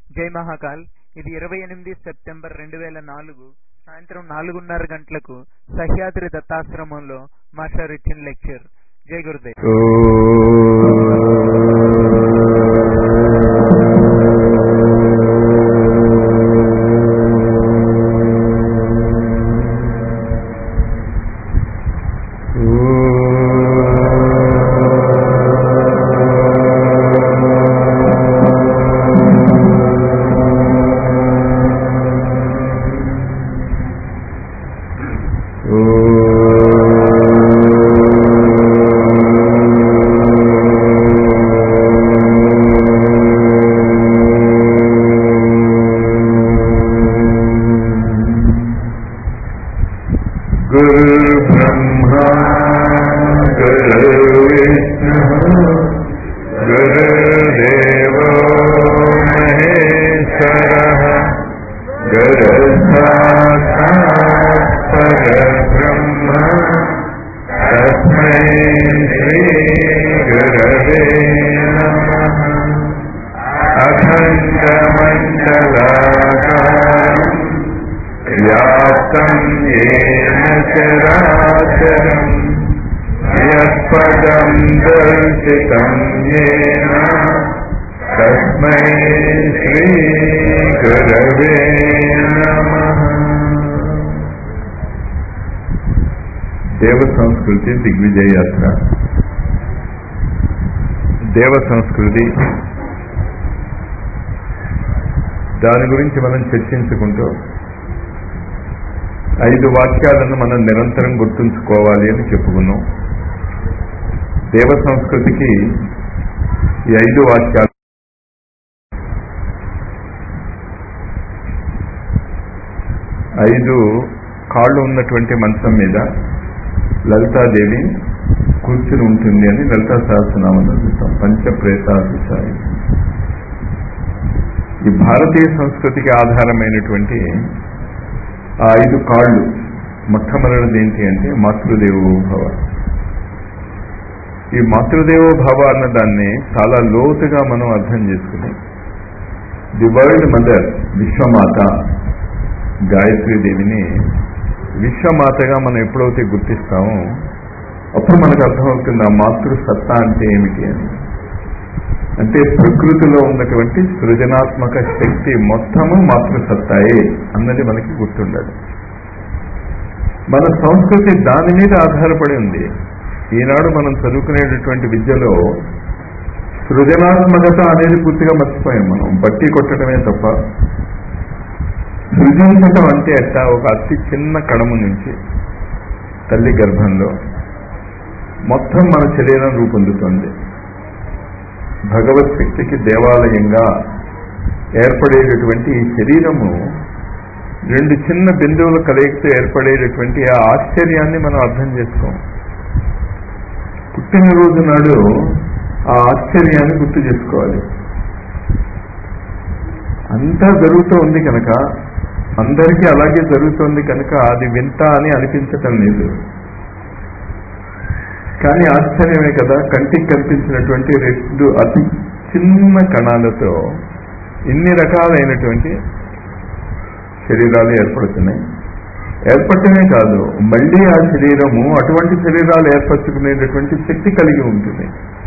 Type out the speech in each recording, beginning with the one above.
జై మహాకాల్ ఇది ఇరవై ఎనిమిది సెప్టెంబర్ రెండు వేల నాలుగు సాయంత్రం నాలుగున్నర గంటలకు సహ్యాద్రి దత్తాశ్రమంలో మాస్టర్ ఇచ్చిన లెక్చర్ జై గురుదేవ్ गुरुर्ब्रह्मा गुरुर्विष्णुः गुरुर्देवो महेश्वरः गुरुसाक्षात् परब्रह्म तस्मै श्रीगुरवे नमः अखण्डमण्डलाकारम् व्याप्तम् येन चराचरम् यत्पदम् दर्शितम् येन तस्मै श्रीगुरवे नमः దేవ సంస్కృతి దిగ్విజయ యాత్ర దేవ సంస్కృతి దాని గురించి మనం చర్చించుకుంటూ ఐదు వాక్యాలను మనం నిరంతరం గుర్తుంచుకోవాలి అని చెప్పుకున్నాం దేవ సంస్కృతికి ఈ ఐదు వాక్యాలు ఐదు కాళ్ళు ఉన్నటువంటి మంచం మీద లలితాదేవి కూర్చుని ఉంటుంది అని లలితా సహస్రనామంలో చూస్తాం పంచప్రేతాభిసారి ఈ భారతీయ సంస్కృతికి ఆధారమైనటువంటి ఆ ఐదు కాళ్ళు మొట్టమొదటిది ఏంటి అంటే మాతృదేవోభవ ఈ మాతృదేవోభవ అన్న దాన్ని చాలా లోతుగా మనం అర్థం చేసుకుని ది వరల్డ్ మదర్ విశ్వమాత దేవిని విశ్వమాతగా మనం ఎప్పుడైతే గుర్తిస్తామో అప్పుడు మనకు అర్థమవుతుంది ఆ మాతృ సత్తా అంటే ఏమిటి అని అంటే ప్రకృతిలో ఉన్నటువంటి సృజనాత్మక శక్తి మొత్తము మాతృసత్తాయే అన్నది మనకి గుర్తుండాలి మన సంస్కృతి దాని మీద ఆధారపడి ఉంది ఈనాడు మనం చదువుకునేటటువంటి విద్యలో సృజనాత్మకత అనేది పూర్తిగా మర్చిపోయాం మనం బట్టి కొట్టడమే తప్ప సృజించటం అంటే అట్ట ఒక అతి చిన్న కడము నుంచి తల్లి గర్భంలో మొత్తం మన శరీరం రూపొందుతుంది భగవత్ శక్తికి దేవాలయంగా ఏర్పడేటటువంటి ఈ శరీరము రెండు చిన్న బిందువుల కలయికతో ఏర్పడేటటువంటి ఆ ఆశ్చర్యాన్ని మనం అర్థం చేసుకోం పుట్టినరోజు నాడు ఆ ఆశ్చర్యాన్ని గుర్తు చేసుకోవాలి అంతా జరుగుతూ ఉంది కనుక అందరికీ అలాగే జరుగుతోంది కనుక అది వింత అని అనిపించటం లేదు కానీ ఆశ్చర్యమే కదా కంటికి కనిపించినటువంటి రెండు అతి చిన్న కణాలతో ఇన్ని రకాలైనటువంటి శరీరాలు ఏర్పడుతున్నాయి ఏర్పడటమే కాదు మళ్ళీ ఆ శరీరము అటువంటి శరీరాలు ఏర్పరచుకునేటటువంటి శక్తి కలిగి ఉంటుంది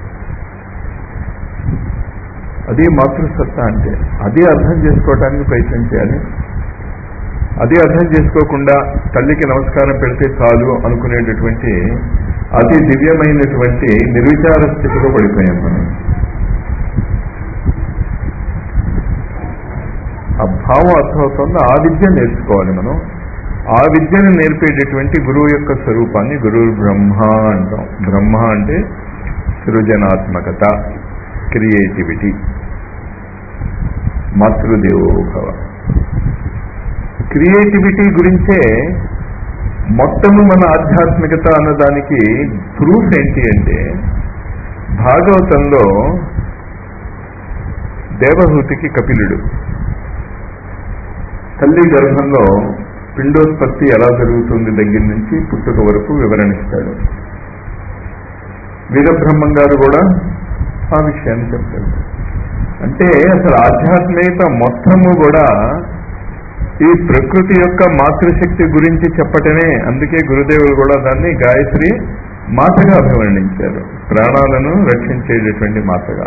అది మాతృసత్తా అంటే అది అర్థం చేసుకోవటానికి ప్రయత్నం చేయాలి అది అర్థం చేసుకోకుండా తల్లికి నమస్కారం పెడితే చాలు అనుకునేటటువంటి అతి దివ్యమైనటువంటి నిర్విచార స్థితిలో పడిపోయాం మనం ఆ భావం అర్థమవుతుంది ఆ విద్య నేర్చుకోవాలి మనం ఆ విద్యను నేర్పేటటువంటి గురువు యొక్క స్వరూపాన్ని గురువు బ్రహ్మ అంటాం బ్రహ్మ అంటే సృజనాత్మకత క్రియేటివిటీ మాతృదేవోభవ క్రియేటివిటీ గురించే మొత్తము మన ఆధ్యాత్మికత అన్నదానికి ప్రూఫ్ ఏంటి అంటే భాగవతంలో దేవహూతికి కపిలుడు తల్లి గర్భంలో పిండోత్పత్తి ఎలా జరుగుతుంది దగ్గర నుంచి పుట్టుక వరకు వివరణిస్తాడు వీరబ్రహ్మం గారు కూడా ఆ విషయాన్ని చెప్తాడు అంటే అసలు ఆధ్యాత్మికత మొత్తము కూడా ఈ ప్రకృతి యొక్క మాతృశక్తి గురించి చెప్పటమే అందుకే గురుదేవులు కూడా దాన్ని గాయత్రి మాతగా అభివర్ణించారు ప్రాణాలను రక్షించేటటువంటి మాతగా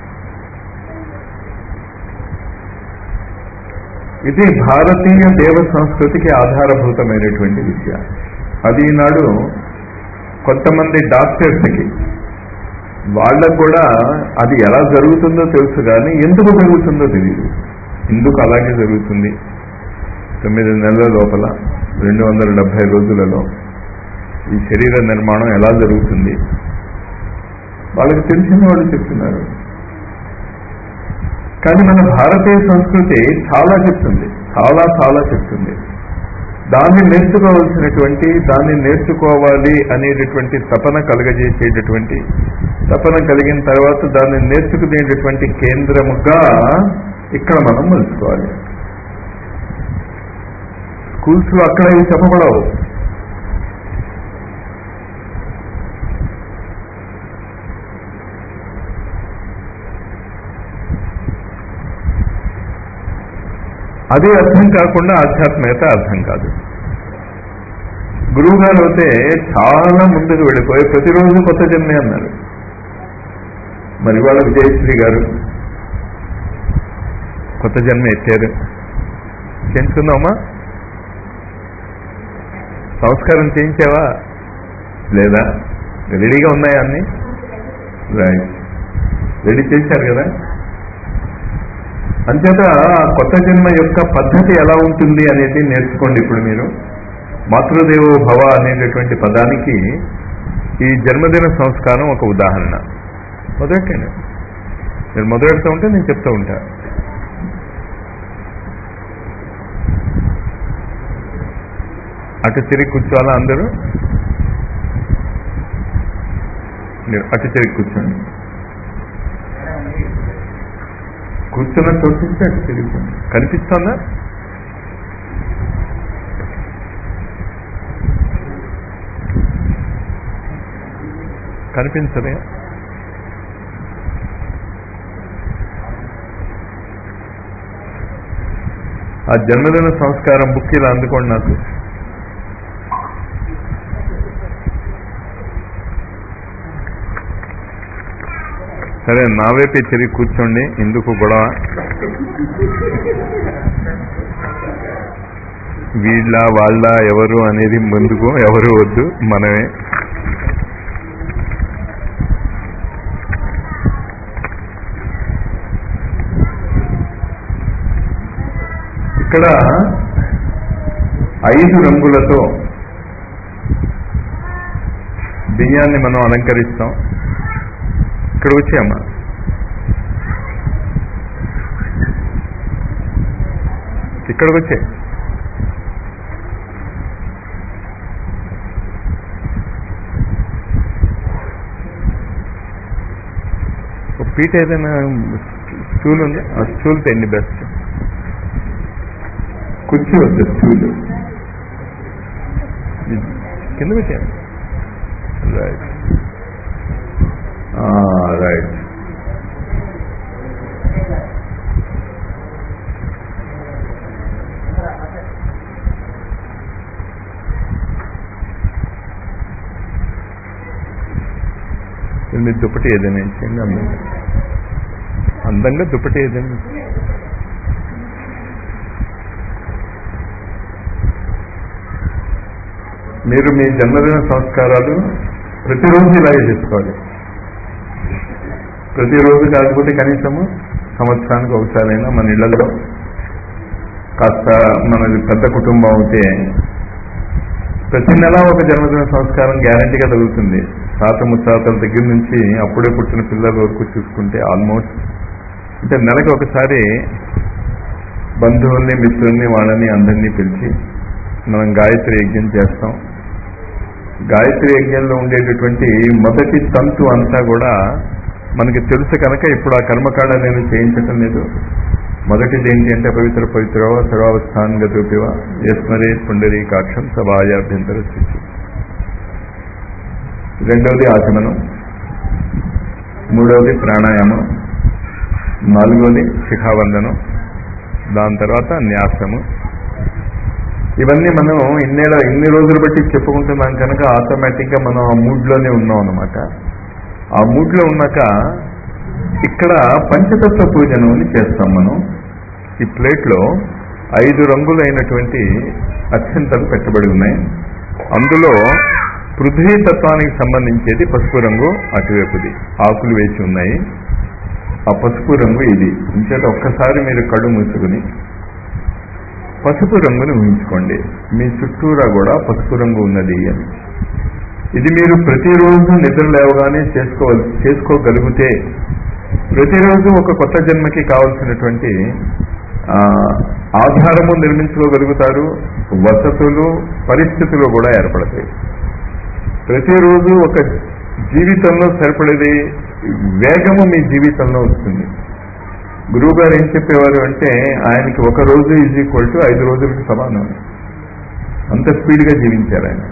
ఇది భారతీయ దేవ సంస్కృతికి ఆధారభూతమైనటువంటి విద్య అది ఈనాడు కొంతమంది డాక్టర్స్కి వాళ్ళకు కూడా అది ఎలా జరుగుతుందో తెలుసు కానీ ఎందుకు జరుగుతుందో తెలియదు ఎందుకు అలాగే జరుగుతుంది తొమ్మిది నెలల లోపల రెండు వందల డెబ్బై రోజులలో ఈ శరీర నిర్మాణం ఎలా జరుగుతుంది వాళ్ళకి తెలిసిన వాళ్ళు చెప్తున్నారు కానీ మన భారతీయ సంస్కృతి చాలా చెప్తుంది చాలా చాలా చెప్తుంది దాన్ని నేర్చుకోవాల్సినటువంటి దాన్ని నేర్చుకోవాలి అనేటటువంటి తపన కలగజేసేటటువంటి తపన కలిగిన తర్వాత దాన్ని నేర్చుకునేటటువంటి కేంద్రముగా ఇక్కడ మనం మలుచుకోవాలి స్కూల్స్ లో అక్కడ ఇవి చెప్పబడవు అది అర్థం కాకుండా ఆధ్యాత్మికత అర్థం కాదు గురువు గారు అయితే చాలా ముందుకు వెళ్ళిపోయి ప్రతిరోజు కొత్త జన్మే అన్నారు మరి వాళ్ళ విజయశ్రీ గారు కొత్త జన్మ ఎత్తారు చేయించుకుందామా సంస్కారం చేయించావా లేదా రెడీగా ఉన్నాయా అన్ని రైట్ రెడీ చేశారు కదా అంచేత కొత్త జన్మ యొక్క పద్ధతి ఎలా ఉంటుంది అనేది నేర్చుకోండి ఇప్పుడు మీరు మాతృదేవో భవ అనేటటువంటి పదానికి ఈ జన్మదిన సంస్కారం ఒక ఉదాహరణ మొదలెట్టండి మీరు మొదలెడుతూ ఉంటే నేను చెప్తూ ఉంటా అటు తిరిగి కూర్చోవాలా అందరూ మీరు అటు తిరిగి కూర్చోండి కూర్చున్న చోటు నుంచి అటు తిరిగిపోండి కనిపిస్తుందా కనిపించదే ఆ జన్మదిన సంస్కారం బుక్ ఇలా అందుకోండి నాకు సరే నా వైపే తిరిగి కూర్చోండి ఎందుకు గొడవ వీళ్ళ వాళ్ళ ఎవరు అనేది ముందుకు ఎవరు వద్దు మనమే ఇక్కడ ఐదు రంగులతో బియ్యాన్ని మనం అలంకరిస్తాం ఇక్కడ వచ్చామా ఇక్కడికి వచ్చే ఒక పీట ఏదైనా స్టూల్ ఉంది ఆ స్టూల్ తెండి బెస్ట్ కుర్చీ వద్దు స్టూల్ కింద పెట్టాను రైట్ రైట్ మీ దుప్పటి ఏదైనా ఇచ్చేయండి అందంగా అందంగా దుప్పటి ఏదైనా మీరు మీ జన్మదిన సంస్కారాలు ప్రతిరోజు ఇలాగే చేసుకోవాలి ప్రతిరోజు కాకపోతే కనీసము సంవత్సరానికి ఒకసారైనా మన ఇళ్లలో కాస్త మనది పెద్ద కుటుంబం అయితే ప్రతి నెల ఒక జన్మదిన సంస్కారం గ్యారంటీగా తగులుతుంది తాత ముత్తాతల దగ్గర నుంచి అప్పుడే పుట్టిన పిల్లల వరకు చూసుకుంటే ఆల్మోస్ట్ అంటే నెలకి ఒకసారి బంధువుల్ని మిత్రుల్ని వాళ్ళని అందరినీ పిలిచి మనం గాయత్రి యజ్ఞం చేస్తాం గాయత్రి యజ్ఞంలో ఉండేటటువంటి మొదటి తంతు అంతా కూడా మనకి తెలుసు కనుక ఇప్పుడు ఆ కర్మకాండ నేను చేయించటం లేదు మొదటిది ఏంటి అంటే పవిత్ర పవిత్రవ సర్వావస్థాన్గతోపివ యస్మరే పుండరీ కాక్షం సభాయాభ్యంతర స్థితి రెండవది ఆచమనం మూడవది ప్రాణాయామం నాలుగోది శిఖావందనం దాని తర్వాత న్యాసము ఇవన్నీ మనం ఇన్నేళ్ళ ఇన్ని రోజులు బట్టి చెప్పుకుంటున్నాం కనుక ఆటోమేటిక్గా మనం ఆ మూడ్లోనే ఉన్నాం అనమాట ఆ మూడ్లో ఉన్నాక ఇక్కడ పంచతత్వ పూజను అని చేస్తాం మనం ఈ ప్లేట్లో ఐదు రంగులైనటువంటి అత్యంతలు పెట్టబడి ఉన్నాయి అందులో పృథ్వీ తత్వానికి సంబంధించేది పసుపు రంగు అటువైపుది ఆకులు వేసి ఉన్నాయి ఆ పసుపు రంగు ఇది ఇంచేత ఒక్కసారి మీరు కళ్ళు మూసుకుని పసుపు రంగుని ఊహించుకోండి మీ చుట్టూరా కూడా పసుపు రంగు ఉన్నది అని ఇది మీరు ప్రతిరోజు నిద్ర లేవగానే చేసుకోవ చేసుకోగలిగితే ప్రతిరోజు ఒక కొత్త జన్మకి కావలసినటువంటి ఆ, ఆధారము నిర్మించుకోగలుగుతారు వసతులు పరిస్థితులు కూడా ఏర్పడతాయి ప్రతిరోజు ఒక జీవితంలో సరిపడేది వేగము మీ జీవితంలో వస్తుంది గురువు గారు ఏం చెప్పేవారు అంటే ఆయనకి ఒక రోజు ఈజ్ ఈక్వల్ టు ఐదు రోజులకు సమానం అంత స్పీడ్గా జీవించారు ఆయన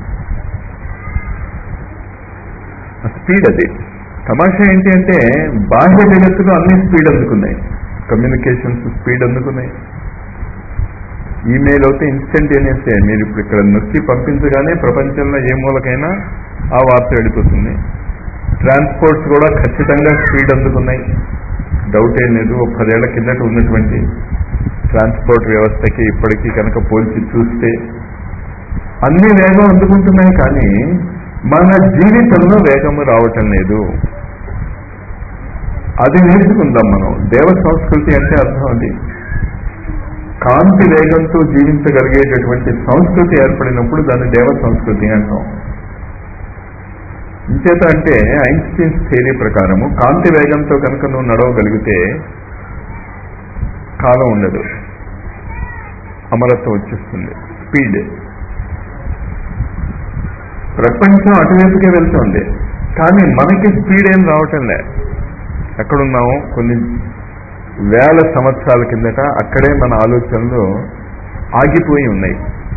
ఆ స్పీడ్ అది తమాషా ఏంటి అంటే బాహ్య జగత్తులో అన్ని స్పీడ్ అందుకున్నాయి కమ్యూనికేషన్స్ స్పీడ్ అందుకున్నాయి ఈమెయిల్ అయితే ఇన్స్టంటేనియస్ మీరు ఇప్పుడు ఇక్కడ నొక్కి పంపించగానే ప్రపంచంలో ఏ మూలకైనా ఆ వార్త వెళ్ళిపోతుంది ట్రాన్స్పోర్ట్స్ కూడా ఖచ్చితంగా స్పీడ్ అందుకున్నాయి డౌట్ ఏం లేదు ఒక పదేళ్ల కిందట ఉన్నటువంటి ట్రాన్స్పోర్ట్ వ్యవస్థకి ఇప్పటికీ కనుక పోల్చి చూస్తే అన్ని వేగం అందుకుంటున్నాయి కానీ మన జీవితంలో వేగము రావటం లేదు అది నేర్చుకుందాం మనం దేవ సంస్కృతి అంటే అర్థం అది కాంతి వేగంతో జీవించగలిగేటటువంటి సంస్కృతి ఏర్పడినప్పుడు దాన్ని దేవ సంస్కృతి అంటాం ఇంచేత అంటే ఐన్స్టీన్స్ థియరీ ప్రకారము కాంతి వేగంతో కనుక నువ్వు నడవగలిగితే కాలం ఉండదు అమరత్వం వచ్చేస్తుంది స్పీడ్ ప్రపంచం అటువైపుకే వెళ్తుంది కానీ మనకి స్పీడ్ ఏం రావటం లే ఎక్కడున్నాము కొన్ని వేల సంవత్సరాల కిందట అక్కడే మన ఆలోచనలు ఆగిపోయి ఉన్నాయి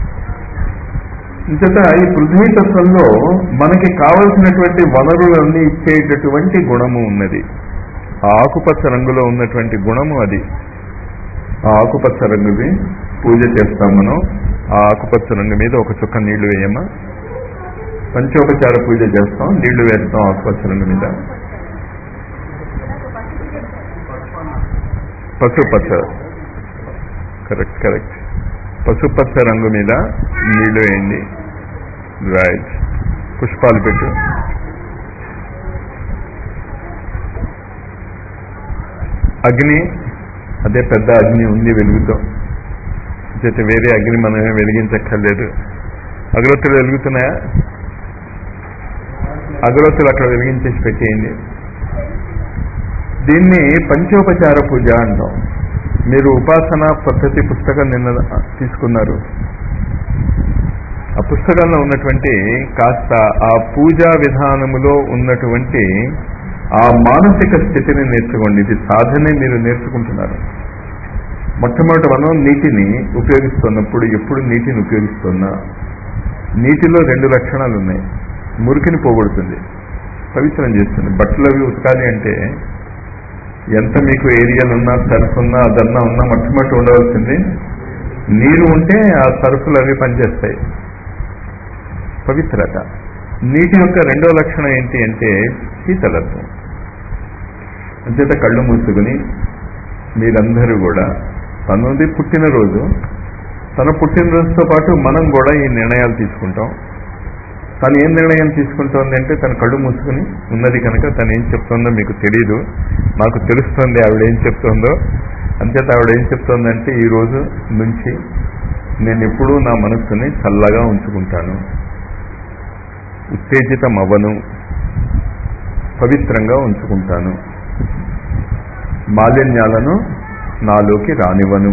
ఇంతట ఈ పృథ్వీ తత్వంలో మనకి కావలసినటువంటి వనరులన్నీ ఇచ్చేటటువంటి గుణము ఉన్నది ఆ ఆకుపచ్చ రంగులో ఉన్నటువంటి గుణము అది ఆ ఆకుపచ్చ రంగుది పూజ చేస్తాం మనం ఆ ఆకుపచ్చ రంగు మీద ఒక చుక్క నీళ్లు వేయమా పంచోపచార పూజ చేస్తాం నీళ్లు వేస్తాం ఆకుపచ్చ రంగు మీద పసుపచ్చ కరెక్ట్ కరెక్ట్ పసుపచ్చ రంగు మీద నీళ్లు వేయండి రైట్ పుష్పాలు పెట్టు అగ్ని అదే పెద్ద అగ్ని ఉంది వెలుగుతో చేత వేరే అగ్ని మనమే వెలిగించక్కర్లేదు అగరొత్తులు వెలుగుతున్నాయా అగరొత్తులు అక్కడ వెలిగించేసి పెట్టేయండి దీన్ని పంచోపచార పూజ అంటాం మీరు ఉపాసన పద్ధతి పుస్తకం నిన్న తీసుకున్నారు ఆ పుస్తకంలో ఉన్నటువంటి కాస్త ఆ పూజా విధానములో ఉన్నటువంటి ఆ మానసిక స్థితిని నేర్చుకోండి ఇది సాధనే మీరు నేర్చుకుంటున్నారు మొట్టమొదటి మనం నీటిని ఉపయోగిస్తున్నప్పుడు ఎప్పుడు నీటిని ఉపయోగిస్తున్నా నీటిలో రెండు లక్షణాలు ఉన్నాయి మురికిని పోగొడుతుంది పవిత్రం చేస్తుంది బట్టలు అవి ఉతకాలి అంటే ఎంత మీకు ఏరియాలు ఉన్నా సర్ఫ్ ఉన్నా అదన్నా ఉన్నా మొట్టమొదటి ఉండవలసింది నీరు ఉంటే ఆ సర్ఫులు అవి పనిచేస్తాయి పవిత్రత నీటి యొక్క రెండో లక్షణం ఏంటి అంటే శీతలత్వం అంచేత కళ్ళు మూసుకుని మీరందరూ కూడా తనది పుట్టినరోజు తన పుట్టినరోజుతో పాటు మనం కూడా ఈ నిర్ణయాలు తీసుకుంటాం తను ఏం నిర్ణయం తీసుకుంటోంది అంటే తన కళ్ళు మూసుకుని ఉన్నది కనుక తను ఏం చెప్తుందో మీకు తెలియదు నాకు తెలుస్తుంది ఆవిడ ఏం చెప్తుందో అంచేత ఆవిడ ఏం చెప్తోందంటే ఈ రోజు నుంచి నేను ఎప్పుడూ నా మనస్సుని చల్లగా ఉంచుకుంటాను ఉత్తేజితం అవ్వను పవిత్రంగా ఉంచుకుంటాను మాలిన్యాలను నాలోకి రానివ్వను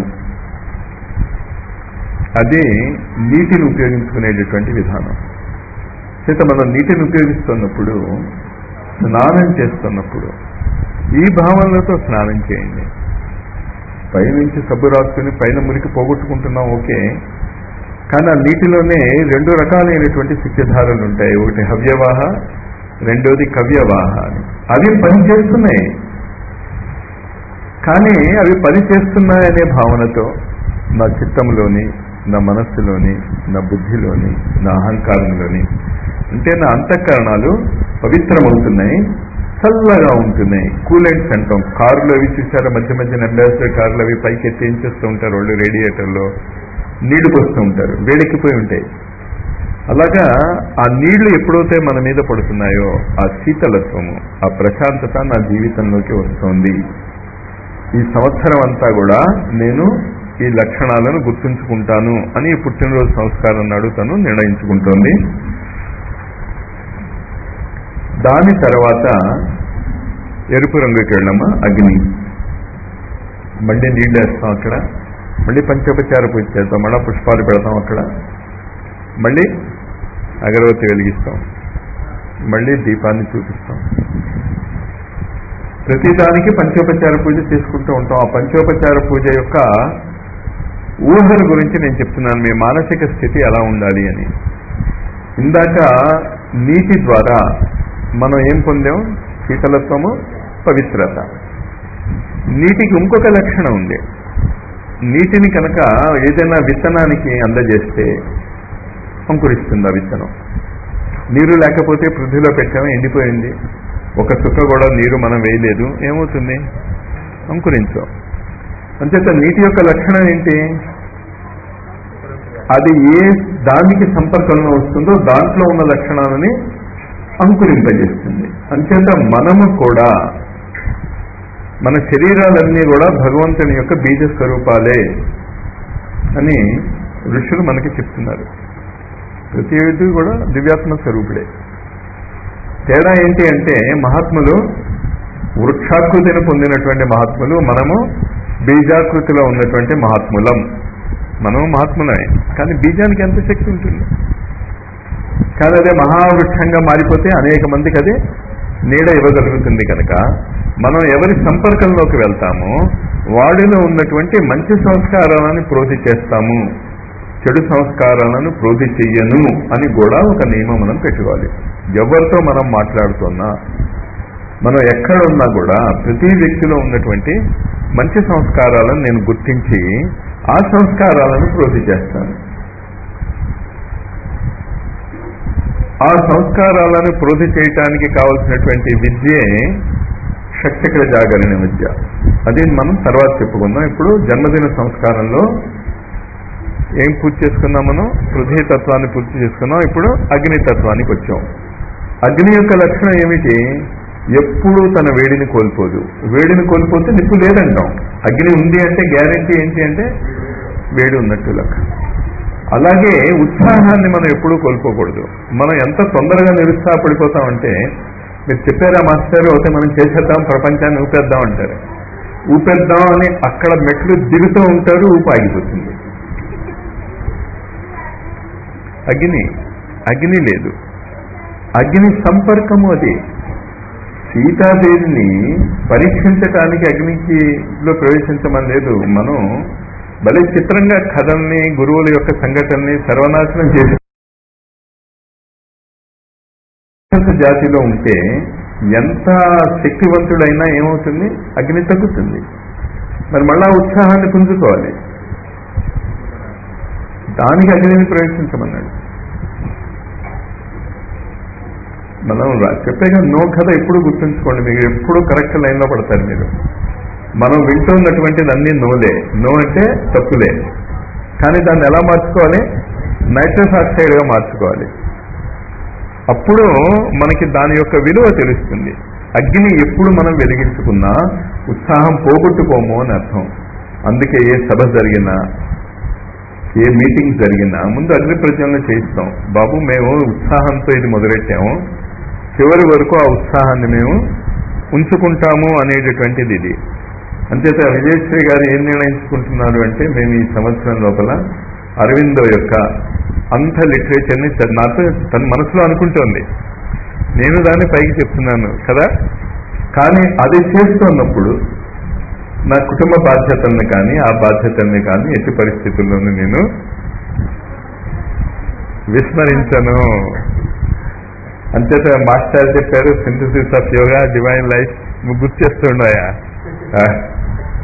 అది నీటిని ఉపయోగించుకునేటటువంటి విధానం చేత మనం నీటిని ఉపయోగిస్తున్నప్పుడు స్నానం చేస్తున్నప్పుడు ఈ భావనలతో స్నానం చేయండి పైనుంచి సబ్బు రాసుకుని పైన మురికి పోగొట్టుకుంటున్నాం ఓకే కానీ ఆ నీటిలోనే రెండు రకాలైనటువంటి శిత్యధారలు ఉంటాయి ఒకటి హవ్యవాహ రెండోది కవ్యవాహ అని అవి పని చేస్తున్నాయి కానీ అవి పని చేస్తున్నాయనే భావనతో నా చిత్తంలోని నా మనస్సులోని నా బుద్ధిలోని నా అహంకారంలోని అంటే నా అంతఃకరణాలు పవిత్రమవుతున్నాయి చల్లగా ఉంటున్నాయి కూలెంట్స్ అంటాం కారులో అవి చూసారా మధ్య మధ్య అంబాసిడర్ కార్లు అవి పైకి ఎత్తి ఏం చేస్తూ ఉంటారు వాళ్ళు రేడియేటర్లో నీళ్లు పోస్తూ ఉంటారు వేడెక్కిపోయి ఉంటాయి అలాగా ఆ నీళ్లు ఎప్పుడైతే మన మీద పడుతున్నాయో ఆ శీతలత్వము ఆ ప్రశాంతత నా జీవితంలోకి వస్తుంది ఈ సంవత్సరం అంతా కూడా నేను ఈ లక్షణాలను గుర్తుంచుకుంటాను అని ఈ పుట్టినరోజు సంస్కారం నాడు తను నిర్ణయించుకుంటోంది దాని తర్వాత ఎరుపు రంగుకి వెళ్ళమ్మా అగ్ని మళ్ళీ నీళ్ళు వేస్తాం అక్కడ మళ్ళీ పంచోపచార పూజ చేస్తాం మళ్ళీ పుష్పాలు పెడతాం అక్కడ మళ్ళీ అగరవత్తి వెలిగిస్తాం మళ్ళీ దీపాన్ని చూపిస్తాం ప్రతిదానికి పంచోపచార పూజ చేసుకుంటూ ఉంటాం ఆ పంచోపచార పూజ యొక్క ఊహల గురించి నేను చెప్తున్నాను మీ మానసిక స్థితి ఎలా ఉండాలి అని ఇందాక నీటి ద్వారా మనం ఏం పొందాం శీతలత్వము పవిత్రత నీటికి ఇంకొక లక్షణం ఉంది నీటిని కనుక ఏదైనా విత్తనానికి అందజేస్తే అంకురిస్తుంది ఆ విత్తనం నీరు లేకపోతే పృథ్వీలో పెట్టాము ఎండిపోయింది ఒక చుక్క కూడా నీరు మనం వేయలేదు ఏమవుతుంది అంకురించం అంచేత నీటి యొక్క లక్షణం ఏంటి అది ఏ దానికి సంపర్కంలో వస్తుందో దాంట్లో ఉన్న లక్షణాలని అంకురింపజేస్తుంది అంచేత మనము కూడా మన శరీరాలన్నీ కూడా భగవంతుని యొక్క బీజ స్వరూపాలే అని ఋషులు మనకి చెప్తున్నారు ప్రతి వ్యక్తి కూడా దివ్యాత్మ స్వరూపుడే తేడా ఏంటి అంటే మహాత్ములు వృక్షాకృతిని పొందినటువంటి మహాత్ములు మనము బీజాకృతిలో ఉన్నటువంటి మహాత్ములం మనము మహాత్ములమే కానీ బీజానికి ఎంత శక్తి ఉంటుంది కానీ అదే మహావృక్షంగా మారిపోతే అనేక మందికి అది నీడ ఇవ్వగలుగుతుంది కనుక మనం ఎవరి సంపర్కంలోకి వెళ్తామో వాడిలో ఉన్నటువంటి మంచి సంస్కారాలను ప్రోధి చేస్తాము చెడు సంస్కారాలను ప్రోధి చెయ్యను అని కూడా ఒక నియమం మనం పెట్టుకోవాలి ఎవరితో మనం మాట్లాడుతున్నా మనం ఎక్కడ ఉన్నా కూడా ప్రతి వ్యక్తిలో ఉన్నటువంటి మంచి సంస్కారాలను నేను గుర్తించి ఆ సంస్కారాలను ప్రోధి చేస్తాను ఆ సంస్కారాలను ప్రోధి చేయటానికి కావలసినటువంటి విద్యే శక్తికర జాగరణ విద్య అది మనం తర్వాత చెప్పుకుందాం ఇప్పుడు జన్మదిన సంస్కారంలో ఏం పూర్తి చేసుకున్నాం మనం పృథ్వీ తత్వాన్ని పూర్తి చేసుకున్నాం ఇప్పుడు అగ్ని తత్వానికి వచ్చాం అగ్ని యొక్క లక్షణం ఏమిటి ఎప్పుడూ తన వేడిని కోల్పోదు వేడిని కోల్పోతే నిప్పు లేదంటాం అగ్ని ఉంది అంటే గ్యారంటీ ఏంటి అంటే వేడి ఉన్నట్టు లెక్క అలాగే ఉత్సాహాన్ని మనం ఎప్పుడూ కోల్పోకూడదు మనం ఎంత తొందరగా నిరుత్సాహపడిపోతామంటే మీరు చెప్పారా మాస్టర్ అయితే మనం చేసేద్దాం ప్రపంచాన్ని ఊపేద్దాం అంటారు ఊపేద్దాం అని అక్కడ మెట్లు దిగుతూ ఉంటారు ఊపి ఆగిపోతుంది అగ్ని అగ్ని లేదు అగ్ని సంపర్కము అది సీతాదేవిని పరీక్షించటానికి అగ్నికి లో ప్రవేశించమని లేదు మనం భలే చిత్రంగా కథల్ని గురువుల యొక్క సంఘటనని సర్వనాశనం చేసి జాతిలో ఉంటే ఎంత శక్తివంతుడైనా ఏమవుతుంది అగ్ని తగ్గుతుంది మరి మళ్ళా ఉత్సాహాన్ని పుంజుకోవాలి దానికి అగ్నిని ప్రవేశించమన్నాడు మనం చెప్పేగా నో కథ ఎప్పుడు గుర్తుంచుకోండి మీరు ఎప్పుడు కరెక్ట్ లైన్లో పడతారు మీరు మనం వింటున్నటువంటిది అన్ని నోలే నో అంటే తప్పులే కానీ దాన్ని ఎలా మార్చుకోవాలి నైట్రస్ ఆక్సైడ్గా మార్చుకోవాలి అప్పుడు మనకి దాని యొక్క విలువ తెలుస్తుంది అగ్ని ఎప్పుడు మనం వెలిగించుకున్నా ఉత్సాహం పోగొట్టుకోము అని అర్థం అందుకే ఏ సభ జరిగినా ఏ మీటింగ్ జరిగినా ముందు అగ్ని ప్రజ్వలన చేయిస్తాం బాబు మేము ఉత్సాహంతో ఇది మొదలెట్టాము చివరి వరకు ఆ ఉత్సాహాన్ని మేము ఉంచుకుంటాము అనేటటువంటిది ఇది అంచేత విజయశ్రీ గారు ఏం నిర్ణయించుకుంటున్నారు అంటే మేము ఈ సంవత్సరం లోపల అరవిందో యొక్క అంత లిటరేచర్ని నాతో తన మనసులో అనుకుంటోంది నేను దాన్ని పైకి చెప్తున్నాను కదా కానీ అది చేస్తున్నప్పుడు నా కుటుంబ బాధ్యతల్ని కానీ ఆ బాధ్యతల్ని కానీ ఎట్టి పరిస్థితుల్లోనూ నేను విస్మరించను అంచేత మాస్టర్ చెప్పారు synthesis of yoga divine life నువ్వు గుర్తు చేస్తుండయా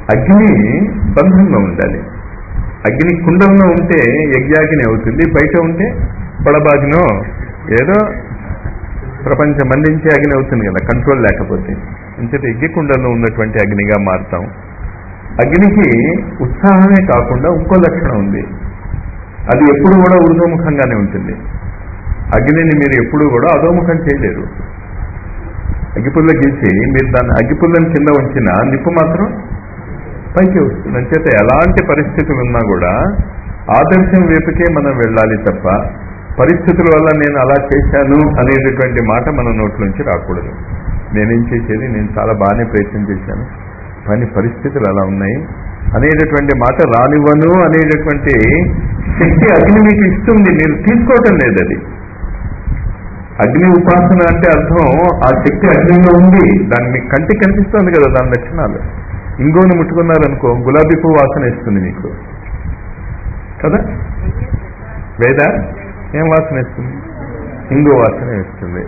అగ్ని బంధంలో ఉండాలి అగ్ని కుండంలో ఉంటే యజ్ఞాగ్ని అవుతుంది బయట ఉంటే పడబాగ్నో ఏదో ప్రపంచం మందించే అగ్ని అవుతుంది కదా కంట్రోల్ లేకపోతే అంచేత యజ్ఞకుండంలో ఉన్నటువంటి అగ్నిగా మారుతాం అగ్నికి ఉత్సాహమే కాకుండా ఇంకో లక్షణం ఉంది అది ఎప్పుడు కూడా ఊర్ధముఖంగానే ఉంటుంది అగ్నిని మీరు ఎప్పుడు కూడా అధోముఖం చేయలేరు అగ్గిపుల్ల గీసి మీరు దాన్ని అగ్గిపుల్లని కింద ఉంచిన నిప్పు మాత్రం పైకి వస్తుంది అంచేత ఎలాంటి పరిస్థితులు ఉన్నా కూడా ఆదర్శం వైపుకే మనం వెళ్ళాలి తప్ప పరిస్థితుల వల్ల నేను అలా చేశాను అనేటటువంటి మాట మన నోట్లోంచి రాకూడదు నేనేం చేసేది నేను చాలా బాగానే ప్రయత్నం చేశాను కానీ పరిస్థితులు అలా ఉన్నాయి అనేటటువంటి మాట రానివ్వను అనేటటువంటి శక్తి అగ్ని మీకు ఇస్తుంది మీరు తీసుకోవటం లేదు అది అగ్ని ఉపాసన అంటే అర్థం ఆ శక్తి అగ్నిలో ఉంది దాన్ని మీకు కంటికి కనిపిస్తుంది కదా దాని లక్షణాలు ఇంగోని ముట్టుకున్నారనుకో గులాబీ పువ్వు వాసన ఇస్తుంది మీకు కదా వేద ఏం వాసన ఇస్తుంది ఇంగో వాసన ఇస్తుంది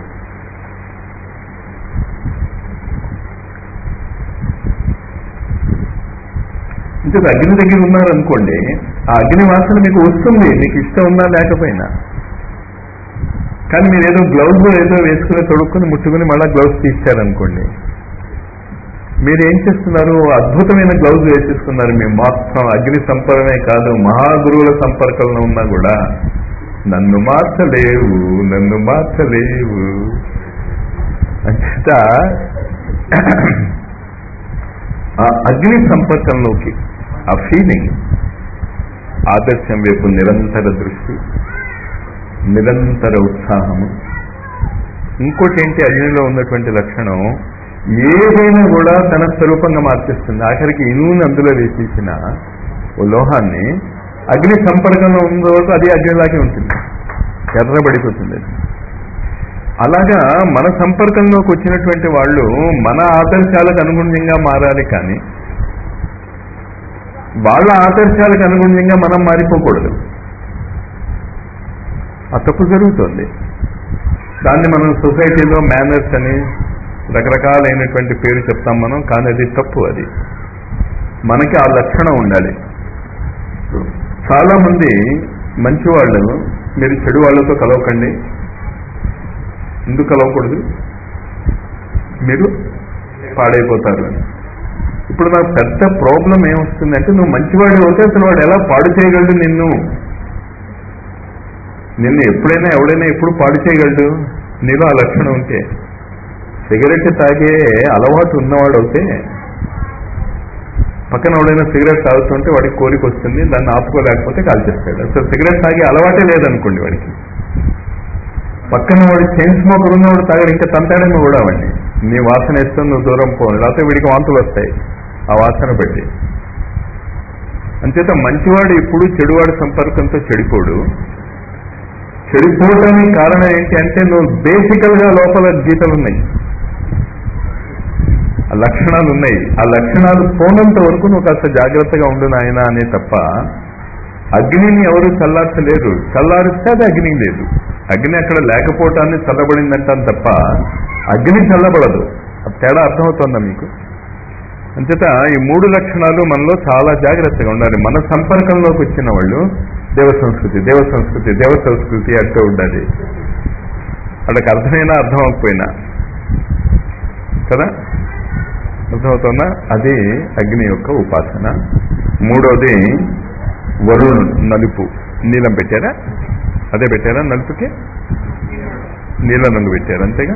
ఇంకా అగ్ని దగ్గర ఉన్నారనుకోండి ఆ అగ్ని వాసన మీకు వస్తుంది మీకు ఇష్టం ఉన్నా లేకపోయినా కానీ మీరు ఏదో గ్లౌజ్ ఏదో వేసుకుని తొడుక్కుని ముట్టుకుని మళ్ళీ గ్లౌజ్ తీశారనుకోండి మీరు ఏం చేస్తున్నారు అద్భుతమైన గ్లౌజ్ వేసేసుకున్నారు మేము మొత్తం అగ్ని సంపర్కమే కాదు మహాగురువుల సంపర్కంలో ఉన్నా కూడా నన్ను మార్చలేవు నన్ను మార్చలేవు అంచేత ఆ అగ్ని సంపర్కంలోకి ఆ ఫీలింగ్ ఆదర్శం వైపు నిరంతర దృష్టి నిరంతర ఉత్సాహము ఇంకోటి ఏంటి అగ్నిలో ఉన్నటువంటి లక్షణం ఏదైనా కూడా తన స్వరూపంగా మార్చేస్తుంది ఆఖరికి ఇనువుని అందులో వేసేసిన ఓ లోహాన్ని అగ్ని సంపర్కంలో ఉన్న వరకు అది అగ్నిలాగే ఉంటుంది ఎర్రబడిపోతుంది అది అలాగా మన సంపర్కంలోకి వచ్చినటువంటి వాళ్ళు మన ఆదర్శాలకు అనుగుణ్యంగా మారాలి కానీ వాళ్ళ ఆదర్శాలకు అనుగుణ్యంగా మనం మారిపోకూడదు ఆ తప్పు జరుగుతుంది దాన్ని మనం సొసైటీలో మేనర్స్ అని రకరకాలైనటువంటి పేరు చెప్తాం మనం కానీ అది తప్పు అది మనకి ఆ లక్షణం ఉండాలి చాలా మంది మంచి వాళ్ళు మీరు చెడు వాళ్ళతో కలవకండి ఎందుకు కలవకూడదు మీరు పాడైపోతారు అని ఇప్పుడు నాకు పెద్ద ప్రాబ్లం ఏమొస్తుందంటే నువ్వు మంచివాడు అవుతే అసలు వాడు ఎలా పాడు చేయగలడు నిన్ను నిన్ను ఎప్పుడైనా ఎవడైనా ఎప్పుడు పాడు చేయగలడు నీలో ఆ లక్షణం ఉంటే సిగరెట్ తాగే అలవాటు ఉన్నవాడు అయితే పక్కన ఎవడైనా సిగరెట్ తాగుతుంటే వాడికి కోరిక వస్తుంది దాన్ని ఆపుకోలేకపోతే కాల్చేస్తాడు అసలు సిగరెట్ తాగే అలవాటే లేదనుకోండి వాడికి పక్కన వాడు చైన్ స్మోకర్ ఉన్నవాడు తాగడు ఇంకా తంతాడేమో కూడా వాడిని నీ వాసన వేస్తే నువ్వు దూరం పో లేకపోతే వీడికి వాంతులు వస్తాయి ఆ వాసన బట్టి అంచేత మంచివాడు ఎప్పుడు చెడువాడి సంపర్కంతో చెడిపోడు చెడిపోవడానికి కారణం ఏంటి అంటే నువ్వు బేసికల్ గా లోపల గీతలు ఉన్నాయి ఆ లక్షణాలు ఉన్నాయి ఆ లక్షణాలు పోనంత వరకు నువ్వు కాస్త జాగ్రత్తగా ఉండు నాయన అనే తప్ప అగ్నిని ఎవరు చల్లార్చలేరు చల్లారిస్తే అది అగ్ని లేదు అగ్ని అక్కడ లేకపోవటాన్ని చల్లబడిందంటాను తప్ప అగ్ని చల్లబడదు ఆ తేడా అర్థమవుతుందా మీకు అంచేత ఈ మూడు లక్షణాలు మనలో చాలా జాగ్రత్తగా ఉండాలి మన సంపర్కంలోకి వచ్చిన వాళ్ళు దేవ సంస్కృతి దేవ సంస్కృతి దేవ సంస్కృతి అంటూ ఉండాలి వాళ్ళకి అర్థమైనా అర్థం అవ్వకపోయినా కదా అర్థమవుతుందా అది అగ్ని యొక్క ఉపాసన మూడోది వరుణ్ నలుపు నీలం పెట్టారా అదే పెట్టారా నలుపుకి నీల రంగు పెట్టారు అంతేగా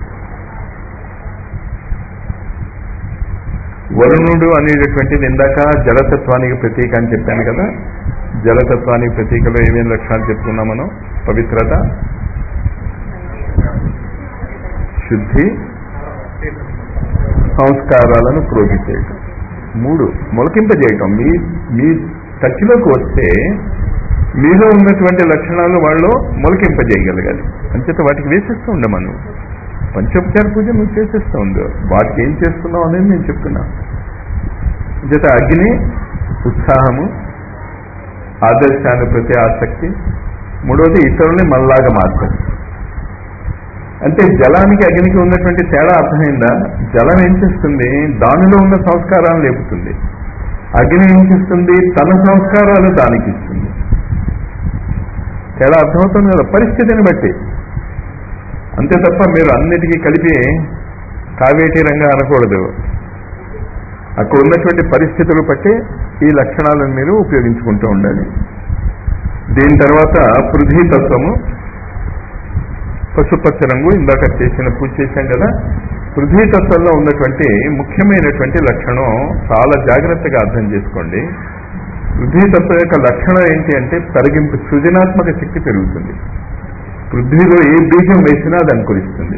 వరుణుడు అనేటటువంటిది ఇందాక జలతత్వానికి ప్రతీక అని చెప్పాను కదా జలతత్వానికి ప్రతీకలో ఏమేమి లక్షణాలు చెప్పుకున్నాం మనం పవిత్రత శుద్ధి సంస్కారాలను ప్రోగి చేయటం మూడు మొలకింపజేయటం మీ మీ టచ్లోకి వస్తే మీలో ఉన్నటువంటి లక్షణాలు వాళ్ళు మొలకింపజేయగలగాలి అంచేత వాటికి వేసేస్తూ ఉండే మనం పంచోపచార పూజ నువ్వు చేసేస్తూ ఉండు వాటికి ఏం చేస్తున్నావు అనేది నేను చెప్తున్నా అంచేత అగ్ని ఉత్సాహము ఆదర్శాన్ని ప్రతి ఆసక్తి మూడవది ఇతరుల్ని మనలాగా మార్చడం అంటే జలానికి అగ్నికి ఉన్నటువంటి తేడా అర్థమైందా జలం ఏం చేస్తుంది దానిలో ఉన్న సంస్కారాలను లేపుతుంది అగ్ని ఏం చేస్తుంది తన సంస్కారాలు దానికి ఇస్తుంది తేడా అర్థమవుతుంది కదా పరిస్థితిని బట్టి అంతే తప్ప మీరు అన్నిటికీ కలిపి కావేటి రంగా అనకూడదు అక్కడ ఉన్నటువంటి పరిస్థితులు బట్టి ఈ లక్షణాలను మీరు ఉపయోగించుకుంటూ ఉండాలి దీని తర్వాత పృథ్వీతత్వము పశుపచ్చ రంగు ఇందాక చేసిన పూజ చేశాం కదా పృథ్వీతత్వంలో ఉన్నటువంటి ముఖ్యమైనటువంటి లక్షణం చాలా జాగ్రత్తగా అర్థం చేసుకోండి పృథ్వీతత్వం యొక్క లక్షణం ఏంటి అంటే తరిగింపు సృజనాత్మక శక్తి పెరుగుతుంది పృథ్వీలో ఏ బీజం వేసినా అది అనుకరిస్తుంది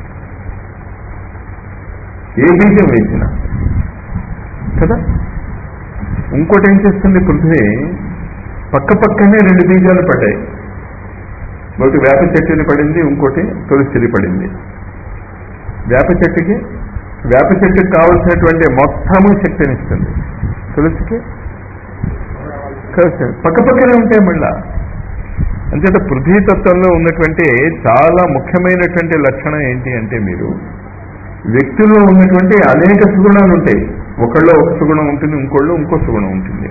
ఏ బీజం వేసినా కదా ఇంకోటి ఏం చేస్తుంది పృథ్వీ పక్క పక్కనే రెండు బీజాలు పడ్డాయి ఒకటి వేప చెట్టుని పడింది ఇంకోటి తులసిది పడింది వేప చెట్టుకి వేప చెట్టుకి కావలసినటువంటి మొత్తము శక్తినిస్తుంది తులసికి పక్క పక్కనే ఉంటాయి మళ్ళా అంచేత పృథ్వీతత్వంలో ఉన్నటువంటి చాలా ముఖ్యమైనటువంటి లక్షణం ఏంటి అంటే మీరు వ్యక్తుల్లో ఉన్నటువంటి అనేక సుగుణాలు ఉంటాయి ఒకళ్ళు ఒక సుగుణం ఉంటుంది ఇంకోళ్ళు ఇంకో సుగుణం ఉంటుంది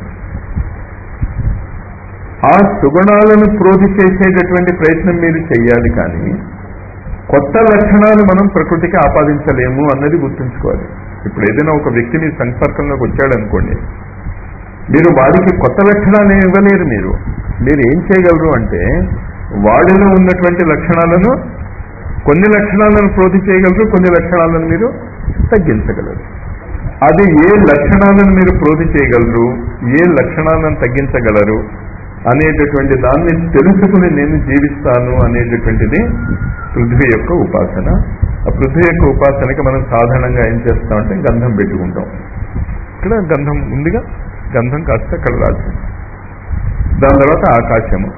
ఆ సుగుణాలను ప్రోధి చేసేటటువంటి ప్రయత్నం మీరు చెయ్యాలి కానీ కొత్త లక్షణాలు మనం ప్రకృతికి ఆపాదించలేము అన్నది గుర్తుంచుకోవాలి ఇప్పుడు ఏదైనా ఒక వ్యక్తిని సంపర్కంలోకి వచ్చాడనుకోండి మీరు వాడికి కొత్త లక్షణాలు ఏమి ఇవ్వలేరు మీరు మీరు ఏం చేయగలరు అంటే వాడిలో ఉన్నటువంటి లక్షణాలను కొన్ని లక్షణాలను ప్రోధి చేయగలరు కొన్ని లక్షణాలను మీరు తగ్గించగలరు అది ఏ లక్షణాలను మీరు ప్రోధి చేయగలరు ఏ లక్షణాలను తగ్గించగలరు అనేటటువంటి దాన్ని తెలుసుకుని నేను జీవిస్తాను అనేటటువంటిది పృథ్వీ యొక్క ఉపాసన ఆ పృథ్వీ యొక్క ఉపాసనకి మనం సాధారణంగా ఏం చేస్తామంటే గంధం పెట్టుకుంటాం ఇక్కడ గంధం ఉందిగా గంధం కాస్త అక్కడ రాసి దాని తర్వాత ఆకాశము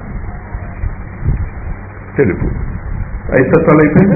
తెలుపు ఐసత్వాలు అయిపోయింది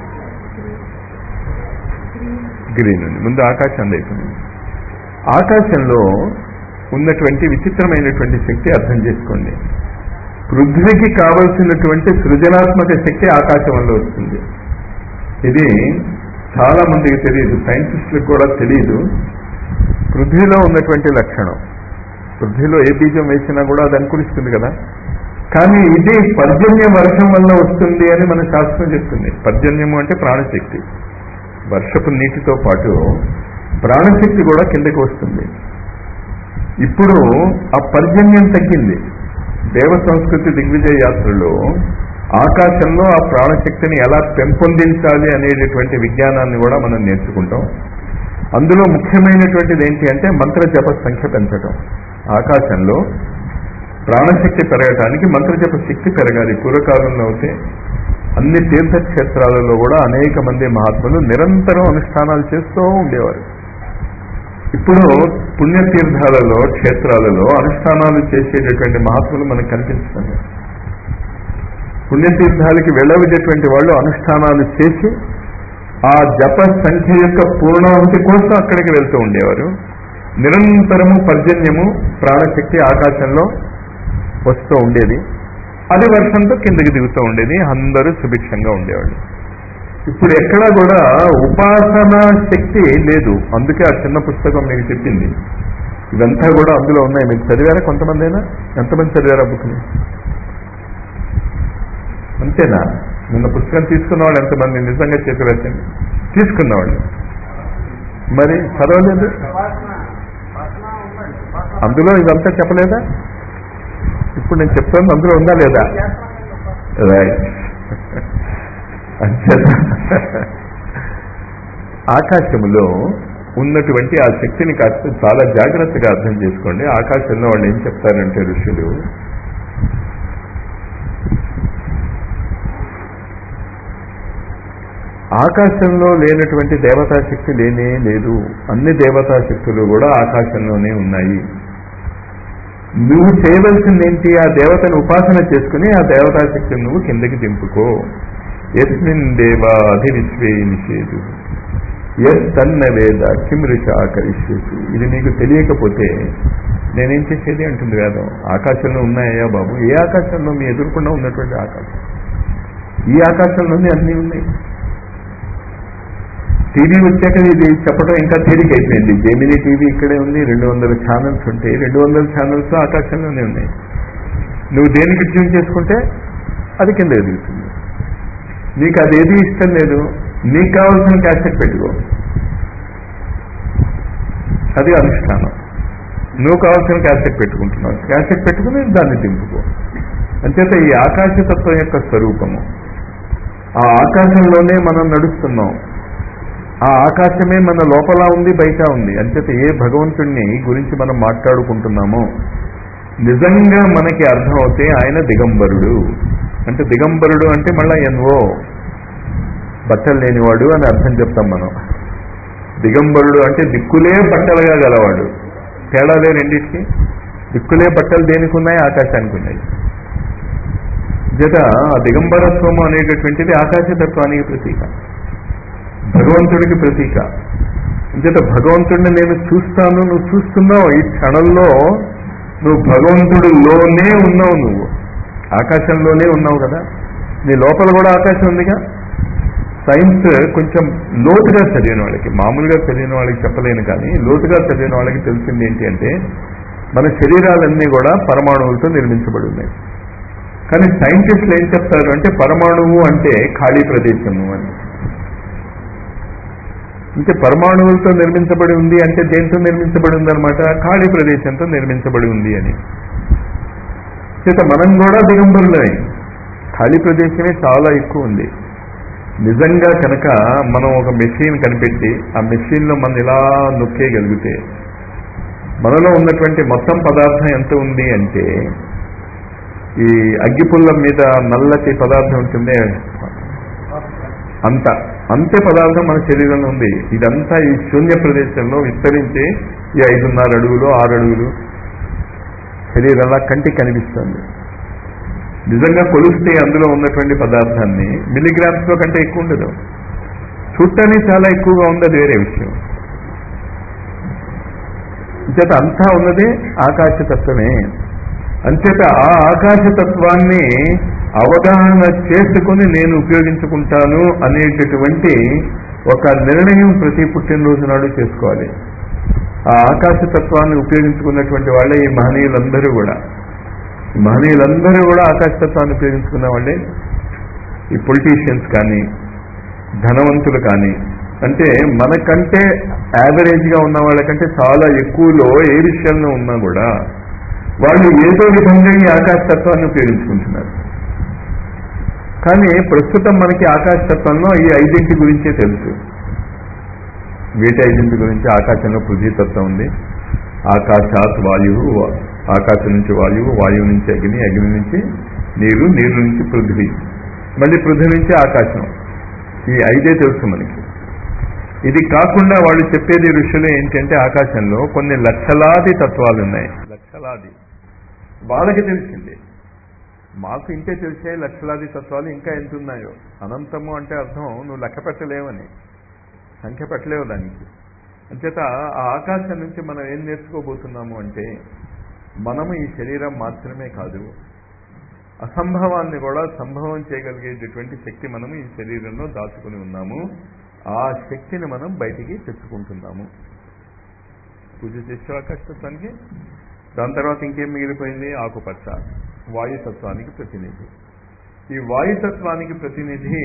గ్రీన్ ఉంది ముందు ఆకాశం అయిపోయింది ఆకాశంలో ఉన్నటువంటి విచిత్రమైనటువంటి శక్తి అర్థం చేసుకోండి పృథ్వీకి కావలసినటువంటి సృజనాత్మక శక్తి ఆకాశం వల్ల వస్తుంది ఇది చాలా మందికి తెలియదు సైంటిస్టులకు కూడా తెలియదు పృథ్వీలో ఉన్నటువంటి లక్షణం పృథ్వీలో ఏ బీజం వేసినా కూడా అది అనుకరిస్తుంది కదా కానీ ఇది పర్జన్య వర్షం వల్ల వస్తుంది అని మన శాస్త్రం చెప్తుంది పర్జన్యము అంటే ప్రాణశక్తి వర్షపు నీటితో పాటు ప్రాణశక్తి కూడా కిందకి వస్తుంది ఇప్పుడు ఆ పర్జన్యం తగ్గింది దేవ సంస్కృతి దిగ్విజయ యాత్రలో ఆకాశంలో ఆ ప్రాణశక్తిని ఎలా పెంపొందించాలి అనేటటువంటి విజ్ఞానాన్ని కూడా మనం నేర్చుకుంటాం అందులో ముఖ్యమైనటువంటిది ఏంటి అంటే మంత్ర జప సంఖ్య పెంచడం ఆకాశంలో ప్రాణశక్తి పెరగటానికి మంత్రజప శక్తి పెరగాలి పూర్వకాలంలో అయితే అన్ని తీర్థక్షేత్రాలలో కూడా అనేక మంది మహాత్ములు నిరంతరం అనుష్ఠానాలు చేస్తూ ఉండేవారు ఇప్పుడు పుణ్యతీర్థాలలో క్షేత్రాలలో అనుష్ఠానాలు చేసేటటువంటి మహాత్ములు మనకు కనిపిస్తుంది పుణ్యతీర్థాలకి వెళ్ళవేటటువంటి వాళ్ళు అనుష్ఠానాలు చేసి ఆ జప సంఖ్య యొక్క పూర్ణాహుతి కోసం అక్కడికి వెళ్తూ ఉండేవారు నిరంతరము పర్జన్యము ప్రాణశక్తి ఆకాశంలో వస్తూ ఉండేది అది వర్షంతో కిందకి దిగుతూ ఉండేది అందరూ సుభిక్షంగా ఉండేవాళ్ళు ఇప్పుడు ఎక్కడా కూడా ఉపాసనా శక్తి లేదు అందుకే ఆ చిన్న పుస్తకం మీకు చెప్పింది ఇదంతా కూడా అందులో ఉన్నాయి మీకు చదివారా కొంతమంది అయినా ఎంతమంది చదివారా బుక్ని అంతేనా నిన్న పుస్తకం తీసుకున్న వాళ్ళు ఎంతమంది నిజంగా చేతి వేసండి తీసుకున్నవాళ్ళు మరి చదవలేదు అందులో ఇదంతా చెప్పలేదా ఇప్పుడు నేను చెప్తాను అందులో ఉందా లేదా రైట్ అంతేనా ఆకాశములో ఉన్నటువంటి ఆ శక్తిని కాస్త చాలా జాగ్రత్తగా అర్థం చేసుకోండి ఆకాశంలో వాళ్ళు ఏం చెప్తారంటే ఋషులు ఆకాశంలో లేనటువంటి దేవతా శక్తి లేనే లేదు అన్ని దేవతా శక్తులు కూడా ఆకాశంలోనే ఉన్నాయి నువ్వు చేయవలసింది ఏంటి ఆ దేవతను ఉపాసన చేసుకుని ఆ దేవతా శక్తిని నువ్వు కిందకి దింపుకో ఎస్మిన్ దేవా అధివిశ్వే నిషేధు ఎస్ తన్న వేద కిం ఋష ఆకరిష్యసు ఇది నీకు తెలియకపోతే నేనేం చేసేది అంటుంది వేదం ఆకాశంలో ఉన్నాయా బాబు ఏ ఆకాశంలో మీ ఎదుర్కొన్నా ఉన్నటువంటి ఆకాశం ఈ ఆకాశంలోనే అన్నీ ఉన్నాయి టీవీ వచ్చాక ఇది చెప్పడం ఇంకా తేలిక అయిపోయింది జెమినీ టీవీ ఇక్కడే ఉంది రెండు వందల ఛానల్స్ ఉంటాయి రెండు వందల ఛానల్స్ ఆకాశంలోనే ఉన్నాయి నువ్వు దేనికి ట్యూన్ చేసుకుంటే అది కింద ఎదుగుతుంది నీకు అదేది ఇష్టం లేదు నీకు కావాల్సిన క్యాసెట్ పెట్టుకో అది అనుష్ఠానం నువ్వు కావాల్సిన క్యాసెట్ పెట్టుకుంటున్నావు క్యాసెట్ పెట్టుకుని దాన్ని దింపుకో అంచేత ఈ ఆకాశతత్వం యొక్క స్వరూపము ఆ ఆకాశంలోనే మనం నడుస్తున్నాం ఆ ఆకాశమే మన లోపల ఉంది బయట ఉంది అంచేత ఏ భగవంతుణ్ణి గురించి మనం మాట్లాడుకుంటున్నామో నిజంగా మనకి అర్థం అవుతే ఆయన దిగంబరుడు అంటే దిగంబరుడు అంటే మళ్ళా ఎన్వో బట్టలు లేనివాడు అని అర్థం చెప్తాం మనం దిగంబరుడు అంటే దిక్కులే బట్టలుగా గలవాడు తేడాలే రెండింటికి దిక్కులే బట్టలు దేనికి ఉన్నాయి ఆకాశానికి ఉన్నాయి జత ఆ దిగంబరత్వము అనేటటువంటిది ఆకాశతత్వానికి ప్రతీక భగవంతుడికి ప్రతీక జత భగవంతుడిని నేను చూస్తాను నువ్వు చూస్తున్నావు ఈ క్షణంలో నువ్వు భగవంతుడిలోనే ఉన్నావు నువ్వు ఆకాశంలోనే ఉన్నావు కదా నీ లోపల కూడా ఆకాశం ఉందిగా సైన్స్ కొంచెం లోతుగా చదివిన వాళ్ళకి మామూలుగా చదివిన వాళ్ళకి చెప్పలేను కానీ లోతుగా చదివిన వాళ్ళకి తెలిసింది ఏంటి అంటే మన శరీరాలన్నీ కూడా పరమాణువులతో నిర్మించబడి ఉన్నాయి కానీ సైంటిస్టులు ఏం చెప్తారు అంటే పరమాణువు అంటే ఖాళీ ప్రదేశము అని అంటే పరమాణువులతో నిర్మించబడి ఉంది అంటే దేంతో నిర్మించబడి ఉంది అనమాట ఖాళీ ప్రదేశంతో నిర్మించబడి ఉంది అని చేత మనం కూడా దిగంబరులమే ఖాళీ ప్రదేశమే చాలా ఎక్కువ ఉంది నిజంగా కనుక మనం ఒక మెషిన్ కనిపెట్టి ఆ మెషిన్లో మనం ఇలా నొక్కేయగలిగితే మనలో ఉన్నటువంటి మొత్తం పదార్థం ఎంత ఉంది అంటే ఈ అగ్గిపుల్ల మీద నల్లటి పదార్థం ఉంటుంది అంత అంతే పదార్థం మన శరీరంలో ఉంది ఇదంతా ఈ శూన్య ప్రదేశంలో విస్తరించి ఈ ఐదున్నర అడుగులు ఆరు అడుగులు శరీరంలా కంటికి కనిపిస్తుంది నిజంగా కొలిస్తే అందులో ఉన్నటువంటి పదార్థాన్ని మిల్లీగ్రామ్స్ లో కంటే ఎక్కువ ఉండదు చూడటానికి చాలా ఎక్కువగా ఉంది అది వేరే విషయం చేత అంతా ఉన్నది ఆకాశతత్వమే అంచేత ఆ ఆకాశతత్వాన్ని అవగాహన చేసుకుని నేను ఉపయోగించుకుంటాను అనేటటువంటి ఒక నిర్ణయం ప్రతి పుట్టినరోజు నాడు చేసుకోవాలి ఆ ఆకాశతత్వాన్ని ఉపయోగించుకున్నటువంటి వాళ్ళే ఈ మహనీయులందరూ కూడా ఈ మహనీయులందరూ కూడా ఆకాశతత్వాన్ని ఉపయోగించుకున్న వాళ్ళే ఈ పొలిటీషియన్స్ కానీ ధనవంతులు కానీ అంటే మనకంటే యావరేజ్ గా ఉన్న వాళ్ళకంటే చాలా ఎక్కువలో ఏ విషయంలో ఉన్నా కూడా వాళ్ళు ఏదో విధంగా ఈ ఆకాశతత్వాన్ని ఉపయోగించుకుంటున్నారు కానీ ప్రస్తుతం మనకి ఆకాశతత్వంలో ఈ ఐదింటి గురించే తెలుసు వీటి ఐదింటి గురించి ఆకాశంలో పృథ్వీతత్వం ఉంది ఆకాశాత్ వాయువు ఆకాశం నుంచి వాయువు వాయువు నుంచి అగ్ని అగ్ని నుంచి నీరు నీరు నుంచి పృథ్వీ మళ్ళీ పృథ్వీ నుంచి ఆకాశం ఈ ఐదే తెలుసు మనకి ఇది కాకుండా వాళ్ళు చెప్పేది ఋషులు ఏంటంటే ఆకాశంలో కొన్ని లక్షలాది తత్వాలు ఉన్నాయి లక్షలాది వాళ్ళకి తెలిసింది మాకు ఇంతే తెలిసే లక్షలాది తత్వాలు ఇంకా ఎంత ఉన్నాయో అనంతము అంటే అర్థం నువ్వు లెక్క పెట్టలేవని సంఖ్య పెట్టలేవు దానికి అంచేత ఆ ఆకాశం నుంచి మనం ఏం నేర్చుకోబోతున్నాము అంటే మనము ఈ శరీరం మాత్రమే కాదు అసంభవాన్ని కూడా సంభవం చేయగలిగేటటువంటి శక్తి మనము ఈ శరీరంలో దాచుకుని ఉన్నాము ఆ శక్తిని మనం బయటికి తెచ్చుకుంటున్నాము పూజ చేసే ఆకాశతత్వానికి దాని తర్వాత ఇంకేం మిగిలిపోయింది ఆకుపచ్చ వాయుతత్వానికి ప్రతినిధి ఈ వాయుతత్వానికి ప్రతినిధి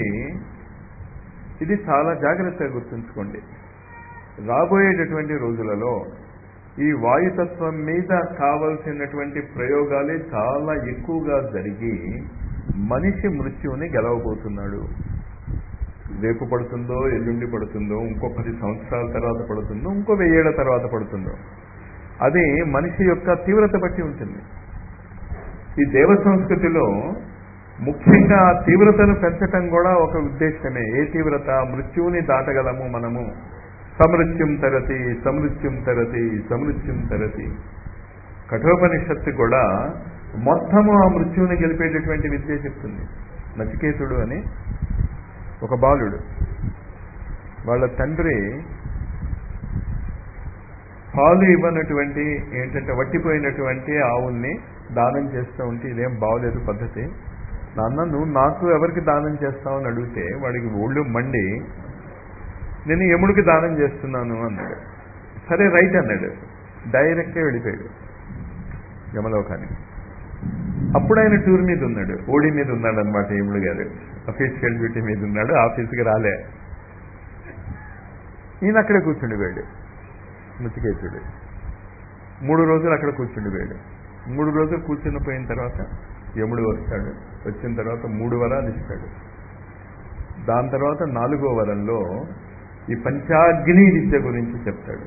ఇది చాలా జాగ్రత్తగా గుర్తుంచుకోండి రాబోయేటటువంటి రోజులలో ఈ వాయుతత్వం మీద కావలసినటువంటి ప్రయోగాలే చాలా ఎక్కువగా జరిగి మనిషి మృత్యువుని గెలవబోతున్నాడు రేపు పడుతుందో ఎల్లుండి పడుతుందో ఇంకో పది సంవత్సరాల తర్వాత పడుతుందో ఇంకో వెయ్యేళ్ల తర్వాత పడుతుందో అది మనిషి యొక్క తీవ్రత బట్టి ఉంటుంది ఈ దేవ సంస్కృతిలో ముఖ్యంగా ఆ తీవ్రతను పెంచటం కూడా ఒక ఉద్దేశమే ఏ తీవ్రత మృత్యువుని దాటగలము మనము సమృత్యుం తరతి సమృత్యుం తరతి సమృత్యుం తరతి కఠోపనిషత్తు కూడా మొత్తము ఆ మృత్యువుని గెలిపేటటువంటి విద్య చెప్తుంది నచికేతుడు అని ఒక బాలుడు వాళ్ళ తండ్రి పాలు ఇవ్వనటువంటి ఏంటంటే వట్టిపోయినటువంటి ఆవుల్ని దానం చేస్తూ ఉంటే ఇదేం బాగోలేదు పద్ధతి నాన్న నువ్వు నాకు ఎవరికి దానం చేస్తావని అడిగితే వాడికి ఒళ్ళు మండి నేను యముడికి దానం చేస్తున్నాను అన్నాడు సరే రైట్ అన్నాడు డైరెక్ట్గా వెళ్ళిపోయాడు యమలోకానికి అప్పుడు ఆయన టూర్ మీద ఉన్నాడు ఓడి మీద ఉన్నాడు అనమాట యముడు గారు అఫీషియల్ డ్యూటీ మీద ఉన్నాడు ఆఫీస్కి రాలే ఈయన అక్కడే కూర్చుండిపోయాడు ముచ్చికేతుడు మూడు రోజులు అక్కడ కూర్చుండిపోయాడు మూడు రోజులు కూర్చుని పోయిన తర్వాత యముడు వస్తాడు వచ్చిన తర్వాత మూడు వరాలు ఇస్తాడు దాని తర్వాత నాలుగో వరంలో ఈ పంచాగ్ని విద్య గురించి చెప్తాడు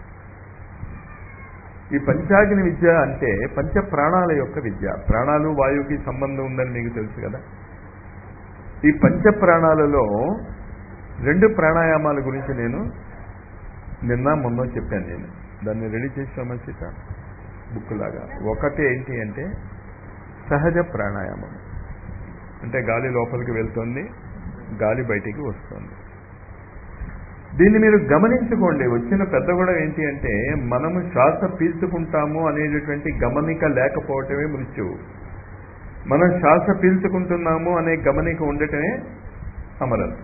ఈ పంచాగ్ని విద్య అంటే పంచ ప్రాణాల యొక్క విద్య ప్రాణాలు వాయువుకి సంబంధం ఉందని మీకు తెలుసు కదా ఈ పంచ ప్రాణాలలో రెండు ప్రాణాయామాల గురించి నేను నిన్న మొన్న చెప్పాను నేను దాన్ని రెడీ చేసి సమస్యత బుక్ లాగా ఒకటి ఏంటి అంటే సహజ ప్రాణాయామం అంటే గాలి లోపలికి వెళ్తుంది గాలి బయటికి వస్తుంది దీన్ని మీరు గమనించుకోండి వచ్చిన పెద్ద కూడా ఏంటి అంటే మనము శ్వాస పీల్చుకుంటాము అనేటటువంటి గమనిక లేకపోవటమే మృత్యువు మనం శ్వాస పీల్చుకుంటున్నాము అనే గమనిక ఉండటమే అమరత్వం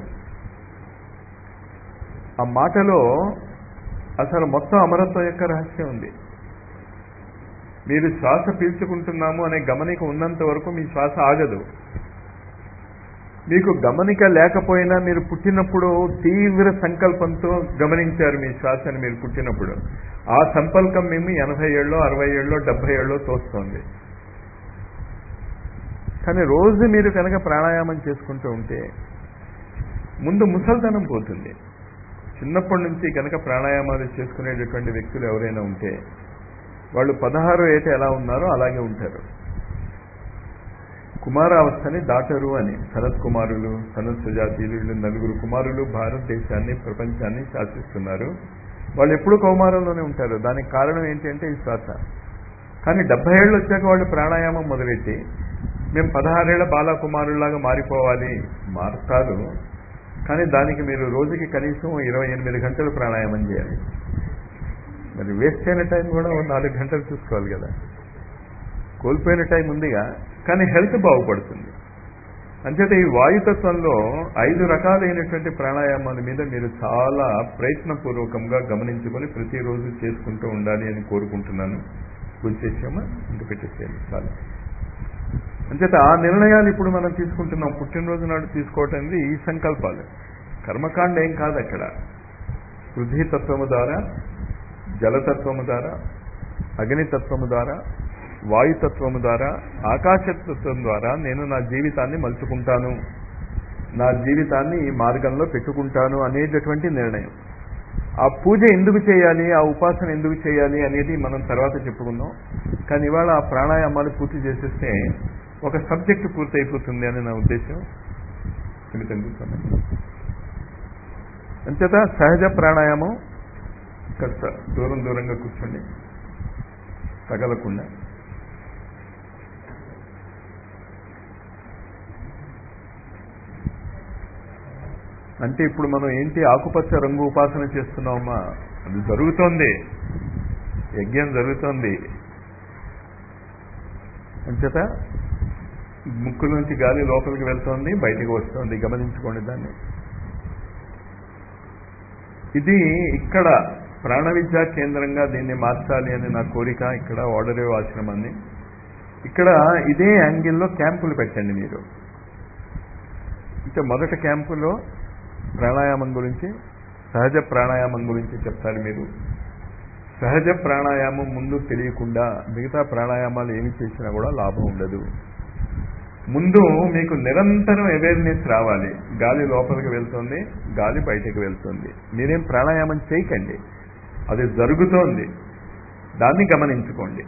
ఆ మాటలో అసలు మొత్తం అమరత్వం యొక్క రహస్యం ఉంది మీరు శ్వాస పీల్చుకుంటున్నాము అనే గమనిక ఉన్నంత వరకు మీ శ్వాస ఆగదు మీకు గమనిక లేకపోయినా మీరు పుట్టినప్పుడు తీవ్ర సంకల్పంతో గమనించారు మీ శ్వాసని మీరు పుట్టినప్పుడు ఆ సంకల్పం మేము ఎనభై ఏళ్ళలో అరవై ఏళ్ళలో డెబ్బై ఏళ్ళలో తోస్తోంది కానీ రోజు మీరు కనుక ప్రాణాయామం చేసుకుంటూ ఉంటే ముందు ముసల్తనం పోతుంది చిన్నప్పటి నుంచి కనుక ప్రాణాయామాలు చేసుకునేటటువంటి వ్యక్తులు ఎవరైనా ఉంటే వాళ్ళు పదహారు ఏట ఎలా ఉన్నారో అలాగే ఉంటారు కుమారావస్థని దాటరు అని శరత్ కుమారులు సనత్ సుజాతీయులు వీళ్ళు నలుగురు కుమారులు భారతదేశాన్ని ప్రపంచాన్ని శాసిస్తున్నారు వాళ్ళు ఎప్పుడు కౌమారంలోనే ఉంటారు దానికి కారణం ఏంటి అంటే ఈ శ్వాస కానీ డెబ్బై ఏళ్ళు వచ్చాక వాళ్ళు ప్రాణాయామం మొదలెట్టి మేము పదహారేళ్ల బాలకుమారుల్లాగా మారిపోవాలి మారుతారు కానీ దానికి మీరు రోజుకి కనీసం ఇరవై ఎనిమిది గంటలు ప్రాణాయామం చేయాలి మరి వేస్ట్ అయిన టైం కూడా ఓ నాలుగు గంటలు చూసుకోవాలి కదా కోల్పోయిన టైం ఉందిగా కానీ హెల్త్ బాగుపడుతుంది అంచేత ఈ వాయుతత్వంలో ఐదు రకాలైనటువంటి ప్రాణాయామాల మీద మీరు చాలా ప్రయత్నపూర్వకంగా గమనించుకొని ప్రతిరోజు చేసుకుంటూ ఉండాలి అని కోరుకుంటున్నాను గుర్చేసామా ఇంక పెట్టేసేయండి చాలు అంచేత ఆ నిర్ణయాలు ఇప్పుడు మనం తీసుకుంటున్నాం పుట్టినరోజు నాడు తీసుకోవటం అనేది ఈ సంకల్పాలు కర్మకాండ ఏం కాదు అక్కడ పృథ్వీతత్వము ద్వారా జలతత్వము ద్వారా అగ్నితత్వము ద్వారా వాయుతత్వము ద్వారా ఆకాశతత్వం ద్వారా నేను నా జీవితాన్ని మలుచుకుంటాను నా జీవితాన్ని ఈ మార్గంలో పెట్టుకుంటాను అనేటటువంటి నిర్ణయం ఆ పూజ ఎందుకు చేయాలి ఆ ఉపాసన ఎందుకు చేయాలి అనేది మనం తర్వాత చెప్పుకుందాం కానీ ఇవాళ ఆ ప్రాణాయామాలు పూర్తి చేసేస్తే ఒక సబ్జెక్ట్ పూర్తయిపోతుంది అని నా ఉద్దేశం సుమితం కూర్చోండి అంచేత సహజ ప్రాణాయామం కాస్త దూరం దూరంగా కూర్చోండి తగలకుండా అంటే ఇప్పుడు మనం ఏంటి ఆకుపచ్చ రంగు ఉపాసన చేస్తున్నామా అది జరుగుతోంది యజ్ఞం జరుగుతోంది అంచేత ముక్కు నుంచి గాలి లోపలికి వెళ్తోంది బయటికి వస్తోంది గమనించుకోండి దాన్ని ఇది ఇక్కడ ప్రాణ విద్యా కేంద్రంగా దీన్ని మార్చాలి అని నా కోరిక ఇక్కడ ఓడరేవ్ ఆశ్రమాన్ని ఇక్కడ ఇదే యాంగిల్లో క్యాంపులు పెట్టండి మీరు అంటే మొదటి క్యాంపులో ప్రాణాయామం గురించి సహజ ప్రాణాయామం గురించి చెప్తారు మీరు సహజ ప్రాణాయామం ముందు తెలియకుండా మిగతా ప్రాణాయామాలు ఏమి చేసినా కూడా లాభం ఉండదు ముందు మీకు నిరంతరం అవేర్నెస్ రావాలి గాలి లోపలికి వెళ్తుంది గాలి బయటకు వెళ్తుంది మీరేం ప్రాణాయామం చేయకండి అది జరుగుతోంది దాన్ని గమనించుకోండి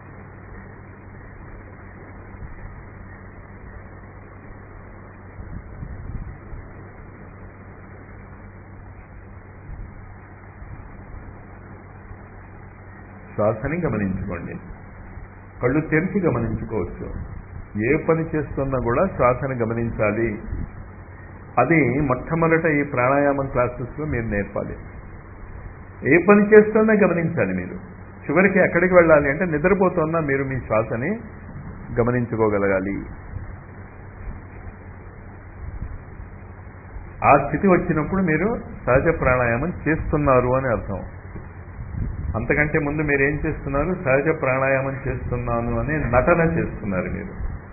శ్వాసని గమనించుకోండి కళ్ళు తెరిచి గమనించుకోవచ్చు ఏ పని చేస్తున్నా కూడా శ్వాసను గమనించాలి అది మొట్టమొదట ఈ ప్రాణాయామం క్లాసెస్లో మీరు నేర్పాలి ఏ పని చేస్తున్నా గమనించాలి మీరు చివరికి ఎక్కడికి వెళ్ళాలి అంటే నిద్రపోతున్నా మీరు మీ శ్వాసని గమనించుకోగలగాలి ఆ స్థితి వచ్చినప్పుడు మీరు సహజ ప్రాణాయామం చేస్తున్నారు అని అర్థం అంతకంటే ముందు మీరు ఏం చేస్తున్నారు సహజ ప్రాణాయామం చేస్తున్నాను అనే నటన చేస్తున్నారు మీరు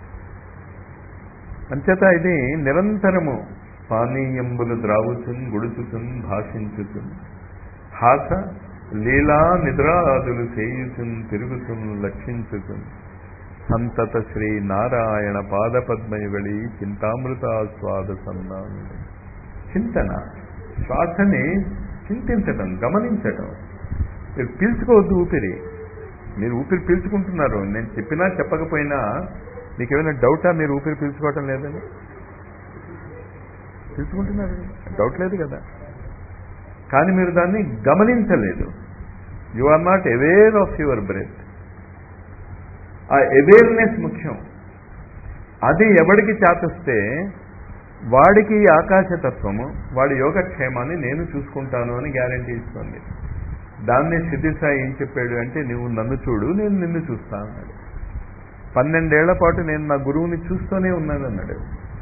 అంచేత ఇది నిరంతరము పానీయంబులు ద్రావుచున్ గుడుచుచున్ భాషించుచున్ హాస లీలా నిద్రాదులు చేయుచున్ తిరుగుచున్ లక్షించుచున్ సంతత శ్రీ నారాయణ పాదపద్మయుగళి చింతామృతాస్వాద సన్నాను చింతన శ్వాసని చింతించటం గమనించటం మీరు పీల్చుకోవద్దు ఊపిరి మీరు ఊపిరి పీల్చుకుంటున్నారు నేను చెప్పినా చెప్పకపోయినా మీకు ఏమైనా డౌటా మీరు ఊపిరి పీల్చుకోవటం లేదని పీల్చుకుంటున్నారు డౌట్ లేదు కదా కానీ మీరు దాన్ని గమనించలేదు you are not aware of your breath ఆ అవేర్నెస్ ముఖ్యం అది ఎవడికి చేతొస్తే వాడికి ఈ ఆకాశతత్వము వాడి యోగక్షేమాన్ని నేను చూసుకుంటాను అని గ్యారంటీ ఇస్తుంది దాన్ని సిద్ధిసాయి ఏం చెప్పాడు అంటే నువ్వు నన్ను చూడు నేను నిన్ను చూస్తా అన్నాడు పన్నెండేళ్ల పాటు నేను నా గురువుని చూస్తూనే ఉన్నాను అన్నాడు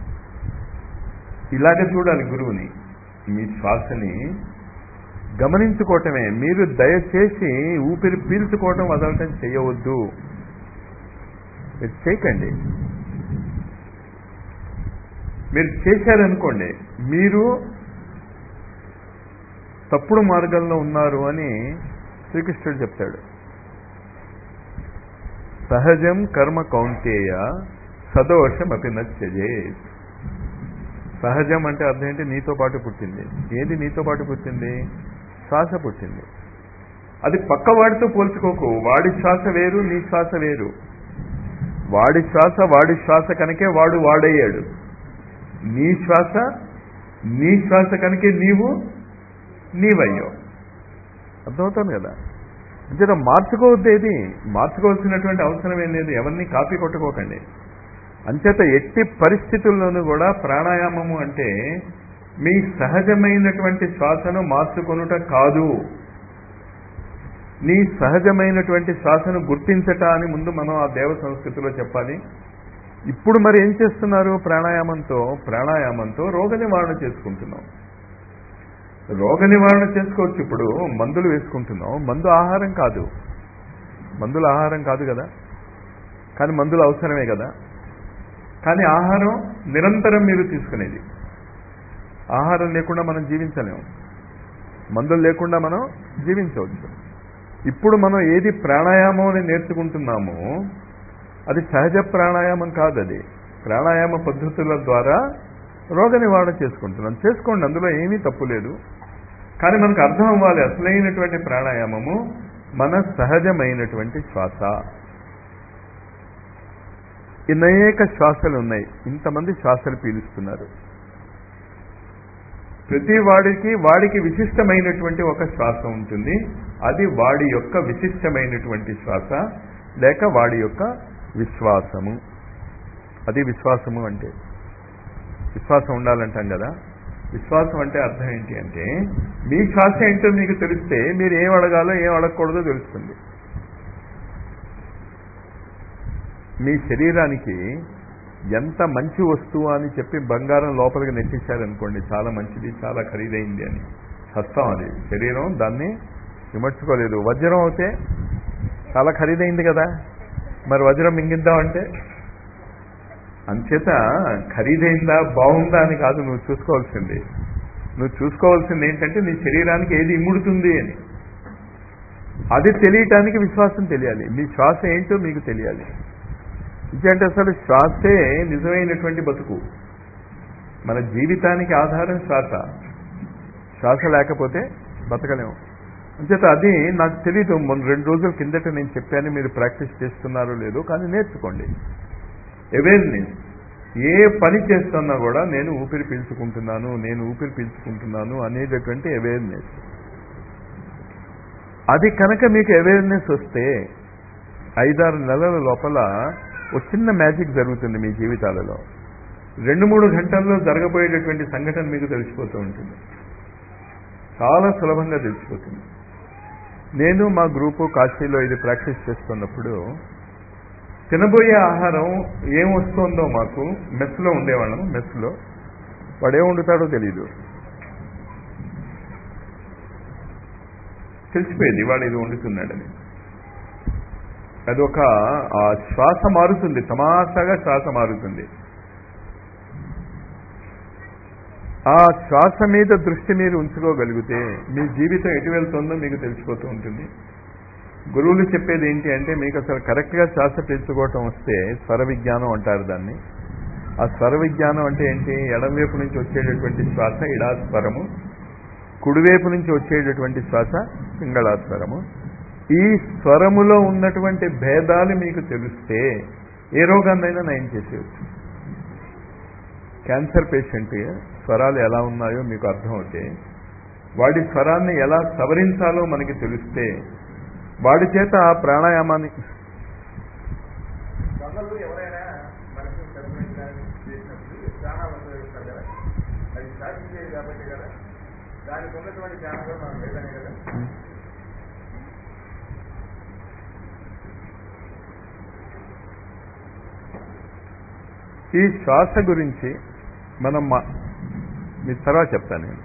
ఇలాగ చూడాలి గురువుని మీ శ్వాసని గమనించుకోవటమే మీరు దయచేసి ఊపిరి పీల్చుకోవటం వదలటం చేయవద్దు మీరు చేయకండి మీరు చేశారనుకోండి మీరు తప్పుడు మార్గంలో ఉన్నారు అని శ్రీకృష్ణుడు చెప్తాడు సహజం కర్మ కౌంటేయ సదోషం అపి నచ్చజే సహజం అంటే అర్థం ఏంటి నీతో పాటు పుట్టింది ఏది నీతో పాటు పుట్టింది శ్వాస పుట్టింది అది పక్కవాడితో పోల్చుకోకు వాడి శ్వాస వేరు నీ శ్వాస వేరు వాడి శ్వాస వాడి శ్వాస కనుకే వాడు వాడయ్యాడు నీ శ్వాస నీ శ్వాస కనుకే నీవు నీవయ్యావు అర్థమవుతుంది కదా అంచేత మార్చుకోవద్దు ఏది మార్చుకోవాల్సినటువంటి అవసరం ఏం లేదు ఎవరిని కాపీ కొట్టుకోకండి అంచేత ఎట్టి పరిస్థితుల్లోనూ కూడా ప్రాణాయామము అంటే మీ సహజమైనటువంటి శ్వాసను మార్చుకొనుట కాదు నీ సహజమైనటువంటి శ్వాసను గుర్తించట అని ముందు మనం ఆ దేవ సంస్కృతిలో చెప్పాలి ఇప్పుడు మరి ఏం చేస్తున్నారు ప్రాణాయామంతో ప్రాణాయామంతో రోగ నివారణ చేసుకుంటున్నాం రోగ నివారణ చేసుకోవచ్చు ఇప్పుడు మందులు వేసుకుంటున్నాం మందు ఆహారం కాదు మందులు ఆహారం కాదు కదా కానీ మందులు అవసరమే కదా కానీ ఆహారం నిరంతరం మీరు తీసుకునేది ఆహారం లేకుండా మనం జీవించలేము మందులు లేకుండా మనం జీవించవచ్చు ఇప్పుడు మనం ఏది ప్రాణాయామం అని నేర్చుకుంటున్నామో అది సహజ ప్రాణాయామం కాదు అది ప్రాణాయామ పద్ధతుల ద్వారా రోగ నివారణ చేసుకుంటున్నాం చేసుకోండి అందులో ఏమీ తప్పు లేదు కానీ మనకు అర్థం అవ్వాలి అసలైనటువంటి ప్రాణాయామము మన సహజమైనటువంటి శ్వాస అనేక శ్వాసలు ఉన్నాయి ఇంతమంది శ్వాసలు పీలుస్తున్నారు ప్రతి వాడికి వాడికి విశిష్టమైనటువంటి ఒక శ్వాస ఉంటుంది అది వాడి యొక్క విశిష్టమైనటువంటి శ్వాస లేక వాడి యొక్క విశ్వాసము అది విశ్వాసము అంటే విశ్వాసం ఉండాలంటాం కదా విశ్వాసం అంటే అర్థం ఏంటి అంటే మీ శ్వాస ఏంటో మీకు తెలిస్తే మీరు ఏం అడగాలో ఏం అడగకూడదో తెలుస్తుంది మీ శరీరానికి ఎంత మంచి వస్తువు అని చెప్పి బంగారం లోపలికి నెట్టేశారనుకోండి చాలా మంచిది చాలా ఖరీదైంది అని సత్తం అది శరీరం దాన్ని విమర్చుకోలేదు వజ్రం అయితే చాలా ఖరీదైంది కదా మరి వజ్రం మింగిద్దామంటే అంచేత ఖరీదైందా బాగుందా అని కాదు నువ్వు చూసుకోవాల్సింది నువ్వు చూసుకోవాల్సింది ఏంటంటే నీ శరీరానికి ఏది ఇముడుతుంది అని అది తెలియటానికి విశ్వాసం తెలియాలి మీ శ్వాస ఏంటో మీకు తెలియాలి అంటే అసలు శ్వాసే నిజమైనటువంటి బతుకు మన జీవితానికి ఆధారం శ్వాస శ్వాస లేకపోతే బతకలేము అంచేత అది నాకు తెలీదు మొన్న రెండు రోజుల కిందట నేను చెప్పాను మీరు ప్రాక్టీస్ చేస్తున్నారో లేదో కానీ నేర్చుకోండి అవేర్నెస్ ఏ పని చేస్తున్నా కూడా నేను ఊపిరి పీల్చుకుంటున్నాను నేను ఊపిరి పీల్చుకుంటున్నాను అనేటటువంటి అవేర్నెస్ అది కనుక మీకు అవేర్నెస్ వస్తే ఐదారు నెలల లోపల ఒక చిన్న మ్యాజిక్ జరుగుతుంది మీ జీవితాలలో రెండు మూడు గంటల్లో జరగబోయేటటువంటి సంఘటన మీకు తెలిసిపోతూ ఉంటుంది చాలా సులభంగా తెలిసిపోతుంది నేను మా గ్రూపు కాశీలో ఇది ప్రాక్టీస్ చేస్తున్నప్పుడు తినబోయే ఆహారం ఏం వస్తుందో మాకు మెస్లో ఉండేవాళ్ళం మెస్లో వాడేం వండుతాడో తెలీదు తెలిసిపోయేది వాడు ఇది వండుతున్నాడని అదొక ఆ శ్వాస మారుతుంది తమాషాగా శ్వాస మారుతుంది ఆ శ్వాస మీద దృష్టి మీరు ఉంచుకోగలిగితే మీ జీవితం ఎటు వెళ్తుందో మీకు తెలిసిపోతూ ఉంటుంది గురువులు చెప్పేది ఏంటి అంటే మీకు అసలు కరెక్ట్గా శ్వాస పీల్చుకోవటం వస్తే స్వర విజ్ఞానం అంటారు దాన్ని ఆ స్వర విజ్ఞానం అంటే ఏంటి ఎడమవైపు నుంచి వచ్చేటటువంటి శ్వాస ఇడాస్వరము కుడివైపు నుంచి వచ్చేటటువంటి శ్వాస పింగళాస్వరము ఈ స్వరములో ఉన్నటువంటి భేదాలు మీకు తెలిస్తే ఏ రోగాన్నైనా నయం చేసేయచ్చు క్యాన్సర్ పేషెంట్ స్వరాలు ఎలా ఉన్నాయో మీకు అర్థమవుతే వాడి స్వరాన్ని ఎలా సవరించాలో మనకి తెలిస్తే వాడి చేత ఆ ప్రాణాయామాన్ని దొంగలు ఎవరైనా మనసు చదివించడానికి చేసినప్పుడు ప్రాణాలు ఉపయోగిస్తారు కదా అది సాధించేది కాబట్టి కదా దానికి ఉన్నటువంటి జ్ఞానం కూడా మనం లేదనే కదా ఈ శ్వాస గురించి మనం మా మీ తర్వాత చెప్తాను నేను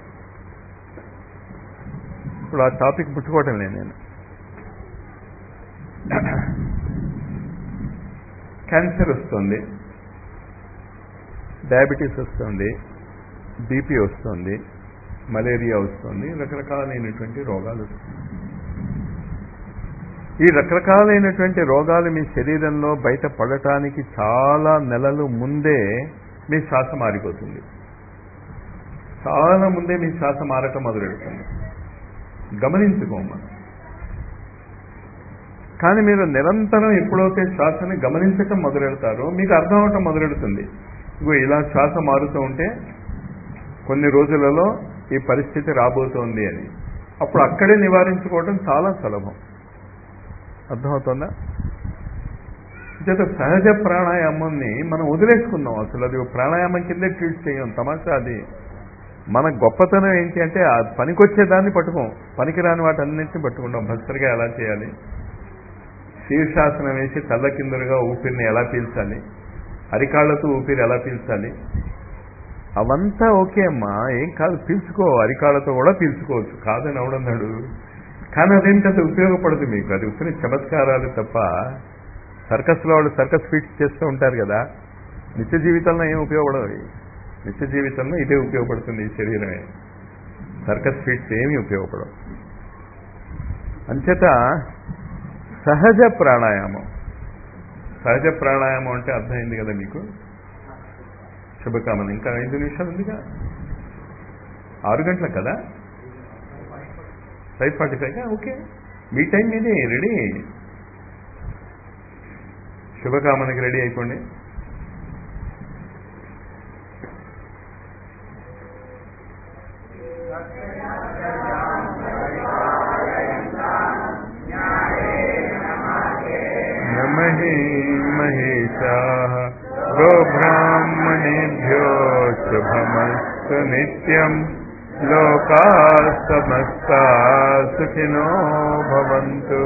ఇప్పుడు ఆ టాపిక్ పుట్టుకోవటం లేదు నేను క్యాన్సర్ వస్తుంది డయాబెటీస్ వస్తుంది బీపీ వస్తుంది మలేరియా వస్తుంది రకరకాలైనటువంటి రోగాలు వస్తుంది ఈ రకరకాలైనటువంటి రోగాలు మీ శరీరంలో బయట పడటానికి చాలా నెలలు ముందే మీ శ్వాస మారిపోతుంది చాలా ముందే మీ శ్వాస మారటం మొదలెడుతుంది గమనించుకోమ్మా కానీ మీరు నిరంతరం ఎప్పుడైతే శ్వాసని గమనించటం మొదలెడతారో మీకు అర్థం అవటం మొదలెడుతుంది ఇగో ఇలా శ్వాస మారుతూ ఉంటే కొన్ని రోజులలో ఈ పరిస్థితి రాబోతోంది అని అప్పుడు అక్కడే నివారించుకోవడం చాలా సులభం అర్థమవుతుందా చేత సహజ ప్రాణాయామాన్ని మనం వదిలేసుకుందాం అసలు అది ప్రాణాయామం కిందే ట్రీట్ చేయం తమాషా అది మన గొప్పతనం ఏంటి అంటే ఆ పనికొచ్చే దాన్ని పట్టుకోం పనికిరాని వాటన్నింటిని పట్టుకుంటాం భస్త్రగా ఎలా చేయాలి శీర్షాసనం వేసి తల్ల కిందలుగా ఊపిరిని ఎలా పీల్చాలి అరికాళ్లతో ఊపిరి ఎలా పీల్చాలి అవంతా ఓకే అమ్మా ఏం కాదు పీల్చుకో అరికాళ్లతో కూడా పీల్చుకోవచ్చు కాదని ఎవడన్నాడు కానీ అదేంటి అది ఉపయోగపడదు మీకు అది ఉప్పిన చమత్కారాలు తప్ప సర్కస్లో వాళ్ళు సర్కస్ ఫీట్స్ చేస్తూ ఉంటారు కదా నిత్య జీవితంలో ఏం ఉపయోగపడవు అవి. నిత్య జీవితంలో ఇదే ఉపయోగపడుతుంది ఈ శరీరమే సర్కస్ ఫీట్స్ ఏమీ ఉపయోగపడవు అంచేత సహజ ప్రాణాయామం సహజ ప్రాణాయామం అంటే అర్థమైంది కదా మీకు శుభకామన ఇంకా ఐదు నిమిషాలు ఉందిగా ఆరు గంటలకు కదా ఫైవ్ ఫార్టీ ఫైవ్ ఓకే మీ టైం మీదే రెడీ శుభకామనకి రెడీ అయిపోండి నమహి మహేశా గోబ్రాహ్మణేభ్యో శుభమస్తు నిత్యం లోకా సమస్తా సుఖినో భవంతు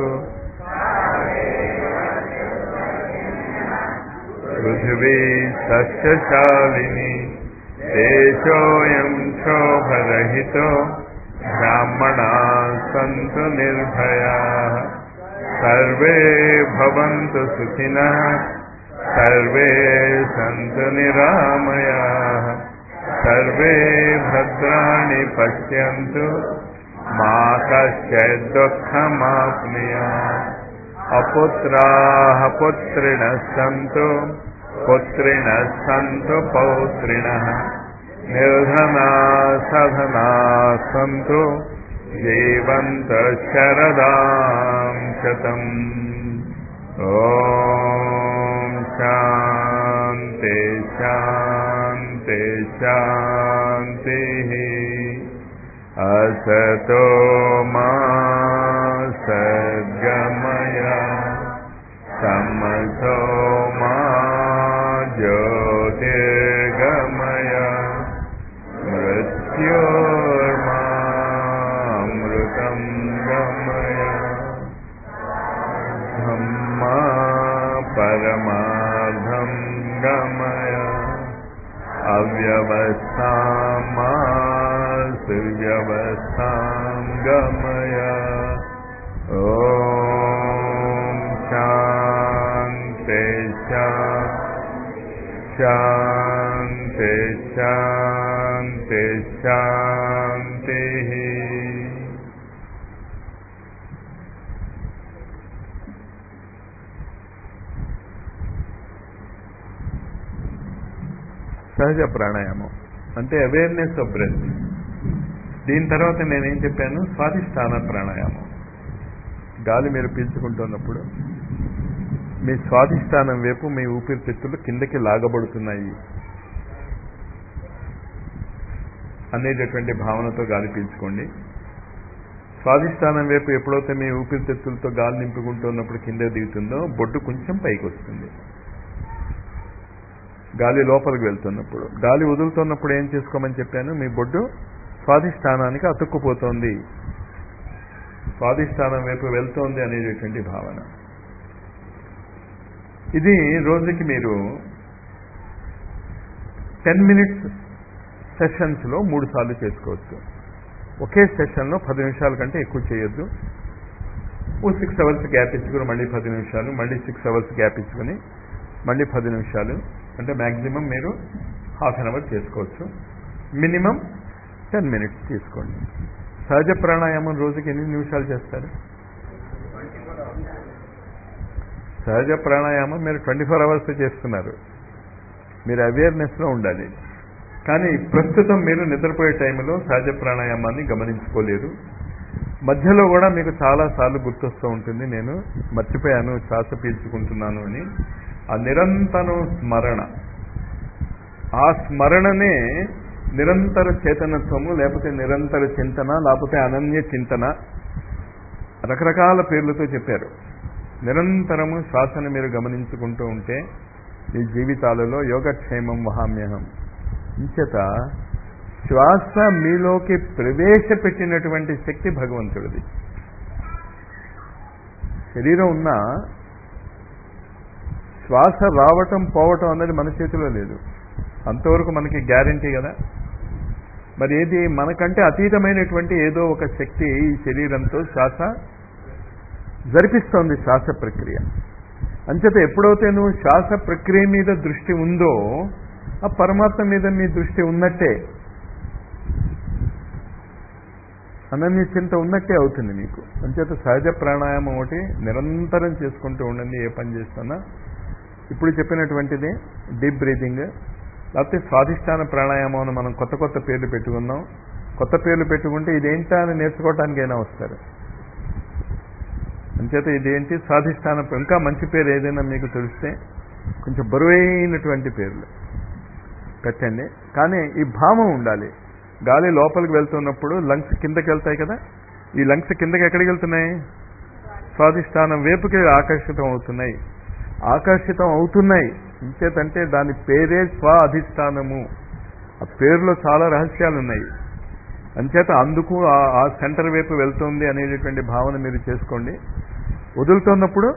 పృథివీ సస్యశాలిని దేశోయం శోభరహితో బ్రాహ్మణా సంతు నిర్భయా సర్వే భవంతు సుఖినః సర్వే సంతు నిరామయా సర్వే భద్రాణి పశ్యంతు మా కశ్చిత్ దుఃఖమాప్నుయా అపుత్రాः పుత్రిణः సంతు పుత్రిణः సంతు పౌత్రిణः నిర్ధనా సధనా సంతు జీవంత శరదాం శతం ఓం శాంతి శాంతి శాంతి असतो मा सद्गमय समसो मा ज्योतिर्गमय मृत्योर्मामृतं गमय धम्मा परमार्धं गमय అవ్యవస్థాం మా సువ్యవస్థాం గమయ ఓం శాంతి శాంతి శాంతి శాంతి సహజ ప్రాణాయామం అంటే అవేర్నెస్ ఆఫ్ బ్రెత్ దీని తర్వాత నేనేం చెప్పాను స్వాధిష్టాన ప్రాణాయామం గాలి మీరు పీల్చుకుంటున్నప్పుడు మీ స్వాధిష్టానం వైపు మీ ఊపిరితిత్తులు కిందకి లాగబడుతున్నాయి అనేటటువంటి భావనతో గాలి పీల్చుకోండి స్వాధిష్టానం వైపు ఎప్పుడైతే మీ ఊపిరితిత్తులతో గాలి నింపుకుంటున్నప్పుడు కింద దిగుతుందో బొడ్డు కొంచెం పైకి వస్తుంది గాలి లోపలికి వెళ్తున్నప్పుడు గాలి వదులుతున్నప్పుడు ఏం చేసుకోమని చెప్పాను మీ బొడ్డు స్వాధిష్టానానికి అతుక్కుపోతోంది స్వాధిష్టానం వైపు వెళ్తోంది అనేటటువంటి భావన ఇది రోజుకి మీరు టెన్ మినిట్స్ సెషన్స్లో మూడు సార్లు చేసుకోవచ్చు ఒకే సెషన్లో పది నిమిషాల కంటే ఎక్కువ చేయొద్దు ఓ సిక్స్ అవర్స్ గ్యాప్ ఇచ్చుకుని మళ్ళీ పది నిమిషాలు మళ్ళీ సిక్స్ అవర్స్ గ్యాప్ ఇచ్చుకుని మళ్ళీ పది నిమిషాలు అంటే మ్యాక్సిమం మీరు హాఫ్ అన్ అవర్ చేసుకోవచ్చు మినిమం టెన్ మినిట్స్ తీసుకోండి సహజ ప్రాణాయామం రోజుకి ఎన్ని నిమిషాలు చేస్తారు సహజ ప్రాణాయామం మీరు ట్వంటీ ఫోర్ అవర్స్ చేస్తున్నారు మీరు అవేర్నెస్లో ఉండాలి కానీ ప్రస్తుతం మీరు నిద్రపోయే టైంలో సహజ ప్రాణాయామాన్ని గమనించుకోలేరు మధ్యలో కూడా మీకు చాలా సార్లు గుర్తొస్తూ ఉంటుంది నేను మర్చిపోయాను శ్వాస పీల్చుకుంటున్నాను అని ఆ నిరంతరం స్మరణ ఆ స్మరణనే నిరంతర చేతనత్వము లేకపోతే నిరంతర చింతన లేకపోతే అనన్య చింతన రకరకాల పేర్లతో చెప్పారు నిరంతరము శ్వాసను మీరు గమనించుకుంటూ ఉంటే మీ జీవితాలలో యోగక్షేమం వహామ్యహం ఇంచేత శ్వాస మీలోకి ప్రవేశపెట్టినటువంటి శక్తి భగవంతుడిది శరీరం ఉన్న శ్వాస రావటం పోవటం అన్నది మన చేతిలో లేదు అంతవరకు మనకి గ్యారంటీ కదా మరి ఏది మనకంటే అతీతమైనటువంటి ఏదో ఒక శక్తి ఈ శరీరంతో శ్వాస జరిపిస్తోంది శ్వాస ప్రక్రియ అంచేత ఎప్పుడైతే నువ్వు శ్వాస ప్రక్రియ మీద దృష్టి ఉందో ఆ పరమాత్మ మీద మీ దృష్టి ఉన్నట్టే అనన్య చింత ఉన్నట్టే అవుతుంది మీకు అంచేత సహజ ప్రాణాయామం ఒకటి నిరంతరం చేసుకుంటూ ఉండండి ఏ పని చేస్తున్నా ఇప్పుడు చెప్పినటువంటిది డీప్ బ్రీతింగ్ లేకపోతే స్వాధిష్టాన ప్రాణాయామం అని మనం కొత్త కొత్త పేర్లు పెట్టుకున్నాం కొత్త పేర్లు పెట్టుకుంటే ఇదేంటా అని నేర్చుకోవటానికైనా వస్తారు అంచేత ఇదేంటి స్వాధిష్టాన ఇంకా మంచి పేరు ఏదైనా మీకు తెలిస్తే కొంచెం బరువైనటువంటి పేర్లు పెట్టండి కానీ ఈ భావం ఉండాలి గాలి లోపలికి వెళ్తున్నప్పుడు లంగ్స్ కిందకి వెళ్తాయి కదా ఈ లంగ్స్ కిందకి ఎక్కడికి వెళ్తున్నాయి స్వాధిష్టానం వైపుకి ఆకర్షితం అవుతున్నాయి ఆకర్షితం అవుతున్నాయి ఇంచేతంటే దాని పేరే స్వ అధిష్టానము ఆ పేరులో చాలా రహస్యాలు ఉన్నాయి అంచేత అందుకు ఆ సెంటర్ వైపు వెళ్తుంది అనేటటువంటి భావన మీరు చేసుకోండి వదులుతున్నప్పుడు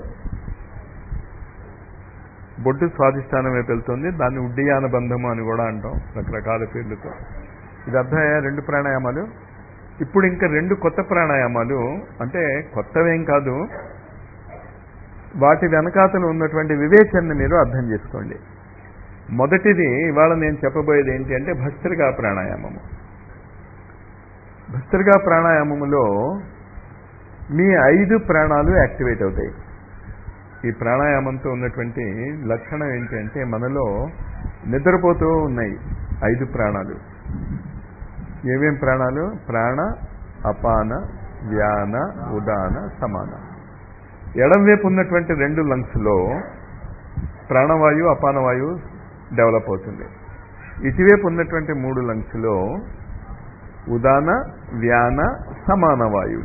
బొడ్డు స్వాధిష్టానం వైపు వెళ్తుంది దాన్ని ఉడ్డియాన బంధము అని కూడా అంటాం రకరకాల పేర్లతో ఇది అర్థమయ్యా రెండు ప్రాణాయామాలు ఇప్పుడు ఇంకా రెండు కొత్త ప్రాణాయామాలు అంటే కొత్తవేం కాదు వాటి వెనకాతలు ఉన్నటువంటి వివేచనని మీరు అర్థం చేసుకోండి మొదటిది ఇవాళ నేను చెప్పబోయేది ఏంటి అంటే భస్త్రికా ప్రాణాయామము భస్త్రికా ప్రాణాయామములో మీ ఐదు ప్రాణాలు యాక్టివేట్ అవుతాయి ఈ ప్రాణాయామంతో ఉన్నటువంటి లక్షణం ఏంటి అంటే మనలో నిద్రపోతూ ఉన్నాయి ఐదు ప్రాణాలు ఏమేం ప్రాణాలు ప్రాణ అపాన వ్యాన ఉదాన సమాన ఎడం వైపు ఉన్నటువంటి రెండు లంగ్స్లో ప్రాణవాయువు అపానవాయువు డెవలప్ అవుతుంది ఇటువైపు ఉన్నటువంటి మూడు లంగ్స్లో ఉదాన వ్యాన సమాన వాయువు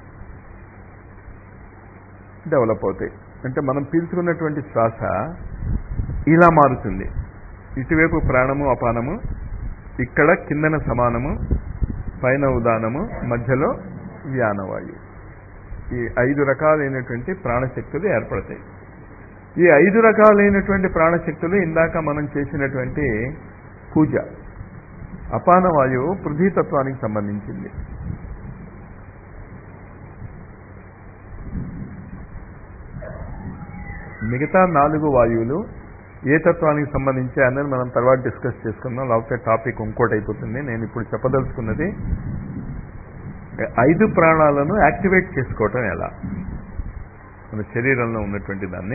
డెవలప్ అవుతాయి అంటే మనం పీల్చుకున్నటువంటి శ్వాస ఇలా మారుతుంది ఇటువైపు ప్రాణము అపానము ఇక్కడ కిందన సమానము పైన ఉదానము మధ్యలో వ్యానవాయు ఈ ఐదు రకాలైనటువంటి ప్రాణశక్తులు ఏర్పడతాయి ఈ ఐదు రకాలైనటువంటి ప్రాణశక్తులు ఇందాక మనం చేసినటువంటి పూజ అపాన వాయువు పృథ్వీతత్వానికి సంబంధించింది మిగతా నాలుగు వాయువులు ఏ తత్వానికి సంబంధించి అనేది మనం తర్వాత డిస్కస్ చేసుకుందాం లేకపోతే టాపిక్ ఇంకోటి అయిపోతుంది నేను ఇప్పుడు చెప్పదలుచుకున్నది ఐదు ప్రాణాలను యాక్టివేట్ చేసుకోవటం ఎలా మన శరీరంలో ఉన్నటువంటి దాన్ని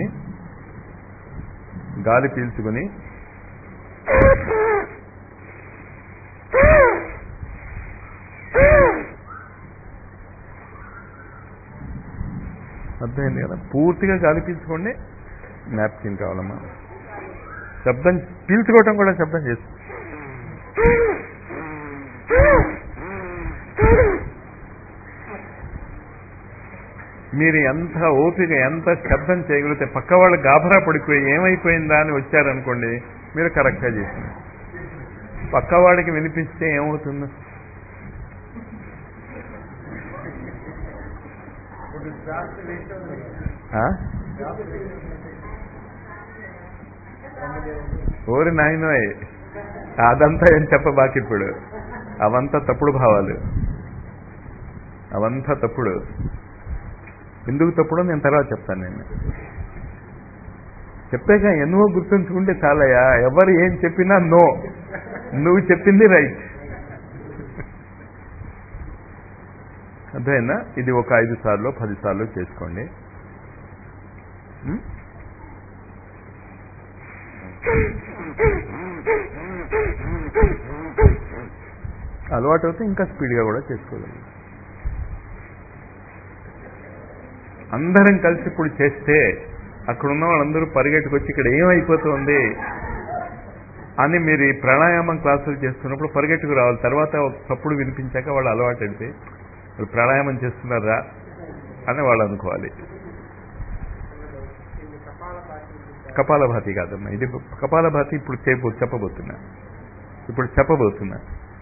గాలి పీల్చుకుని అర్థమైంది కదా పూర్తిగా గాలి పీల్చుకోండి నాప్కిన్ కావాలమ్మా శబ్దం పీల్చుకోవటం కూడా శబ్దం చేస్తుంది మీరు ఎంత ఓపిక ఎంత శబ్దం చేయగలిగితే పక్క వాళ్ళు గాభరా పడిపోయి ఏమైపోయిందా అని వచ్చారనుకోండి మీరు కరెక్ట్గా చేసింది పక్కవాడికి వినిపిస్తే ఏమవుతుంది ఇప్పుడు జాస్తి వేస్ట్ అవుతుంది ఆ? ఓరి నాయనోయ్ అదంతా ఏం చెప్పబాకి ఇప్పుడు అవంతా తప్పుడు భావాలు అవంతా తప్పుడు ఎందుకు తప్పుడు నేను తర్వాత చెప్తాను నేను చెప్పాక ఎన్నో గుర్తుంచుకుంటే చాలయ్యా ఎవరు ఏం చెప్పినా నో నువ్వు చెప్పింది రైట్ అర్థమైందా ఇది ఒక ఐదు సార్లు పది సార్లు చేసుకోండి ఉం? అలవాటు అవుతే ఇంకా స్పీడ్గా కూడా చేసుకోగలం అందరం కలిసి ఇప్పుడు చేస్తే అక్కడ ఉన్న వాళ్ళందరూ పరిగెట్టుకొచ్చి ఇక్కడ ఏమైపోతుంది అని మీరు ఈ ప్రాణాయామం క్లాసులు చేస్తున్నప్పుడు పరిగెట్టుకు రావాలి తర్వాత ఒక తప్పుడు వినిపించాక వాళ్ళు అలవాటు అయితే వాళ్ళు ప్రాణాయామం చేస్తున్నారా అని వాళ్ళు అనుకోవాలి కపాలభాతి కాదమ్మా ఇది కపాలభాతి ఇప్పుడు చేయబో చెప్పబోతున్నా ఇప్పుడు చెప్పబోతున్నా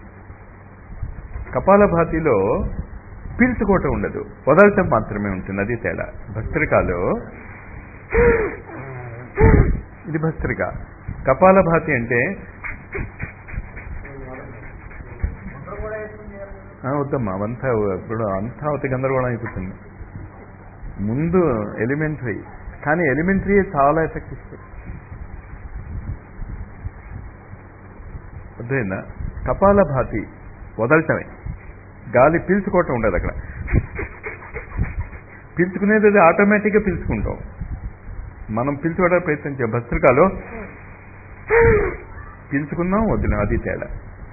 కపాలభాతిలో పీల్చుకోవటం ఉండదు వదలటం మాత్రమే ఉంటుంది అది తేడా భస్త్రికాలో ఇది భస్త్రిక కపాలభాతి అంటే ఆ, వద్దమ్మా అవంతా ఇప్పుడు అంతా అవుతే గందరగోళం అయిపోతుంది ముందు ఎలిమెంటరీ కానీ ఎలిమెంటరీ చాలా ఎఫెక్ట్ ఇస్తుంది అర్థమైందా కపాలభాతి వదలటమే గాలి పీల్చుకోవటం ఉండదు అక్కడ పీల్చుకునేది అది ఆటోమేటిక్గా పీల్చుకుంటాం మనం పీల్చుకోవడానికి ప్రయత్నించే భస్త్రికాలో పీల్చుకుందాం వదిలేం అది తేడా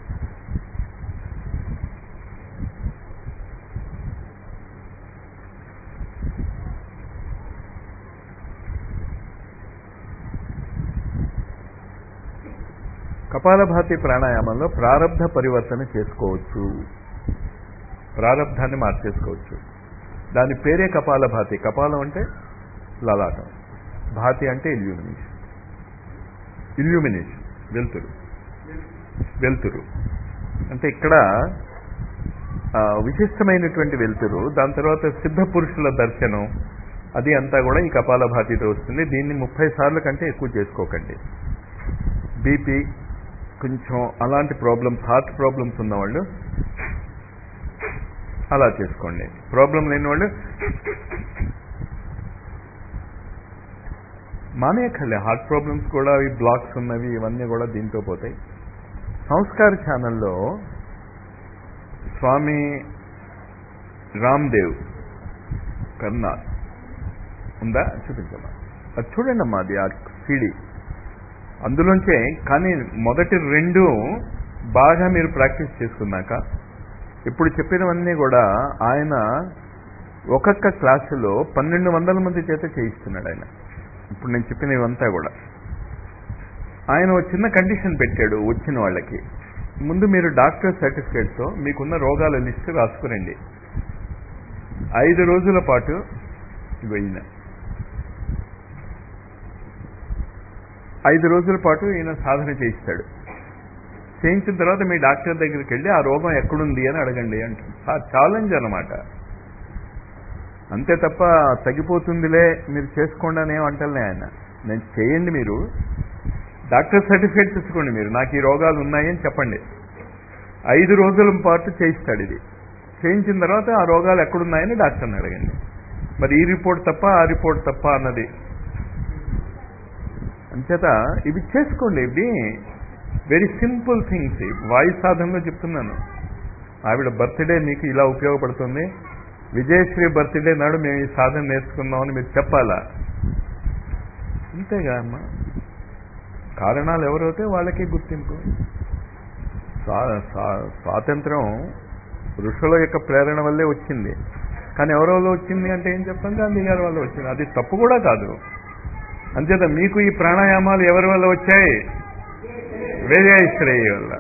కపాలభాతి ప్రాణాయామంలో ప్రారంధ పరివర్తన చేసుకోవచ్చు ప్రారంధాన్ని మార్చేసుకోవచ్చు దాని పేరే కపాలభాతి కపాలం అంటే లలాటం భాతి అంటే ఇల్యూమినేషన్ ఇల్యూమినేషన్ వెలుతురు వెలుతురు అంటే ఇక్కడ ఆ, విశిష్టమైనటువంటి వెలుతురు దాని తర్వాత సిద్ధ పురుషుల దర్శనం అది అంతా కూడా ఈ కపాలభాతితో వస్తుంది దీన్ని ముప్పై సార్లు కంటే ఎక్కువ చేసుకోకండి బీపీ కొంచెం అలాంటి ప్రాబ్లమ్స్ హార్ట్ ప్రాబ్లమ్స్ ఉన్నవాళ్ళు అలా చేసుకోండి ప్రాబ్లం లేని వాళ్ళు మానేయక్కర్లే హార్ట్ ప్రాబ్లమ్స్ కూడా అవి బ్లాక్స్ ఉన్నవి ఇవన్నీ కూడా దీంతో పోతాయి సంస్కార ఛానల్లో స్వామి రామ్దేవ్ కర్నాల్ ఉందా చూపించమ్మా అది చూడండి అమ్మా అది ఆ సీడీ అందులోంచే కానీ మొదటి రెండు బాగా మీరు ప్రాక్టీస్ చేసుకున్నాక ఇప్పుడు చెప్పినవన్నీ కూడా ఆయన ఒక్కొక్క క్లాసులో పన్నెండు వందల మంది చేత చేయిస్తున్నాడు ఆయన ఇప్పుడు నేను చెప్పినవంతా కూడా ఆయన ఒక చిన్న కండిషన్ పెట్టాడు వచ్చిన వాళ్ళకి ముందు మీరు డాక్టర్ సర్టిఫికేట్తో మీకున్న రోగాల లిస్టు రాసుకురండి ఐదు రోజుల పాటు ఈయన ఐదు రోజుల పాటు ఈయన సాధన చేయిస్తాడు చేయించిన తర్వాత మీ డాక్టర్ దగ్గరికి వెళ్ళి ఆ రోగం ఎక్కడుంది అని అడగండి అంటుంది ఛాలెంజ్ అనమాట అంతే తప్ప తగ్గిపోతుందిలే మీరు చేసుకోండి అని ఏమంటలే ఆయన నేను చేయండి మీరు డాక్టర్ సర్టిఫికేట్ తెచ్చుకోండి మీరు నాకు ఈ రోగాలు ఉన్నాయని చెప్పండి ఐదు రోజుల పాటు చేయిస్తాడు ఇది చేయించిన తర్వాత ఆ రోగాలు ఎక్కడున్నాయని డాక్టర్ని అడగండి మరి ఈ రిపోర్ట్ తప్ప ఆ రిపోర్ట్ తప్ప అన్నది అంచేత ఇవి చేసుకోండి ఇవి వెరీ సింపుల్ థింగ్స్ వాయు సాధనలో చెప్తున్నాను ఆవిడ బర్త్డే మీకు ఇలా ఉపయోగపడుతుంది విజయశ్రీ బర్త్డే నాడు మేము ఈ సాధన నేర్చుకున్నామని మీరు చెప్పాలా అంతేగా అమ్మా కారణాలు ఎవరైతే వాళ్ళకే గుర్తింపు స్వా- స్వా- స్వాతంత్రం ఋషుల యొక్క ప్రేరణ వల్లే వచ్చింది కానీ ఎవరి వల్ల వచ్చింది అంటే ఏం చెప్తాం గాంధీ గారి వల్ల వచ్చింది అది తప్పు కూడా కాదు అంచేత మీకు ఈ ప్రాణాయామాలు ఎవరి వల్ల వచ్చాయి వేదయాశ్రయ వల్ల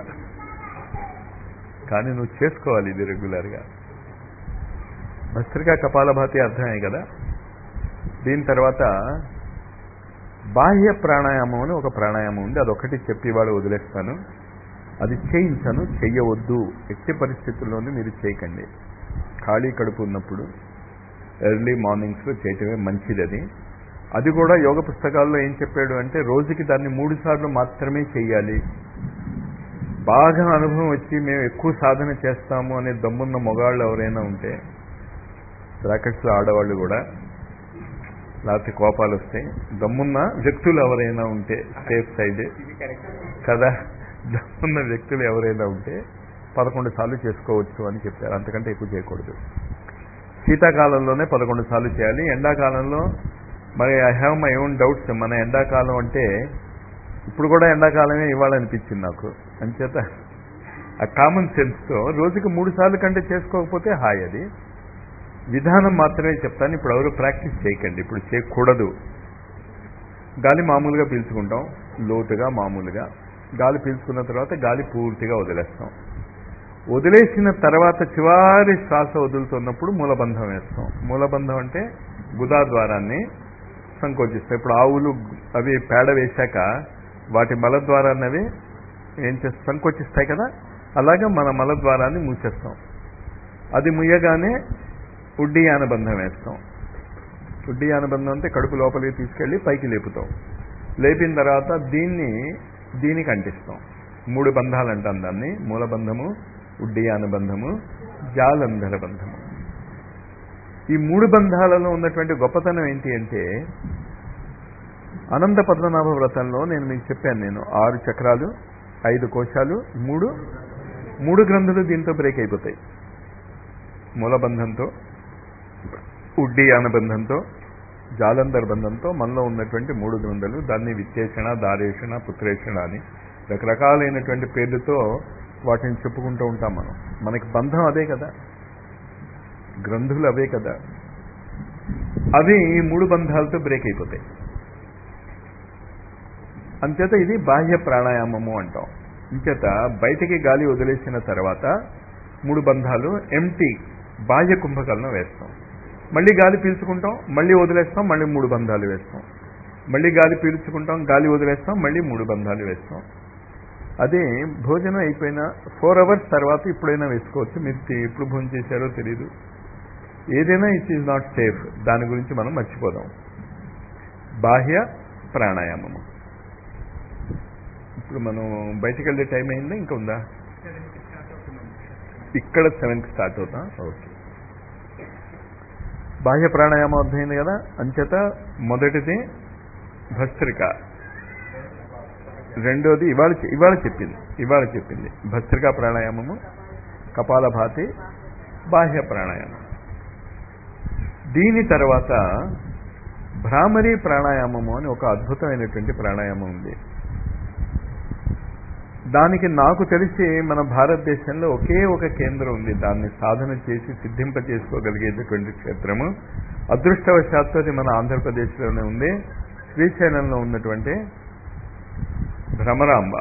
కానీ నువ్వు చేసుకోవాలి ఇది రెగ్యులర్గా భస్త్రికా కపాలభాతి అర్థమే కదా దీని తర్వాత బాహ్య ప్రాణాయామం అని ఒక ప్రాణాయామం ఉంది అదొకటి చెప్పి వాళ్ళు వదిలేస్తాను అది చేయించను చెయ్యవద్దు ఎట్టి పరిస్థితుల్లోనూ మీరు చేయకండి ఖాళీ కడుపు ఉన్నప్పుడు ఎర్లీ మార్నింగ్స్లో చేయటమే మంచిది అది అది కూడా యోగ పుస్తకాల్లో ఏం చెప్పాడు అంటే రోజుకి దాన్ని మూడు సార్లు మాత్రమే చెయ్యాలి బాగా అనుభవం వచ్చి మేము ఎక్కువ సాధన చేస్తాము అనే దమ్మున్న మొగాళ్ళు ఎవరైనా ఉంటే బ్రాకెట్స్లో ఆడవాళ్ళు కూడా లేకపోతే కోపాలు వస్తాయి దమ్మున్న వ్యక్తులు ఎవరైనా ఉంటే సేఫ్ సైడ్ కదా దమ్మున్న వ్యక్తులు ఎవరైనా ఉంటే పదకొండు సార్లు చేసుకోవచ్చు అని చెప్పారు అంతకంటే ఎక్కువ చేయకూడదు శీతాకాలంలోనే పదకొండు సార్లు చేయాలి ఎండాకాలంలో మరి I have my own doubts మన ఎండాకాలం అంటే ఇప్పుడు కూడా ఎండాకాలమే ఇవ్వాలనిపించింది నాకు అంచేత ఆ కామన్ సెన్స్తో రోజుకి మూడు సార్లు కంటే చేసుకోకపోతే హాయ్ అది విధానం మాత్రమే చెప్తాను ఇప్పుడు ఎవరు ప్రాక్టీస్ చేయకండి ఇప్పుడు చేయకూడదు గాలి మామూలుగా పీల్చుకుంటాం లోతుగా మామూలుగా గాలి పీల్చుకున్న తర్వాత గాలి పూర్తిగా వదిలేస్తాం వదిలేసిన తర్వాత చివరి శ్వాస వదులుతున్నప్పుడు మూలబంధం వేస్తాం మూలబంధం అంటే గుదా ద్వారాన్ని సంకోచిస్తాయి ఇప్పుడు ఆవులు అవి పేడ వేశాక వాటి మల ద్వారాన్ని అవి ఏం చేస్తాయి సంకోచిస్తాయి కదా అలాగే మన మల ద్వారాన్ని మూసేస్తాం అది ముయ్యగానే ఉడ్డీయాన బంధం వేస్తాం ఉడ్డీయాన బంధం అంటే కడుపు లోపలికి తీసుకెళ్లి పైకి లేపుతాం లేపిన తర్వాత దీన్ని దీనికి అంటిస్తాం మూడు బంధాలు అంటాం దాన్ని మూలబంధము ఉడ్డీయాన బంధము జాలంధర బంధము ఈ మూడు బంధాలలో ఉన్నటువంటి గొప్పతనం ఏంటి అంటే అనంత పద్మనాభ వ్రతంలో నేను మీకు చెప్పాను నేను ఆరు చక్రాలు ఐదు కోశాలు మూడు మూడు గ్రంథులు దీంతో బ్రేక్ అయిపోతాయి మూలబంధంతో ఉడ్డీయాన బంధంతో జాలంధర్ బంధంతో మనలో ఉన్నటువంటి మూడు గ్రంథులు దాన్ని విచ్చేషణ దారేషణ పుత్రేషణ అని రకరకాలైనటువంటి పేర్లతో వాటిని చెప్పుకుంటూ ఉంటాం మనం మనకి బంధం అదే కదా గ్రంథులు అవే కదా అవి ఈ మూడు బంధాలతో బ్రేక్ అయిపోతాయి అంచేత ఇది బాహ్య ప్రాణాయామము అంటాం ఇంచేత బయటికి గాలి వదిలేసిన తర్వాత మూడు బంధాలు ఎంటీ బాహ్య కుంభకలను వేస్తాం మళ్ళీ గాలి పీల్చుకుంటాం మళ్ళీ వదిలేస్తాం మళ్ళీ మూడు బంధాలు వేస్తాం మళ్ళీ గాలి పీల్చుకుంటాం గాలి వదిలేస్తాం మళ్ళీ మూడు బంధాలు వేస్తాం అదే భోజనం అయిపోయిన ఫోర్ అవర్స్ తర్వాత ఇప్పుడైనా వేసుకోవచ్చు మీరు తి- ఎప్పుడు భోజనం చేశారో తెలియదు ఏదైనా ఇట్ ఈజ్ నాట్ సేఫ్ దాని గురించి మనం మర్చిపోదాం బాహ్య ప్రాణాయామము ఇప్పుడు మనం బయటికి వెళ్ళే టైం అయిందా ఇంకా ఉందా ఇక్కడ సెవెన్కి స్టార్ట్ అవుతాం ఓకే బాహ్య ప్రాణాయామం అర్థమైంది కదా అంచేత మొదటిది భస్త్రిక రెండోది ఇవాళ చె- ఇవాళ చెప్పింది ఇవాళ చెప్పింది భస్త్రికా ప్రాణాయామము కపాలభాతి బాహ్య ప్రాణాయామం దీని తర్వాత భ్రామరీ ప్రాణాయామము అని ఒక అద్భుతమైనటువంటి ప్రాణాయామం ఉంది దానికి నాకు తెలిసి మన భారతదేశంలో ఒకే ఒక కేంద్రం ఉంది దాన్ని సాధన చేసి సిద్ధింప చేసుకోగలిగేటటువంటి క్షేత్రము అదృష్టవశాత్తు అది మన ఆంధ్రప్రదేశ్లోనే ఉంది శ్రీశైలంలో ఉన్నటువంటి భ్రమరాంబ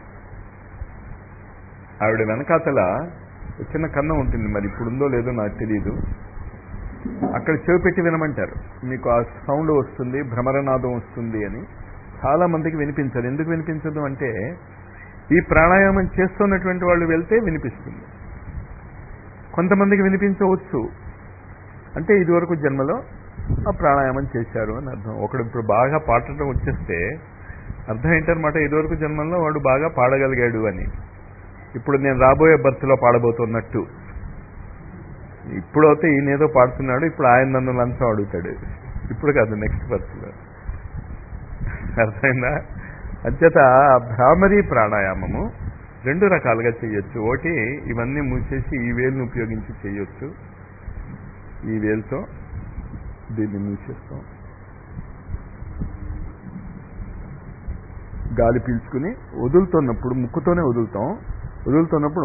ఆవిడ వెనకాతల ఒక చిన్న కన్నం ఉంటుంది మరి ఇప్పుడుందో లేదో నాకు తెలియదు అక్కడ చెవి పెట్టి వినమంటారు మీకు ఆ సౌండ్ వస్తుంది భ్రమరనాదం వస్తుంది అని చాలా మందికి వినిపించదు ఎందుకు వినిపించదు అంటే ఈ ప్రాణాయామం చేస్తున్నటువంటి వాళ్ళు వెళ్తే వినిపిస్తుంది కొంతమందికి వినిపించవచ్చు అంటే ఇదివరకు జన్మలో ఆ ప్రాణాయామం చేశారు అని అర్థం ఒకడు ఇప్పుడు బాగా పాటడం వచ్చేస్తే అర్థం ఏంటనమాట ఇదివరకు జన్మంలో వాడు బాగా పాడగలిగాడు అని ఇప్పుడు నేను రాబోయే బర్త్లో పాడబోతున్నట్టు ఇప్పుడైతే ఈయన ఏదో పాడుతున్నాడు ఇప్పుడు ఆయన నన్ను లంచం అడుగుతాడు ఇప్పుడు కాదు నెక్స్ట్ బర్త్లో అర్థమైందా అంచేత భ్రామరీ ప్రాణాయామము రెండు రకాలుగా చేయొచ్చు ఒకటి ఇవన్నీ మూసేసి ఈ వేలును ఉపయోగించి చేయొచ్చు ఈ వేలుతో దీన్ని మూసేస్తాం గాలి పీల్చుకుని వదులుతున్నప్పుడు ముక్కుతోనే వదులుతాం వదులుతున్నప్పుడు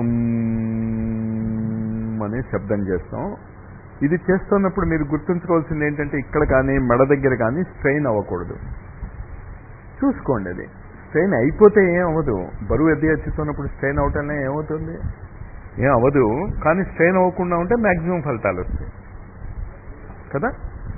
మ్మ్ అనే శబ్దం చేస్తాం ఇది చేస్తున్నప్పుడు మీరు గుర్తుంచుకోవాల్సింది ఏంటంటే ఇక్కడ కానీ మెడ దగ్గర కానీ స్ట్రెయిన్ అవ్వకూడదు చూసుకోండి అది స్ట్రెయిన్ అయిపోతే ఏం అవ్వదు బరువు ఎద్ది ఎత్తుతున్నప్పుడు స్ట్రెయిన్ అవటంలో ఏమవుతుంది ఏం అవ్వదు కానీ స్ట్రెయిన్ అవ్వకుండా ఉంటే మ్యాక్సిమం ఫలితాలు వస్తాయి కదా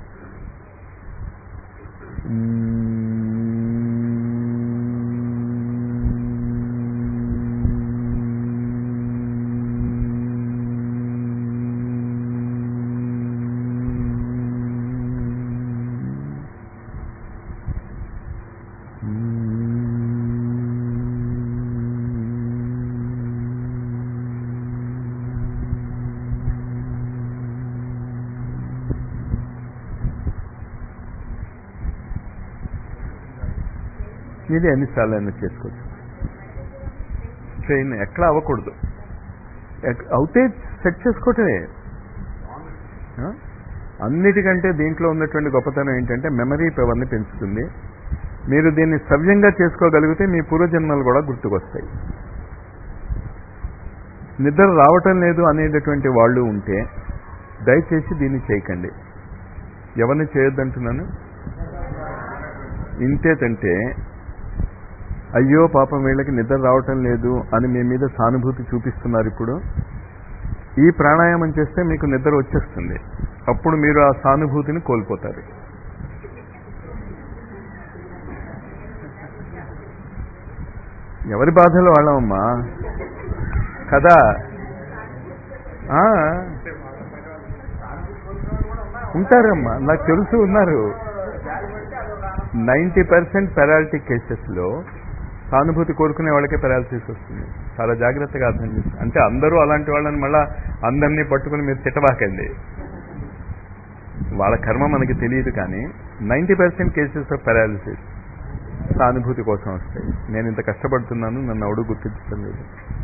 ఇది ఎన్నిసార్లు అయినా చేసుకోవచ్చు ట్రైన్ ఎక్కడ అవ్వకూడదు ఎక్- అవుతే సెట్ చేసుకోవటమే ఆ? అన్నిటికంటే దీంట్లో ఉన్నటువంటి గొప్పతనం ఏంటంటే మెమరీ పవర్ని పెంచుతుంది మీరు దీన్ని సవ్యంగా చేసుకోగలిగితే మీ పూర్వజన్మలు కూడా గుర్తుకొస్తాయి నిద్ర రావటం లేదు అనేటటువంటి వాళ్ళు ఉంటే దయచేసి దీన్ని చేయకండి ఎవరిని చేయొద్దంటున్నాను ఇంతేతంటే అయ్యో పాపం వీళ్ళకి నిద్ర రావటం లేదు అని మీ మీద సానుభూతి చూపిస్తున్నారు ఇప్పుడు ఈ ప్రాణాయామం చేస్తే మీకు నిద్ర వచ్చేస్తుంది అప్పుడు మీరు ఆ సానుభూతిని కోల్పోతారు ఎవరి బాధలు వాళ్ళమమ్మా కదా ఆ, ఉంటారమ్మా నాకు తెలుసు ఉన్నారు నైంటీ పర్సెంట్ పెరాలిటీ కేసెస్లో సానుభూతి కోరుకునే వాళ్ళకే పెరాలసిస్ వస్తుంది చాలా జాగ్రత్తగా అర్థం చేసి అంటే అందరూ అలాంటి వాళ్ళని మళ్ళా అందరినీ పట్టుకుని మీరు తిట్టబాకండి వాళ్ళ కర్మ మనకి తెలియదు కానీ ninety percent cases of paralysis సానుభూతి కోసం వస్తాయి నేను ఇంత కష్టపడుతున్నాను నన్ను ఎవడు గుర్తించడం లేదు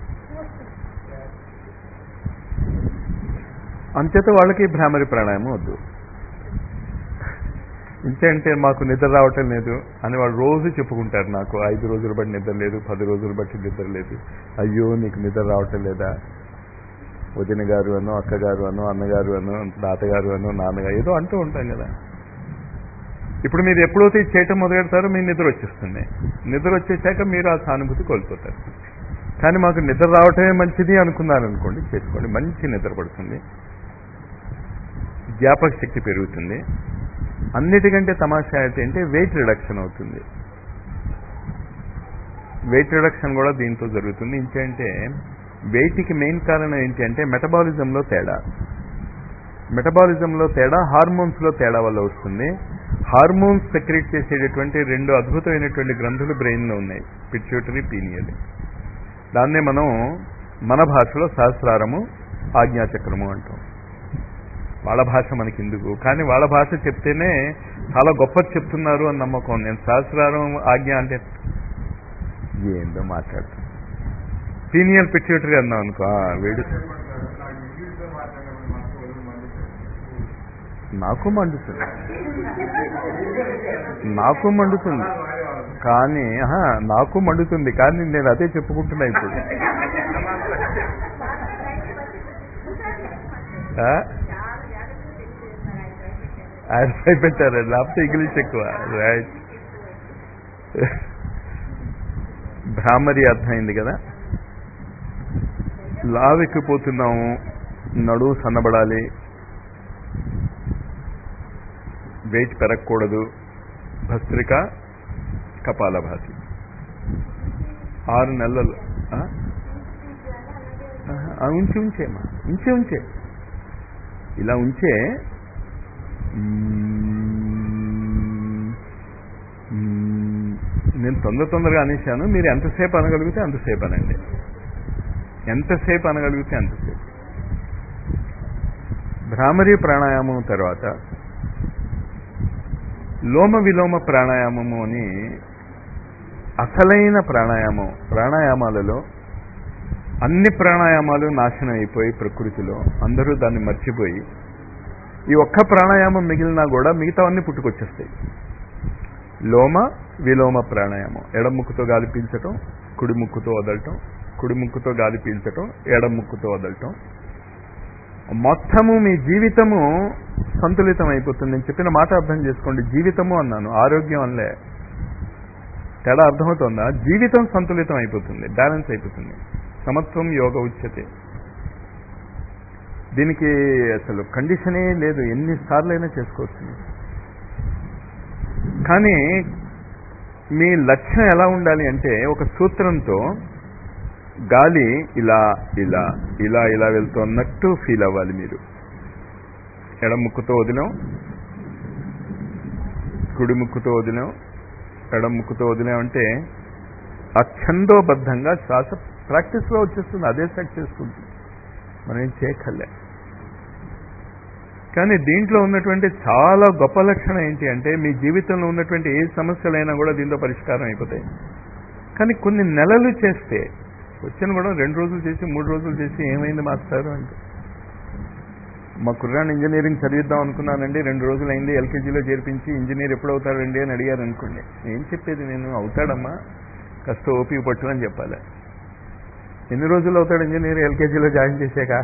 అంచేత వాళ్ళకి భ్రామరి ప్రాణాయామం వద్దు ఇంతే మాకు నిద్ర రావటం లేదు అని వాళ్ళు రోజు చెప్పుకుంటారు నాకు ఐదు రోజులు బట్టి నిద్ర లేదు పది రోజులు బట్టి నిద్ర లేదు అయ్యో నీకు నిద్ర రావటం లేదా వదిన గారు అనో అక్కగారు అనో అన్నగారు అనో తాతగారు అనో నాన్నగారు ఏదో అంటూ ఉంటాం కదా ఇప్పుడు మీరు ఎప్పుడైతే ఇది చేయటం మొదలెడతారో మీ నిద్ర వచ్చేస్తుంది నిద్ర వచ్చేసాక మీరు ఆ సానుభూతి కోల్పోతారు కానీ మాకు నిద్ర రావటమే మంచిది అనుకున్నారు అనుకోండి చేసుకోండి మంచి నిద్ర పడుతుంది జ్ఞాపక శక్తి పెరుగుతుంది అన్నిటికంటే తమాషా ఏంటంటే వెయిట్ రిడక్షన్ అవుతుంది వెయిట్ రిడక్షన్ కూడా దీంతో జరుగుతుంది ఇంకేంటే వెయిట్కి మెయిన్ కారణం ఏంటి అంటే మెటబాలిజంలో తేడా మెటబాలిజంలో తేడా హార్మోన్స్లో తేడా వల్ల వస్తుంది హార్మోన్స్ సెక్రెట్ చేసేటటువంటి రెండు అద్భుతమైనటువంటి గ్రంథులు బ్రెయిన్లో ఉన్నాయి పిట్యూటరీ పీనియల్ దాన్నే మనం మన భాషలో సహస్రారము ఆజ్ఞాచక్రము అంటాం వాళ్ళ భాష మనకి ఎందుకు కానీ వాళ్ళ భాష చెప్తేనే చాలా గొప్పది చెప్తున్నారు అని నమ్మకం నేను సహస్రారం ఆజ్ఞ అంటే ఏందో మాట్లాడుతాను సీనియర్ పిట్యూటరీ అన్నాం అనుకో ఆ, వీడు నాకు ఇంగ్లీష్లో మాట్లాడినప్పుడు మాకు ఒళ్ళు మండుతుంది. నాకు మండుతుంది నాకు మండుతుంది కానీ ఆహా, నాకు మండుతుంది కానీ నేను అదే చెప్పుకుంటున్నా ఇప్పుడు ఆ? ఆయన భయపెట్టారు లేకపోతే ఇంగ్లీష్ ఎక్కువ రైట్ భ్రామరి అర్థమైంది కదా లావెక్కిపోతున్నాము నడువు సన్నబడాలి వెయిట్ పెరగకూడదు భస్త్రిక కపాలభాతి ఆరు నెలలు ఆ? ఆహా, ఆ, ఉంచి ఉంచేమా ఉంచే ఉంచే ఇలా ఉంచే మ్మ్, మ్మ్, నేను తొందర తొందరగా అనేశాను మీరు ఎంతసేపు అనగలిగితే అంతసేపు అనండి ఎంతసేపు అనగలిగితే అంతసేపు భ్రామరీ ప్రాణాయామం తర్వాత లోమ విలోమ ప్రాణాయామము అని అసలైన ప్రాణాయామం ప్రాణాయామాలలో అన్ని ప్రాణాయామాలు నాశనం అయిపోయి ప్రకృతిలో అందరూ దాన్ని మర్చిపోయి ఈ ఒక్క ప్రాణాయామం మిగిలినా కూడా మిగతావన్నీ పుట్టుకొచ్చేస్తాయి లోమ విలోమ ప్రాణాయామం ఎడం ముక్కుతో గాలి పీల్చటం కుడి ముక్కుతో వదలటం కుడి ముక్కుతో గాలి పీల్చటం ఎడం ముక్కుతో వదలటం మొత్తము మీ జీవితము సంతులితం అయిపోతుంది నేను చెప్పిన మాట అర్థం చేసుకోండి జీవితము అన్నాను ఆరోగ్యం అనలే తేడా అర్థమవుతుందా జీవితం సంతులితం అయిపోతుంది బ్యాలెన్స్ అయిపోతుంది సమత్వం యోగ ఉచ్యతే దీనికి అసలు కండిషనే లేదు ఎన్నిసార్లు అయినా చేసుకోవచ్చు కానీ మీ లక్ష్యం ఎలా ఉండాలి అంటే ఒక సూత్రంతో గాలి ఇలా ఇలా ఇలా ఇలా వెళ్తున్నట్టు ఫీల్ అవ్వాలి మీరు ఎడం ముక్కుతో వదిలాం కుడి ముక్కుతో వదిలాం ఎడం ముక్కుతో వదిలాం అంటే అఛందోబద్ధంగా శ్వాస ప్రాక్టీస్లో వచ్చేస్తుంది అదే సెట్ చేసుకుంటుంది మనం ఏం చేయక్కర్లే కానీ దీంట్లో ఉన్నటువంటి చాలా గొప్ప లక్షణం ఏంటి అంటే మీ జీవితంలో ఉన్నటువంటి ఏ సమస్యలైనా కూడా దీంతో పరిష్కారం అయిపోతాయి కానీ కొన్ని నెలలు చేస్తే వచ్చిన కూడా రెండు రోజులు చేసి మూడు రోజులు చేసి ఏమైంది మాస్టారు అంటే మా కుర్రాన్ని ఇంజనీరింగ్ చదివిద్దాం అనుకున్నానండి రెండు రోజులు అయింది ఎల్కేజీలో చేర్పించి ఇంజనీర్ ఎప్పుడు అవుతాడండి అని అడిగారు అనుకోండి ఏం చెప్పేది నేను అవుతాడమ్మా కాస్త ఓపిక పట్టు అని చెప్పాలి ఎన్ని రోజులు అవుతాడు ఇంజనీర్ ఎల్కేజీలో జాయిన్ చేసాక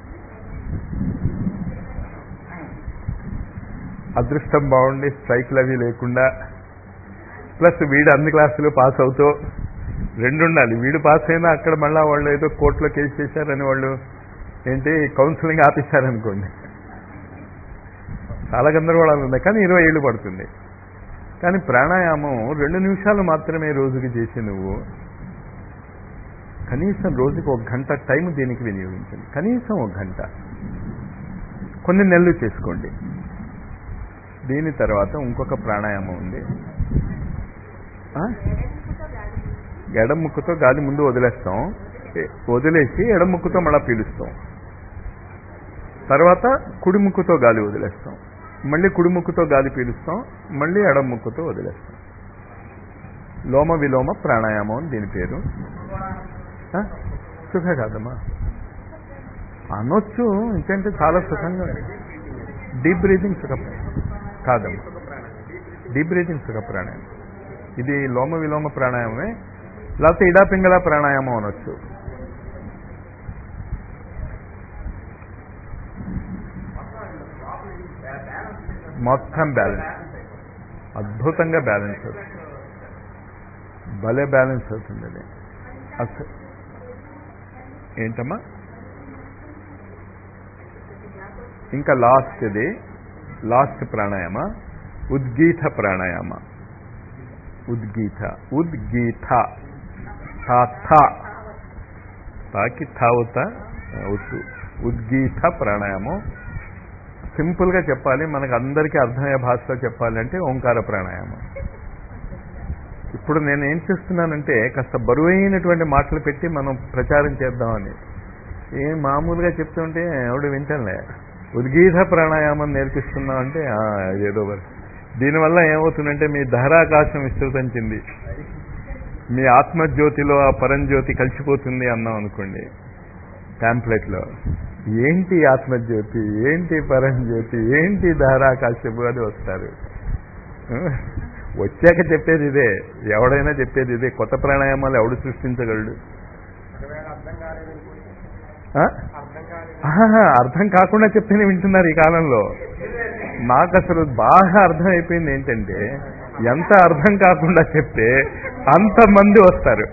అదృష్టం బాగుండి స్ట్రైక్లు అవి లేకుండా ప్లస్ వీడు అన్ని క్లాసులు పాస్ అవుతూ రెండు ఉండాలి వీడు పాస్ అయినా అక్కడ మళ్ళా వాళ్ళు ఏదో కోర్టులో కేసు చేశారని వాళ్ళు ఏంటి కౌన్సిలింగ్ ఆపిస్తారనుకోండి చాలా గందరగోళాలు ఉన్నాయి కానీ ఇరవై ఏళ్ళు పడుతుంది కానీ ప్రాణాయామం రెండు నిమిషాలు మాత్రమే రోజుకి చేసి నువ్వు కనీసం రోజుకి ఒక గంట టైం దీనికి వినియోగించండి కనీసం ఒక గంట కొన్ని నెలలు చేసుకోండి దీని తర్వాత ఇంకొక ప్రాణాయామం ఉంది ఆ? ఎడం ముక్కుతో గాలి ముందు వదిలేస్తాం ఏ- వదిలేసి ఎడం ముక్కుతో మళ్ళా పీలుస్తాం తర్వాత కుడి ముక్కుతో గాలి వదిలేస్తాం మళ్ళీ కుడి ముక్కుతో గాలి పీలుస్తాం మళ్ళీ ఎడం ముక్కుతో వదిలేస్తాం లోమ విలోమ ప్రాణాయామం అని దీని పేరు ఆ? సుఖ కాదమ్మా అనొచ్చు ఇంకంటే చాలా సుఖంగా డీప్ బ్రీతింగ్ సుఖ కాదమ్మా డీప్ బ్రీతింగ్ సుఖ ప్రాణాయామం ఇది లోమ విలోమ ప్రాణాయామమే లేకపోతే ఇడా పింగళ ప్రాణాయామం అనొచ్చు మొత్తం బ్యాలెన్స్ అద్భుతంగా బ్యాలెన్స్ అవుతుంది భలే బ్యాలెన్స్ అవుతుంది అది అసలు ఏంటమ్మా ఇంకా లాస్ట్ ఇది లాస్ట్ ప్రాణాయామ ఉద్గీత ప్రాణాయామ ఉద్గీత ఉద్గీత థా థా తాకి థావుత ఉత్తు ఉద్గీత ప్రాణాయామం సింపుల్గా చెప్పాలి మనకు అందరికీ అర్థమయ్యే భాషలో చెప్పాలంటే ఓంకార ప్రాణాయామం ఇప్పుడు నేను ఏం చేస్తున్నానంటే కాస్త బరువైనటువంటి మాటలు పెట్టి మనం ప్రచారం చేద్దామని ఏం మామూలుగా చెప్తుంటే ఎవడు వింటలే ఉద్గీత ప్రాణాయామం నేర్పిస్తున్నాం అంటే ఆ, అదేదో మరి దీనివల్ల ఏమవుతుందంటే మీ ధరాకాశం విస్తృతం చెంది మీ ఆత్మజ్యోతిలో ఆ పరంజ్యోతి కలిసిపోతుంది అన్నాం అనుకోండి ప్యాంప్లెట్లో ఏంటి ఆత్మజ్యోతి ఏంటి పరంజ్యోతి ఏంటి ధారాకాశపు అని వస్తారు వచ్చాక చెప్పేది ఇదే ఎవడైనా చెప్పేది ఇదే కొత్త ప్రాణాయామాలు ఎవడు సృష్టించగలడు ఒకవేళ అర్థం కాలేదనుకోండి ఆ? అర్థం కాలేదు ఆహా, అర్థం కాకుండా చెప్తేనే వింటున్నారు ఈ కాలంలో నాకు అసలు బాగా అర్థమైపోయింది ఏంటంటే ఎంత అర్థం కాకుండా చెప్తే అంతమంది వస్తారు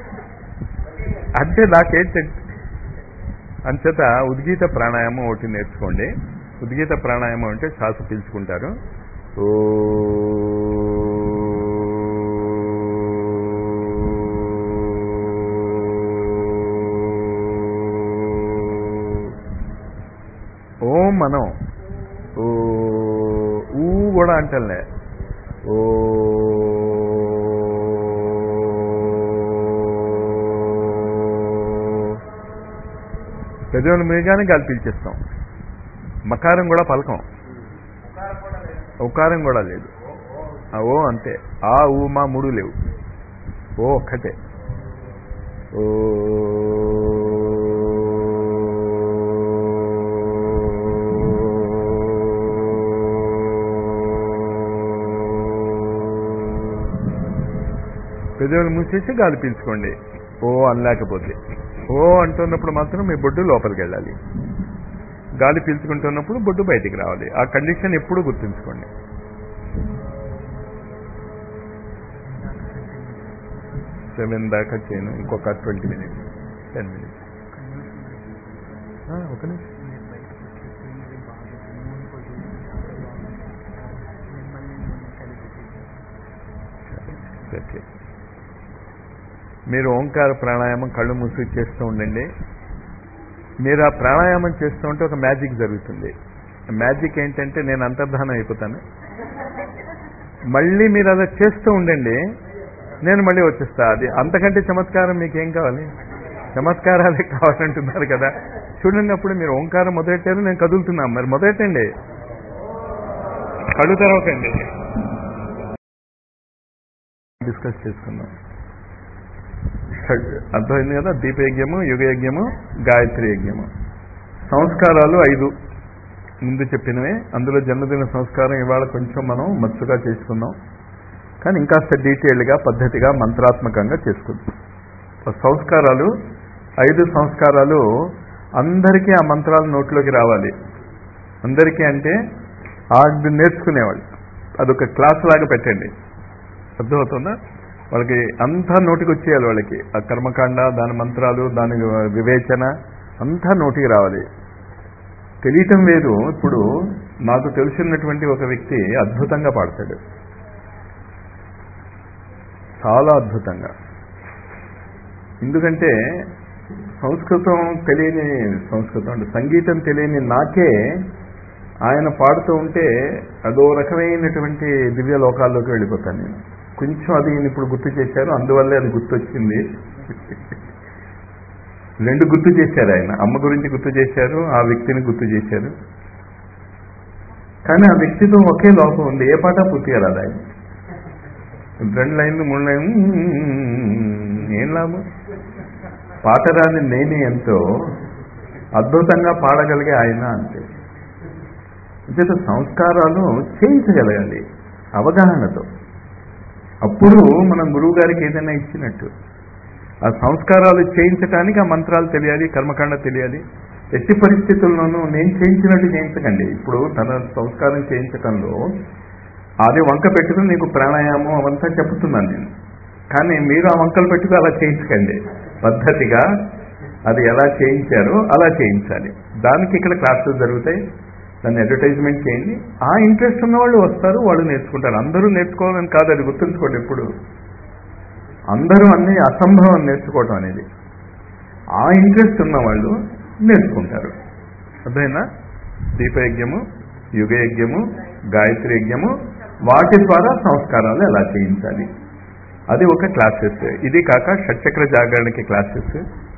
అంటే నాకేంటంటే అంచేత ఉద్గీత ప్రాణాయామం ఒకటి నేర్చుకోండి ఉద్గీత ప్రాణాయామం అంటే శ్వాస పీల్చుకుంటారు ఓ ఓం మనం ఓ ఊ కూడా అంటలే ఓ పెదవులు మీగానే గాలి పీల్చేస్తాం మకారం కూడా పలకం ఉకారం కూడా లేదు ఉకారం కూడా లేదు ఓ ఓ ఆ ఓ అంతే ఆ ఊ మా మూడు లేవు ఓ ఒక్కటే ఓ పెదవులు మూసేసి గాలి పీల్చుకోండి ఓ అనలేకపోతే ఓ అంటున్నప్పుడు మాత్రం మీ బొడ్డు లోపలికి వెళ్ళాలి గాలి పీల్చుకుంటున్నప్పుడు బొడ్డు బయటికి రావాలి ఆ కండిషన్ ఎప్పుడు గుర్తుంచుకోండి సెవెన్ దాకా చేయను ఇంకొక ట్వంటీ మినిట్స్ టెన్ మినిట్స్ ఒక నిమిషం మీరు బయటకు వచ్చేసి ఇది బాగా మూన్ పొజిషన్ చాలా బాగుంది మిమ్మల్ని నేను కలిపి ఓకే మీరు ఓంకార ప్రాణాయామం కళ్ళు మూసి చేస్తూ ఉండండి మీరు ఆ ప్రాణాయామం చేస్తూ ఉంటే ఒక మ్యాజిక్ జరుగుతుంది మ్యాజిక్ ఏంటంటే నేను అంతర్ధానం అయిపోతాను మళ్ళీ మీరు అలా చేస్తూ ఉండండి నేను మళ్ళీ వచ్చేస్తా అది అంతకంటే చమత్కారం మీకేం కావాలి చమత్కారాలే కావాలంటున్నారు కదా చూడండి అప్పుడు మీరు ఓంకారం మొదలెట్టారు నేను కదులుతున్నాను మరి మొదలెట్టండి కళ్ళు తెరవకండి డిస్కస్ చేసుకుందాం షడ్- అర్థమైంది కదా దీపయజ్ఞము యుగయజ్ఞము గాయత్రి యజ్ఞము సంస్కారాలు ఐదు ముందు చెప్పినవే అందులో జన్మదిన సంస్కారం ఇవాళ కొంచెం మనం మచ్చుగా చేసుకుందాం కానీ ఇంకాస్త డీటెయిల్గా పద్ధతిగా మంత్రాత్మకంగా చేసుకుందాం ఆ సంస్కారాలు ఐదు సంస్కారాలు అందరికీ ఆ మంత్రాలు నోట్లోకి రావాలి అందరికీ అంటే అది నేర్చుకునేవాళ్ళు అదొక క్లాస్ లాగా పెట్టండి అర్థమవుతుందా వాళ్ళకి అంతా నోటికి వచ్చేయాలి వాళ్ళకి ఆ కర్మకాండ దాని మంత్రాలు దాని వివేచన అంతా నోటికి రావాలి తెలియటం వేరు ఇప్పుడు నాకు తెలిసినటువంటి ఒక వ్యక్తి అద్భుతంగా పాడతాడు చాలా అద్భుతంగా ఎందుకంటే సంస్కృతం తెలియని సంస్కృతం అంటే సంగీతం తెలియని నాకే ఆయన పాడుతూ ఉంటే అదో రకమైనటువంటి దివ్య లోకాల్లోకి వెళ్ళిపోతాను నేను కొంచెం అది ఈయన ఇప్పుడు గుర్తు చేశారు అందువల్లే అది గుర్తొచ్చింది రెండు గుర్తు చేశారు ఆయన అమ్మ గురించి గుర్తు చేశారు ఆ వ్యక్తిని గుర్తు చేశారు కానీ ఆ వ్యక్తితో ఒకే లోపం ఉంది ఏ పాట పూర్తిగా రాదు ఆయన రెండు లైన్లు మూడు లైన్లు ఏం లాభం పాట రాని నేనే ఎంతో అద్భుతంగా పాడగలిగే ఆయన అంతే అంచేత సంస్కారాలు చేయించగలగాలి అవగాహనతో అప్పుడు మనం గురువు గారికి ఏదైనా ఇచ్చినట్టు ఆ సంస్కారాలు చేయించడానికి ఆ మంత్రాలు తెలియాలి కర్మకాండ తెలియాలి ఎట్టి పరిస్థితుల్లోనూ నేను చేయించినట్టు చేయించకండి ఇప్పుడు తన సంస్కారం చేయించటంలో అది వంక పెట్టుకుని నీకు ప్రాణాయామం అవంతా చెప్తున్నాను నేను కానీ మీరు ఆ వంకలు పెట్టుకుని అలా చేయించకండి పద్ధతిగా అది ఎలా చేయించారో అలా చేయించాలి దానికి ఇక్కడ క్లాసెస్ జరుగుతాయి దాన్ని అడ్వర్టైజ్మెంట్ చేయండి ఆ ఇంట్రెస్ట్ ఉన్న వాళ్ళు వస్తారు వాళ్ళు నేర్చుకుంటారు అందరూ నేర్చుకోవాలని కాదు అది గుర్తుంచుకోండి ఎప్పుడు అందరూ అన్ని అసంభవం నేర్చుకోవటం అనేది ఆ ఇంట్రెస్ట్ ఉన్న వాళ్ళు నేర్చుకుంటారు అర్థమైనా దీపయజ్ఞము యుగయజ్ఞము గాయత్రి యజ్ఞము వాటి ద్వారా సంస్కారాలు ఎలా చేయించాలి అది ఒక క్లాసెస్ ఇది కాక షట్చక్ర జాగరణకి క్లాసెస్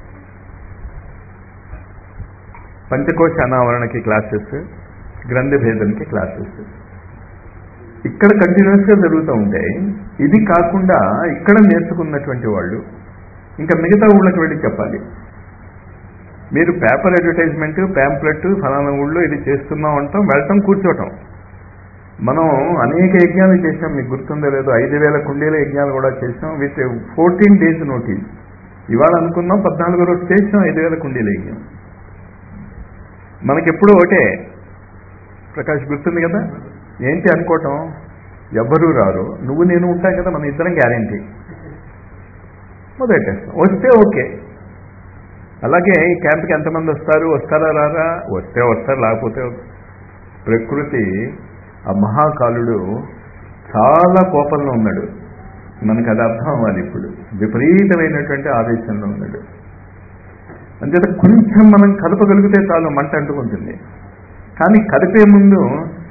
పంచకోశ అనావరణకి క్లాసెస్ గ్రంథ భేదంకి క్లాసెస్ ఇక్కడ కంటిన్యూస్ గా జరుగుతూ ఉంటాయి ఇది కాకుండా ఇక్కడ నేర్చుకున్నటువంటి వాళ్ళు ఇంకా మిగతా ఊళ్ళకి వెళ్ళి చెప్పాలి మీరు పేపర్ అడ్వర్టైజ్మెంట్ ప్యాంప్లెట్ ఫలానా ఊళ్ళో ఇది చేస్తున్నాం అంటాం వెళ్ళటం కూర్చోటం మనం అనేక యజ్ఞాలు చేసాం మీకు గుర్తుందో లేదో ఐదు వేల కుండీల యజ్ఞాలు కూడా చేసాం విత్ ఫోర్టీన్ డేస్ నోటీస్ ఇవాళ అనుకున్నాం పద్నాలుగో రోజు చేసాం ఐదు వేల కుండీల యజ్ఞం మనకెప్పుడు ఒకటే ప్రకాష్ గుర్తుంది కదా ఏంటి అనుకోవటం ఎవ్వరూ రారు నువ్వు నేను ఉంటాం కదా మన ఇద్దరం గ్యారంటీ మొదలెట్టేస్తాం వస్తే ఓకే అలాగే ఈ క్యాంప్కి ఎంతమంది వస్తారు వస్తారా రారా వస్తే వస్తారు లేకపోతే ప్రకృతి ఆ మహాకాలుడు చాలా కోపంలో ఉన్నాడు మనకు అది అర్థం అవ్వాలి ఇప్పుడు విపరీతమైనటువంటి ఆవేశంలో ఉన్నాడు అంచేత కొంచెం మనం కదపగలిగితే చాలు మంట అంటుకుంటుంది కానీ కదిపే ముందు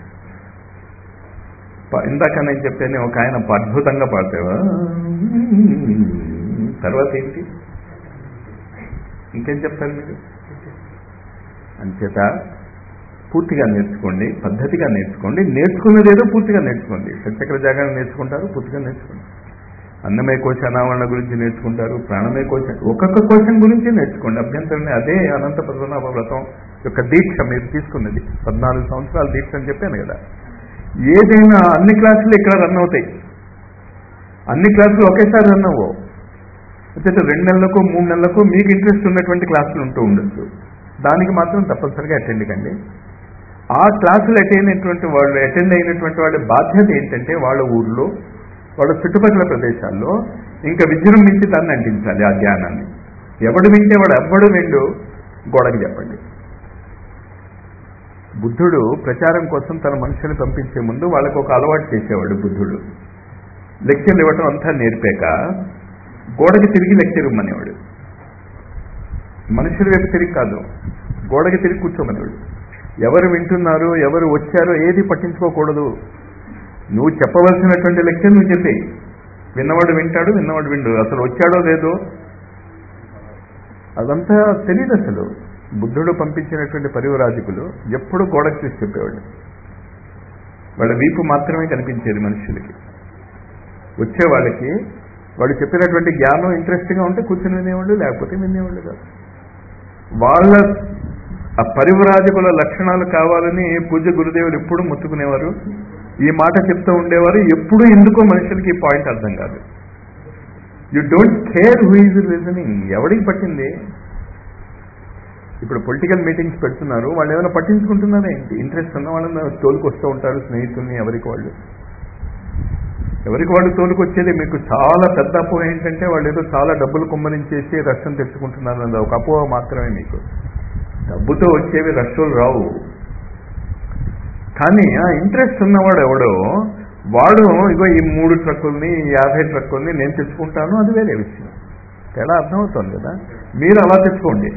ప- ఇందాక నేను చెప్పాను ఒక ఆయన అద్భుతంగా పాడతావా తర్వాత ఏంటి ఇంకేం చెప్తారు మీరు అంచేత పూర్తిగా నేర్చుకోండి పద్ధతిగా నేర్చుకోండి నేర్చుకున్నది ఏదో పూర్తిగా నేర్చుకోండి షట్చక్ర జాగాన్ని నేర్చుకుంటారు పూర్తిగా నేర్చుకోండి అన్నమయ కోశ అనావరణ గురించి నేర్చుకుంటారు ప్రాణమయ కోశ ఒక్కొక్క కోశం గురించి నేర్చుకోండి అభ్యంతరం అదే అనంత పద్మనాభ వ్రతం యొక్క దీక్ష మీరు తీసుకున్నది పద్నాలుగు సంవత్సరాల దీక్ష అని చెప్పాను కదా ఏదైనా అన్ని క్లాసులు ఇక్కడ రన్ అవుతాయి అన్ని క్లాసులు ఒకేసారి రన్ అవ్వవు అయితే రెండు నెలలకు మూడు నెలలకు మీకు ఇంట్రెస్ట్ ఉన్నటువంటి క్లాసులు ఉంటూ ఉండొచ్చు దానికి మాత్రం తప్పనిసరిగా అటెండ్ కండి ఆ క్లాసులు అటెండ్ అయినటువంటి వాళ్ళు అటెండ్ అయినటువంటి వాళ్ళ బాధ్యత ఏంటంటే వాళ్ళ ఊర్లో వాళ్ళ చుట్టుపక్కల ప్రదేశాల్లో ఇంకా విజృంభించి దాన్ని అంటించాలి ఆ జ్ఞానాన్ని ఎవడు వింటే వాడు ఎవ్వడు విండు గోడకి చెప్పండి బుద్ధుడు ప్రచారం కోసం తన మనుషుని పంపించే ముందు వాళ్ళకు ఒక అలవాటు చేసేవాడు బుద్ధుడు లెక్చర్లు ఇవ్వటం అంతా నేర్పాక గోడకి తిరిగి లెక్చర్ ఇవ్వమనేవాడు మనుషుల వైపు తిరిగి కాదు గోడకి తిరిగి కూర్చోమనేవాడు ఎవరు వింటున్నారు ఎవరు వచ్చారో ఏది పట్టించుకోకూడదు నువ్వు చెప్పవలసినటువంటి లెక్చర్ నువ్వు చెప్పేయి విన్నవాడు వింటాడు విన్నవాడు విండు అసలు వచ్చాడో లేదో అదంతా తెలియదు అసలు బుద్ధుడు పంపించినటువంటి పరివరాజకులు ఎప్పుడు గోడకు చూసి చెప్పేవాడు వాళ్ళ వీపు మాత్రమే కనిపించేది మనుషులకి వచ్చే వాళ్ళకి వాడు చెప్పినటువంటి జ్ఞానం ఇంట్రెస్ట్గా ఉంటే కూర్చొని వినేవాళ్ళు లేకపోతే వినేవాళ్ళు కాదు వాళ్ళ ఆ పరివరాజకుల లక్షణాలు కావాలని పూజ గురుదేవులు ఎప్పుడు ముత్తుకునేవారు ఈ మాట చెప్తూ ఉండేవారు ఎప్పుడు ఎందుకో మనుషులకి ఈ పాయింట్ అర్థం కాదు you don't care who is reasoning ఎవడికి పట్టింది ఇప్పుడు పొలిటికల్ మీటింగ్స్ పెడుతున్నారు వాళ్ళు ఏమైనా పట్టించుకుంటున్నారా ఏంటి ఇంట్రెస్ట్ ఉన్న వాళ్ళని తోలుకొస్తూ ఉంటారు స్నేహితుల్ని ఎవరికి వాళ్ళు ఎవరికి వాళ్ళు తోలుకొచ్చేది మీకు చాలా పెద్ద అపోహ ఏంటంటే వాళ్ళు ఏదో చాలా డబ్బులు కుమ్మరించేసి రక్షణ తెచ్చుకుంటున్నారు అన్నది ఒక అపోహ మాత్రమే మీకు డబ్బుతో వచ్చేవి రక్షలు రావు కానీ ఆ ఇంట్రెస్ట్ ఉన్నవాడు ఎవడో వాడు ఇగో ఈ మూడు ట్రక్కుల్ని ఈ యాభై ట్రక్కుల్ని నేను తెచ్చుకుంటాను అది వేరే విషయం తేడా అర్థమవుతుంది కదా మీరు అలా తెచ్చుకోండి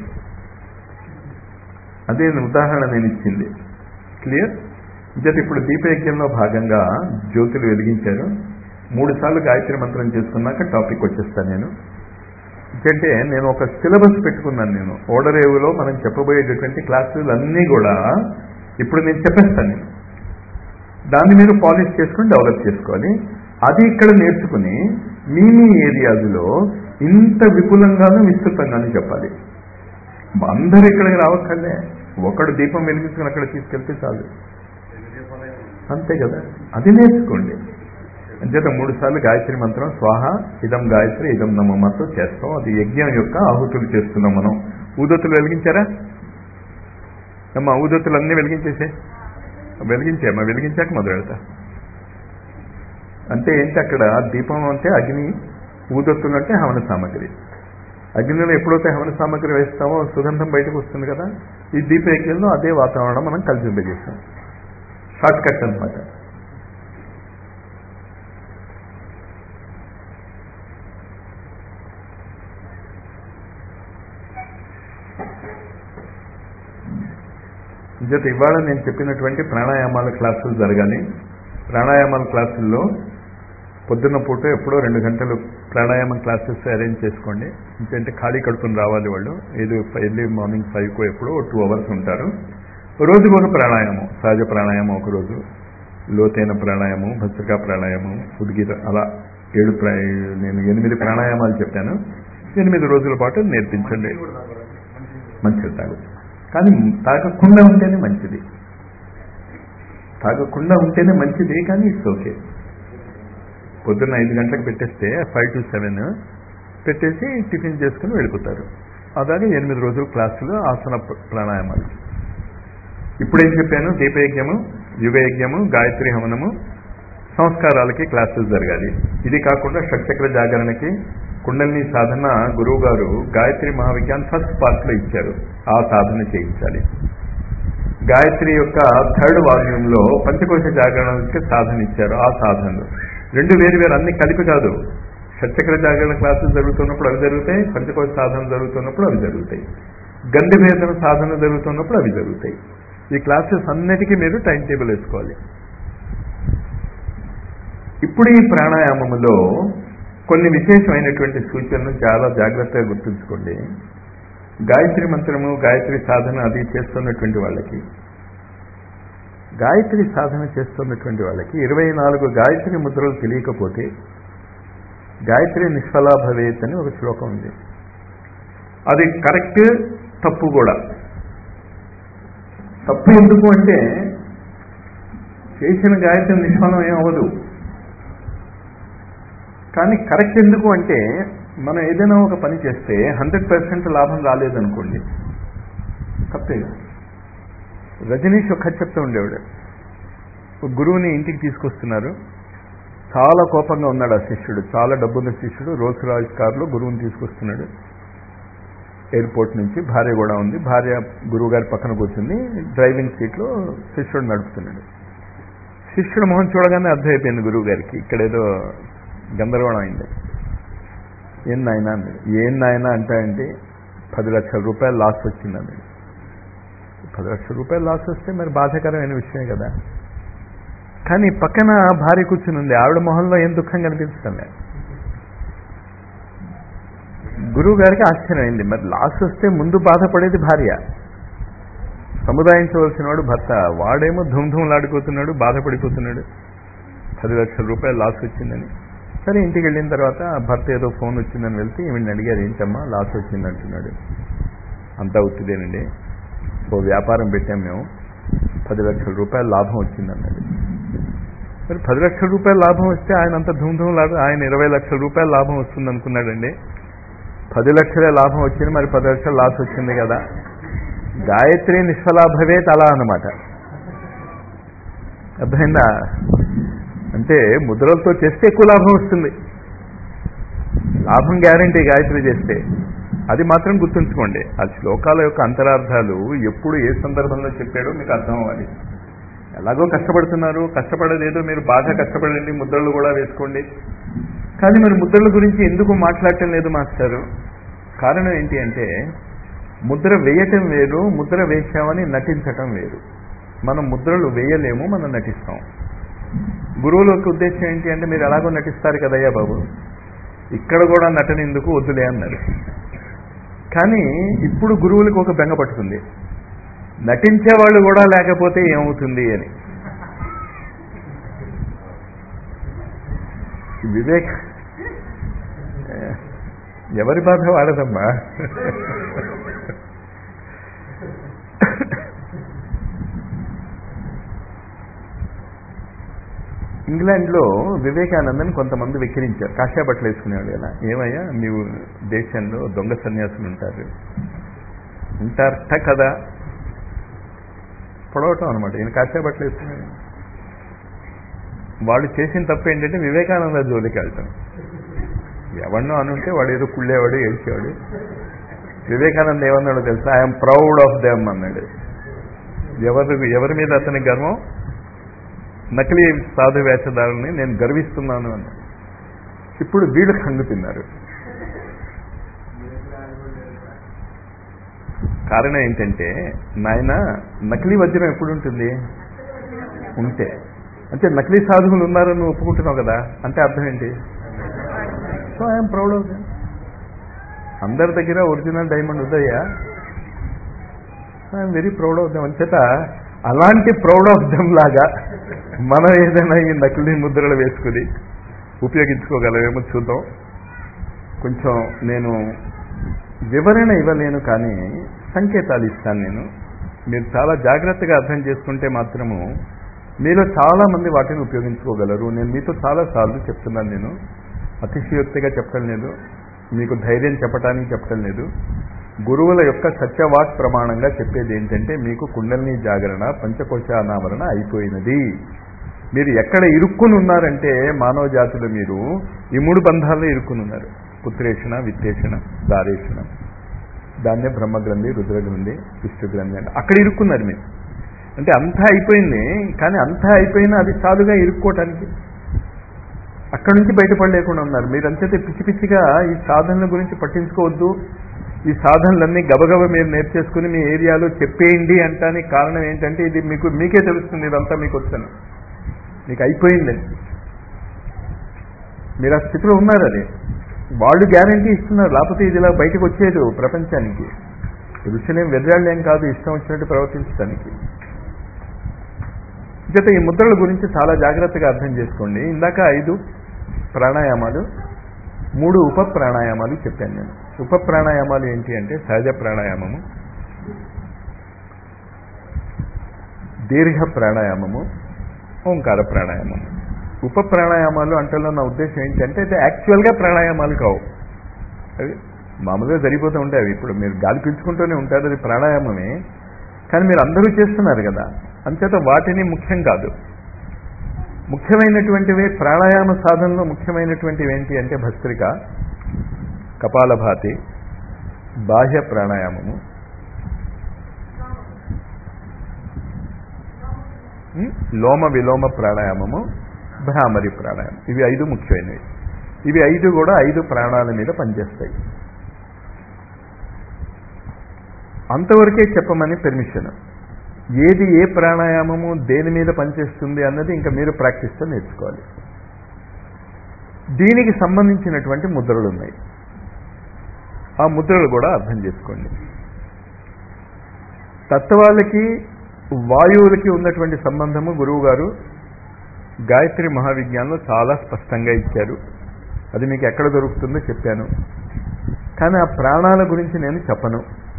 అదే ఉదాహరణ నేను ఇచ్చింది క్లియర్ ఇంకటి ఇప్పుడు దీపయజ్ఞంలో భాగంగా జ్యోతులు వెలిగించారు మూడు సార్లు గాయత్రి మంత్రం చేసుకున్నాక టాపిక్ వచ్చేస్తాను నేను ఎందుకంటే నేను ఒక సిలబస్ పెట్టుకున్నాను నేను ఓడరేవులో మనం చెప్పబోయేటటువంటి క్లాసులు అన్నీ కూడా ఇప్పుడు నేను చెప్పేస్తాను నేను దాన్ని మీరు పాలిష్ చేసుకుని డెవలప్ చేసుకోవాలి అది ఇక్కడ నేర్చుకుని మీ మీ ఏరియాస్లో ఇంత విపులంగానూ విస్తృతంగానూ చెప్పాలి అందరు ఇక్కడికి రావక్కర్లే ఒకడు దీపం వెలిగించుకుని అక్కడ తీసుకెళ్తే చాలు అంతే కదా అది నేర్చుకోండి అంచేత మూడు సార్లు గాయత్రి మంత్రం స్వాహ ఇదం గాయత్రి ఇదం నమ్మతో చేస్తాం అది యజ్ఞం యొక్క ఆహుతులు చేస్తున్నాం మనం ఊదొత్తులు వెలిగించారా అమ్మా ఊదొత్తులు అన్నీ వెలిగించేసే వెలిగించామా వెలిగించాక మొదలు పెడతా అంటే ఏంటి అక్కడ దీపం అంటే అగ్ని ఊదొత్తులు అంటే హవన సామగ్రి అగ్నిలో ఎప్పుడైతే హవన సామగ్రి వేస్తామో సుగంధం బయటకు వస్తుంది కదా ఈ దీప యజ్ఞంలో అదే వాతావరణం మనం కలిసింపజేస్తాం షార్ట్ కట్ అనమాట ఇంకటి ఇవాళ నేను చెప్పినటువంటి ప్రాణాయామాల క్లాసులు జరగాలి ప్రాణాయామాల క్లాసుల్లో పొద్దున్న పూట ఎప్పుడో రెండు గంటలు ప్రాణాయామం క్లాసెస్ అరేంజ్ చేసుకోండి ఎందుకంటే ఖాళీ కడుపుని రావాలి వాళ్ళు ఏది ఎర్లీ మార్నింగ్ ఫైవ్కో ఎప్పుడో టూ అవర్స్ ఉంటారు రోజుకు ఒక ప్రాణాయామం సహజ ప్రాణాయామం ఒక రోజు లోతైన ప్రాణాయామం భస్త్రికా ప్రాణాయామం ఉద్గీత అలా ఏడు ప్రా నేను ఎనిమిది ప్రాణాయామాలు చెప్పాను ఎనిమిది రోజుల పాటు నేర్పించండి మంచిది తాగొచ్చు కానీ తాగకుండా ఉంటేనే మంచిది తాగకుండా ఉంటేనే మంచిది కానీ ఇట్స్ ఓకే పొద్దున్న ఐదు గంటలకు పెట్టేస్తే ఫైవ్ టు సెవెన్ పెట్టేసి టిఫిన్ చేసుకుని వెళ్ళిపోతారు అలాగే ఎనిమిది రోజులు క్లాసులు ఆసన ప్రాణాయామాలు ఇప్పుడేం చెప్పాను దీపయజ్ఞము యుగయజ్ఞము గాయత్రి హవనము సంస్కారాలకి క్లాసులు జరగాలి ఇది కాకుండా షట్చక్ర జాగరణకి కుండలిని సాధన గురువు గారు గాయత్రి మహావిజ్ఞాన్ ఫస్ట్ పార్ట్ లో ఇచ్చారు ఆ సాధన చేయించాలి గాయత్రి యొక్క థర్డ్ వాల్యూమ్ లో పంచకోశ జాగరణకి సాధన ఇచ్చారు ఆ సాధనలు రెండు వేరు వేరు అన్ని కలిపి కాదు షట్చక్ర జాగరణ క్లాసులు జరుగుతున్నప్పుడు అవి జరుగుతాయి పంచకోశ సాధన జరుగుతున్నప్పుడు అవి జరుగుతాయి గంధ భేదన సాధన జరుగుతున్నప్పుడు అవి జరుగుతాయి ఈ క్లాసెస్ అన్నిటికీ మీరు టైం టేబుల్ వేసుకోవాలి ఇప్పుడు ఈ ప్రాణాయామములో కొన్ని విశేషమైనటువంటి సూచనలు చాలా జాగ్రత్తగా గుర్తుంచుకోండి గాయత్రి మంత్రము గాయత్రి సాధన అది చేస్తున్నటువంటి వాళ్ళకి గాయత్రి సాధన చేస్తున్నటువంటి వాళ్ళకి ఇరవై నాలుగు గాయత్రి ముద్రలు తెలియకపోతే గాయత్రి నిష్ఫలా భవేత్ అని ఒక శ్లోకం ఉంది అది కరెక్ట్ తప్పు కూడా తప్పు ఎందుకు అంటే చేసిన గాయత్రి నిష్ఫలం ఏం అవ్వదు కానీ కరెక్ట్ ఎందుకు అంటే మనం ఏదైనా ఒక పని చేస్తే హండ్రెడ్ పర్సెంట్ లాభం రాలేదనుకోండి తప్పే రజనీష్ ఒక కథ చెప్తూ ఉండేవాడు ఒక గురువుని ఇంటికి తీసుకొస్తున్నారు చాలా కోపంగా ఉన్నాడు ఆ శిష్యుడు చాలా డబ్బున్న శిష్యుడు రోల్స్ రాయిస్ కారులో గురువుని తీసుకొస్తున్నాడు ఎయిర్పోర్ట్ నుంచి భార్య కూడా ఉంది భార్య గురువు గారి పక్కన కూర్చుంది డ్రైవింగ్ సీట్లో శిష్యుడు నడుపుతున్నాడు శిష్యుడు మొహం చూడగానే అర్థమైపోయింది గురువు గారికి ఇక్కడ ఏదో గందరగోళం అయింది ఏం నాయన అన్నాడు ఏం నాయన అంటే పది లక్షల రూపాయలు లాస్ వచ్చింది అన్నాడు పది లక్షల రూపాయలు లాస్ వస్తే మరి బాధాకరమైన విషయమే కదా కానీ పక్కన భార్య కూర్చుని ఉంది ఆవిడ మొహంలో ఏం దుఃఖం కనిపించడం లేదు గురువు గారికి ఆశ్చర్యమైంది మరి లాస్ వస్తే ముందు బాధపడేది భార్య సముదాయించవలసిన వాడు భర్త వాడేమో ధూమ్ధూమ్లాడిపోతున్నాడు బాధపడిపోతున్నాడు పది లక్షల రూపాయలు లాస్ వచ్చిందని సరే ఇంటికి వెళ్ళిన తర్వాత భర్త ఏదో ఫోన్ వచ్చిందని వెళ్తే ఈవిని అడిగారు ఏంటమ్మా లాస్ వచ్చింది అంటున్నాడు అంతా వచ్చిదేనండి ఓ వ్యాపారం పెట్టాం మేము పది లక్షల రూపాయల లాభం వచ్చిందన్నాడు మరి పది లక్షల రూపాయల లాభం వస్తే ఆయన అంత ధూమ్ధూమ్లాడు ఆయన ఇరవై లక్షల రూపాయల లాభం వస్తుంది అనుకున్నాడండి పది లక్షలే లాభం వచ్చింది మరి పది లక్షల లాస్ వచ్చింది కదా గాయత్రి నిష్ఫలాభవే తలా అన్నమాట అర్థమైందా అంటే ముద్రలతో చేస్తే ఎక్కువ లాభం వస్తుంది లాభం గ్యారంటీ గాయత్రి చేస్తే అది మాత్రం గుర్తుంచుకోండి ఆ శ్లోకాల యొక్క అంతరార్థాలు ఎప్పుడు ఏ సందర్భంలో చెప్పాడో మీకు అర్థం అవ్వాలి ఎలాగో కష్టపడుతున్నారు కష్టపడలేదో మీరు బాగా కష్టపడండి ముద్రలు కూడా వేసుకోండి కానీ మరి ముద్రల గురించి ఎందుకు మాట్లాడటం లేదు మాస్టారు కారణం ఏంటి అంటే ముద్ర వేయటం వేరు ముద్ర వేశామని నటించటం వేరు మనం ముద్రలు వేయలేము మనం నటిస్తాం గురువుల యొక్క ఉద్దేశం ఏంటి అంటే మీరు ఎలాగో నటిస్తారు కదయ్యా బాబు ఇక్కడ కూడా నటన ఎందుకు వద్దులే అన్నారు కానీ ఇప్పుడు గురువులకు ఒక బెంగ పట్టుకుంది నటించే వాళ్ళు కూడా లేకపోతే ఏమవుతుంది అని వివేక్ ఎవరి బాధ వాడదమ్మా ఇంగ్లాండ్లో వివేకానందని కొంతమంది వెక్కిరించారు కాషాయ బట్టలు వేసుకునేవాడు ఎలా ఏమయ్యా మీ దేశంలో దొంగ సన్యాసులు ఉంటారు ఉంటారట కదా పొడవటం అనమాట ఈయన కాషాయ బట్టలు వేసుకున్నాడు వాళ్ళు చేసిన తప్పు ఏంటంటే వివేకానంద జోలికి వెళ్ళటం ఎవరినో అనుంటే వాడు ఏదో కుళ్ళేవాడు ఏడ్చేవాడు వివేకానంద ఏమన్నాడో తెలుసా ఐఎమ్ ప్రౌడ్ ఆఫ్ దెమ్ అన్నాడు ఎవరి ఎవరి మీద అతని గర్వం నకిలీ సాధు వేషధారుల్ని నేను గర్విస్తున్నాను అన్నాడు ఇప్పుడు వీళ్ళు కంగు తిన్నారు కారణం ఏంటంటే నాయన నకిలీ వజ్రం ఎప్పుడు ఉంటుంది ఉంటే అంటే నకిలీ సాధువులు ఉన్నారని నువ్వు ఒప్పుకుంటున్నావు కదా అంటే అర్థం ఏంటి so I'm proud of them అందరి దగ్గర ఒరిజినల్ డైమండ్ ఉదయ్యా I'm very proud of them అంచేత అలాంటి ప్రౌడ్ ఆఫ్ దెమ్ లాగా మనం ఏదైనా ఈ నకిలీ ముద్రలు వేసుకుని ఉపయోగించుకోగలమేమో చూద్దాం కొంచెం నేను వివరణ ఇవ్వలేను కానీ సంకేతాలు ఇస్తాను నేను మీరు చాలా జాగ్రత్తగా అర్థం చేసుకుంటే మాత్రము మీలో చాలా మంది వాటిని ఉపయోగించుకోగలరు నేను మీతో చాలా సార్లు చెప్తున్నాను నేను అతిశయోక్తిగా చెప్పడం లేదు మీకు ధైర్యం చెప్పడానికి చెప్పడం లేదు గురువుల యొక్క సత్యవాక్ ప్రమాణంగా చెప్పేది ఏంటంటే మీకు కుండలిని జాగరణ పంచకోశానావరణ అయిపోయినది మీరు ఎక్కడ ఇరుక్కుని ఉన్నారంటే మానవ జాతులు మీరు ఈ మూడు బంధాల్లో ఇరుక్కుని ఉన్నారు పుత్రేషణ విత్తేషణ దారేషణ దాన్నే బ్రహ్మగ్రంథి రుద్రగ్రంథి విష్ణుగ్రంథి అంటే అక్కడ ఇరుక్కున్నారు మీరు అంటే అంతా అయిపోయింది కానీ అంతా అయిపోయినా అది చాలుగా ఇరుక్కోవటానికి అక్కడి నుంచి బయటపడలేకుండా ఉన్నారు మీరు అంతైతే పిచ్చి పిచ్చిగా ఈ సాధనల గురించి పట్టించుకోవద్దు ఈ సాధనలన్నీ గబగబ మీరు నేర్చేసుకుని మీ ఏరియాలో చెప్పేయండి అంటానికి కారణం ఏంటంటే ఇది మీకు మీకే తెలుస్తుంది ఇదంతా మీకు వచ్చాను మీకు అయిపోయిందని మీరు ఆ స్థితిలో ఉన్నారు అది వాళ్ళు గ్యారంటీ ఇస్తున్నారు లేకపోతే ఇది ఇలా బయటకు వచ్చేది ప్రపంచానికి ఋషులేం వెర్రాళ్ళేం కాదు ఇష్టం వచ్చినట్టు ప్రవర్తించడానికి జత ఈ ముద్రల గురించి చాలా జాగ్రత్తగా అర్థం చేసుకోండి ఇందాక ఐదు ప్రాణాయామాలు మూడు ఉప ప్రాణాయామాలు చెప్పాను నేను ఉప ప్రాణాయామాలు ఏంటి అంటే సహజ ప్రాణాయామము దీర్ఘ ప్రాణాయామము ఓంకార ప్రాణాయామము ఉప ప్రాణాయామాలు అంటే నా ఉద్దేశం ఏంటంటే అది యాక్చువల్గా ప్రాణాయామాలు కావు అవి మామూలుగా జరిగిపోతూ ఉంటాయి అవి ఇప్పుడు మీరు గాలి పీల్చుకుంటూనే ఉంటారు అది ప్రాణాయామమే కానీ మీరు అందరూ చేస్తున్నారు కదా అంచేత వాటిని ముఖ్యం కాదు ముఖ్యమైనటువంటివి ప్రాణాయామ సాధనలో ముఖ్యమైనటువంటివి ఏంటి అంటే భస్త్రిక కపాలభాతి బాహ్య ప్రాణాయామము ఉమ్, లోమ విలోమ ప్రాణాయామము భ్రామరి ప్రాణాయామం ఇవి ఐదు ముఖ్యమైనవి ఇవి ఐదు కూడా ఐదు ప్రాణాల మీద పనిచేస్తాయి అంతవరకే చెప్పమని పెర్మిషన్ ఏది ఏ ప్రాణాయామము దేని మీద పనిచేస్తుంది అన్నది ఇంకా మీరు ప్రాక్టీస్తో నేర్చుకోవాలి దీనికి సంబంధించినటువంటి ముద్రలు ఉన్నాయి ఆ ముద్రలు కూడా అర్థం చేసుకోండి తత్వాలకి వాయువులకి ఉన్నటువంటి సంబంధము గురువు గారు గాయత్రి మహావిజ్ఞానంలో చాలా స్పష్టంగా ఇచ్చారు అది మీకు ఎక్కడ దొరుకుతుందో చెప్పాను కానీ ఆ ప్రాణాల గురించి నేను చెప్పను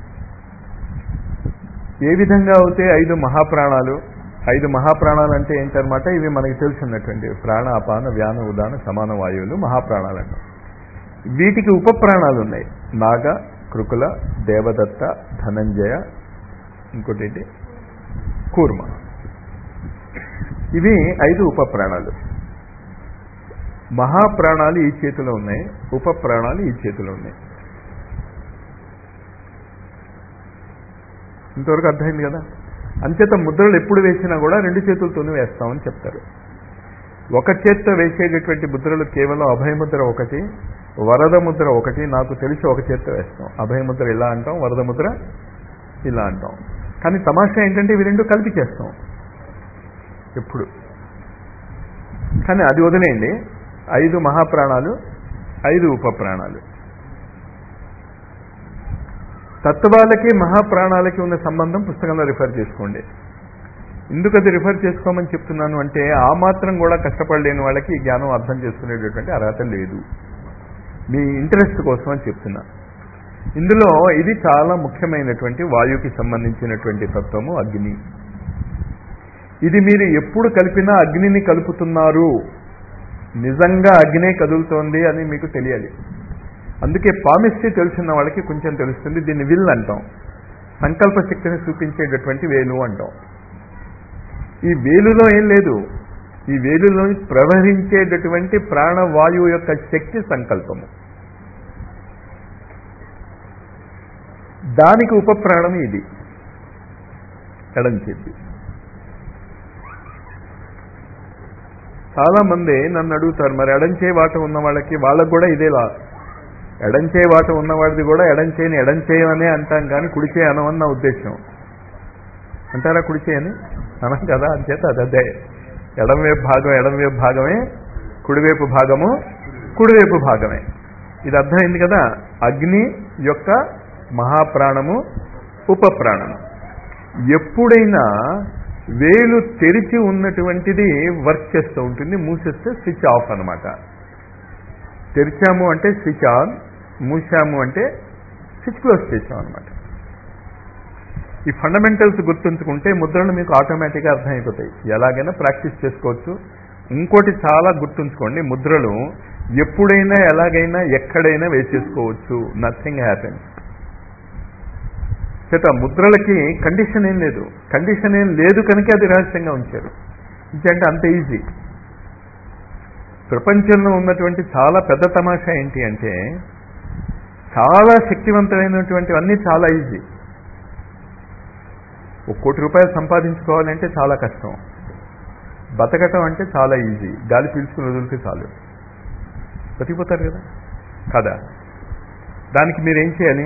ఏ విధంగా అయితే ఐదు మహాప్రాణాలు ఐదు మహాప్రాణాలు అంటే ఏంటనమాట ఇవి మనకి తెలుసున్నటువంటి ప్రాణ అపాన వ్యాన ఉదాన సమాన వాయువులు మహాప్రాణాలు అంటాం వీటికి ఉప ప్రాణాలు ఉన్నాయి నాగ కృకుల దేవదత్త ధనంజయ ఇంకోటి ఏంటి కూర్మ ఇవి ఐదు ఉప ప్రాణాలు మహాప్రాణాలు ఈ చేతిలో ఉన్నాయి ఉప ప్రాణాలు ఈ చేతిలో ఉన్నాయి ఇంతవరకు అర్థమైంది కదా అంచేత ముద్రలు ఎప్పుడు వేసినా కూడా రెండు చేతులతోనే వేస్తామని చెప్తారు ఒక చేత్తో వేసేటటువంటి ముద్రలు కేవలం అభయముద్ర ఒకటి వరద ముద్ర ఒకటి నాకు తెలిసి ఒక చేత్తో వేస్తాం అభయముద్ర ఇలా అంటాం వరద ముద్ర ఇలా అంటాం కానీ తమాషా ఏంటంటే ఇవి రెండు కలిపి చేస్తాం ఎప్పుడు కానీ అది వదిలేయండి ఐదు మహాప్రాణాలు ఐదు ఉప ప్రాణాలు తత్వాలకి మహాప్రాణాలకి ఉన్న సంబంధం పుస్తకంలో రిఫర్ చేసుకోండి ఎందుకు అది రిఫర్ చేసుకోమని చెప్తున్నాను అంటే ఆ మాత్రం కూడా కష్టపడలేని వాళ్ళకి ఈ జ్ఞానం అర్థం చేసుకునేటటువంటి అర్హత లేదు మీ ఇంట్రెస్ట్ కోసం అని చెప్తున్నా ఇందులో ఇది చాలా ముఖ్యమైనటువంటి వాయువుకి సంబంధించినటువంటి తత్వము అగ్ని ఇది మీరు ఎప్పుడు కలిపినా అగ్నిని కలుపుతున్నారు నిజంగా అగ్నే కదులుతోంది అని మీకు తెలియాలి అందుకే పామిస్ట్రీ తెలిసిన వాళ్ళకి కొంచెం తెలుస్తుంది దీన్ని విల్ అంటాం సంకల్ప శక్తిని చూపించేటటువంటి వేలు అంటాం ఈ వేలులో ఏం లేదు ఈ వేలులో ప్రవహించేటటువంటి ప్రాణవాయువు యొక్క శక్తి సంకల్పము దానికి ఉపప్రాణం ఇది ఎడం చెప్పి చాలా మంది నన్ను అడుగుతారు మరి ఎడంచే వాట ఉన్న వాళ్ళకి వాళ్ళకు కూడా ఇదేలా ఎడంచే వాట ఉన్నవాడిది కూడా ఎడంచేని ఎడంచేయమనే అంటాం కానీ కుడిచే అనమని నా ఉద్దేశం అంటారా కుడిచే అని అనం కదా అంచేత అది అదే ఎడంవైపు భాగం ఎడంవైపు భాగమే కుడివైపు భాగము కుడివైపు భాగమే ఇది అర్థమైంది కదా అగ్ని యొక్క మహాప్రాణము ఉపప్రాణము ఎప్పుడైనా వేలు తెరిచి ఉన్నటువంటిది వర్క్ చేస్తూ ఉంటుంది మూసేస్తే స్విచ్ ఆఫ్ అనమాట తెరిచాము అంటే స్విచ్ ఆన్ మూసాము అంటే స్విచ్ క్లోజ్ చేసాం అనమాట ఈ ఫండమెంటల్స్ గుర్తుంచుకుంటే ముద్రలు మీకు ఆటోమేటిక్గా అర్థమైపోతాయి ఎలాగైనా ప్రాక్టీస్ చేసుకోవచ్చు ఇంకోటి చాలా గుర్తుంచుకోండి ముద్రలు ఎప్పుడైనా ఎలాగైనా ఎక్కడైనా వేసేసుకోవచ్చు నథింగ్ హ్యాపెన్స్ చేత ముద్రలకి కండిషన్ ఏం లేదు కండిషన్ ఏం లేదు కనుక అది రహస్యంగా ఉంచారు ఇంకంటే అంత ఈజీ ప్రపంచంలో ఉన్నటువంటి చాలా పెద్ద తమాషా ఏంటి అంటే చాలా శక్తివంతమైనటువంటివన్నీ చాలా ఈజీ ఒక కోటి రూపాయలు సంపాదించుకోవాలంటే చాలా కష్టం బతకటం అంటే చాలా ఈజీ గాలి పీల్చుకుని వదిలితే చాలు బతికిపోతారు కదా కదా దానికి మీరేం చేయాలి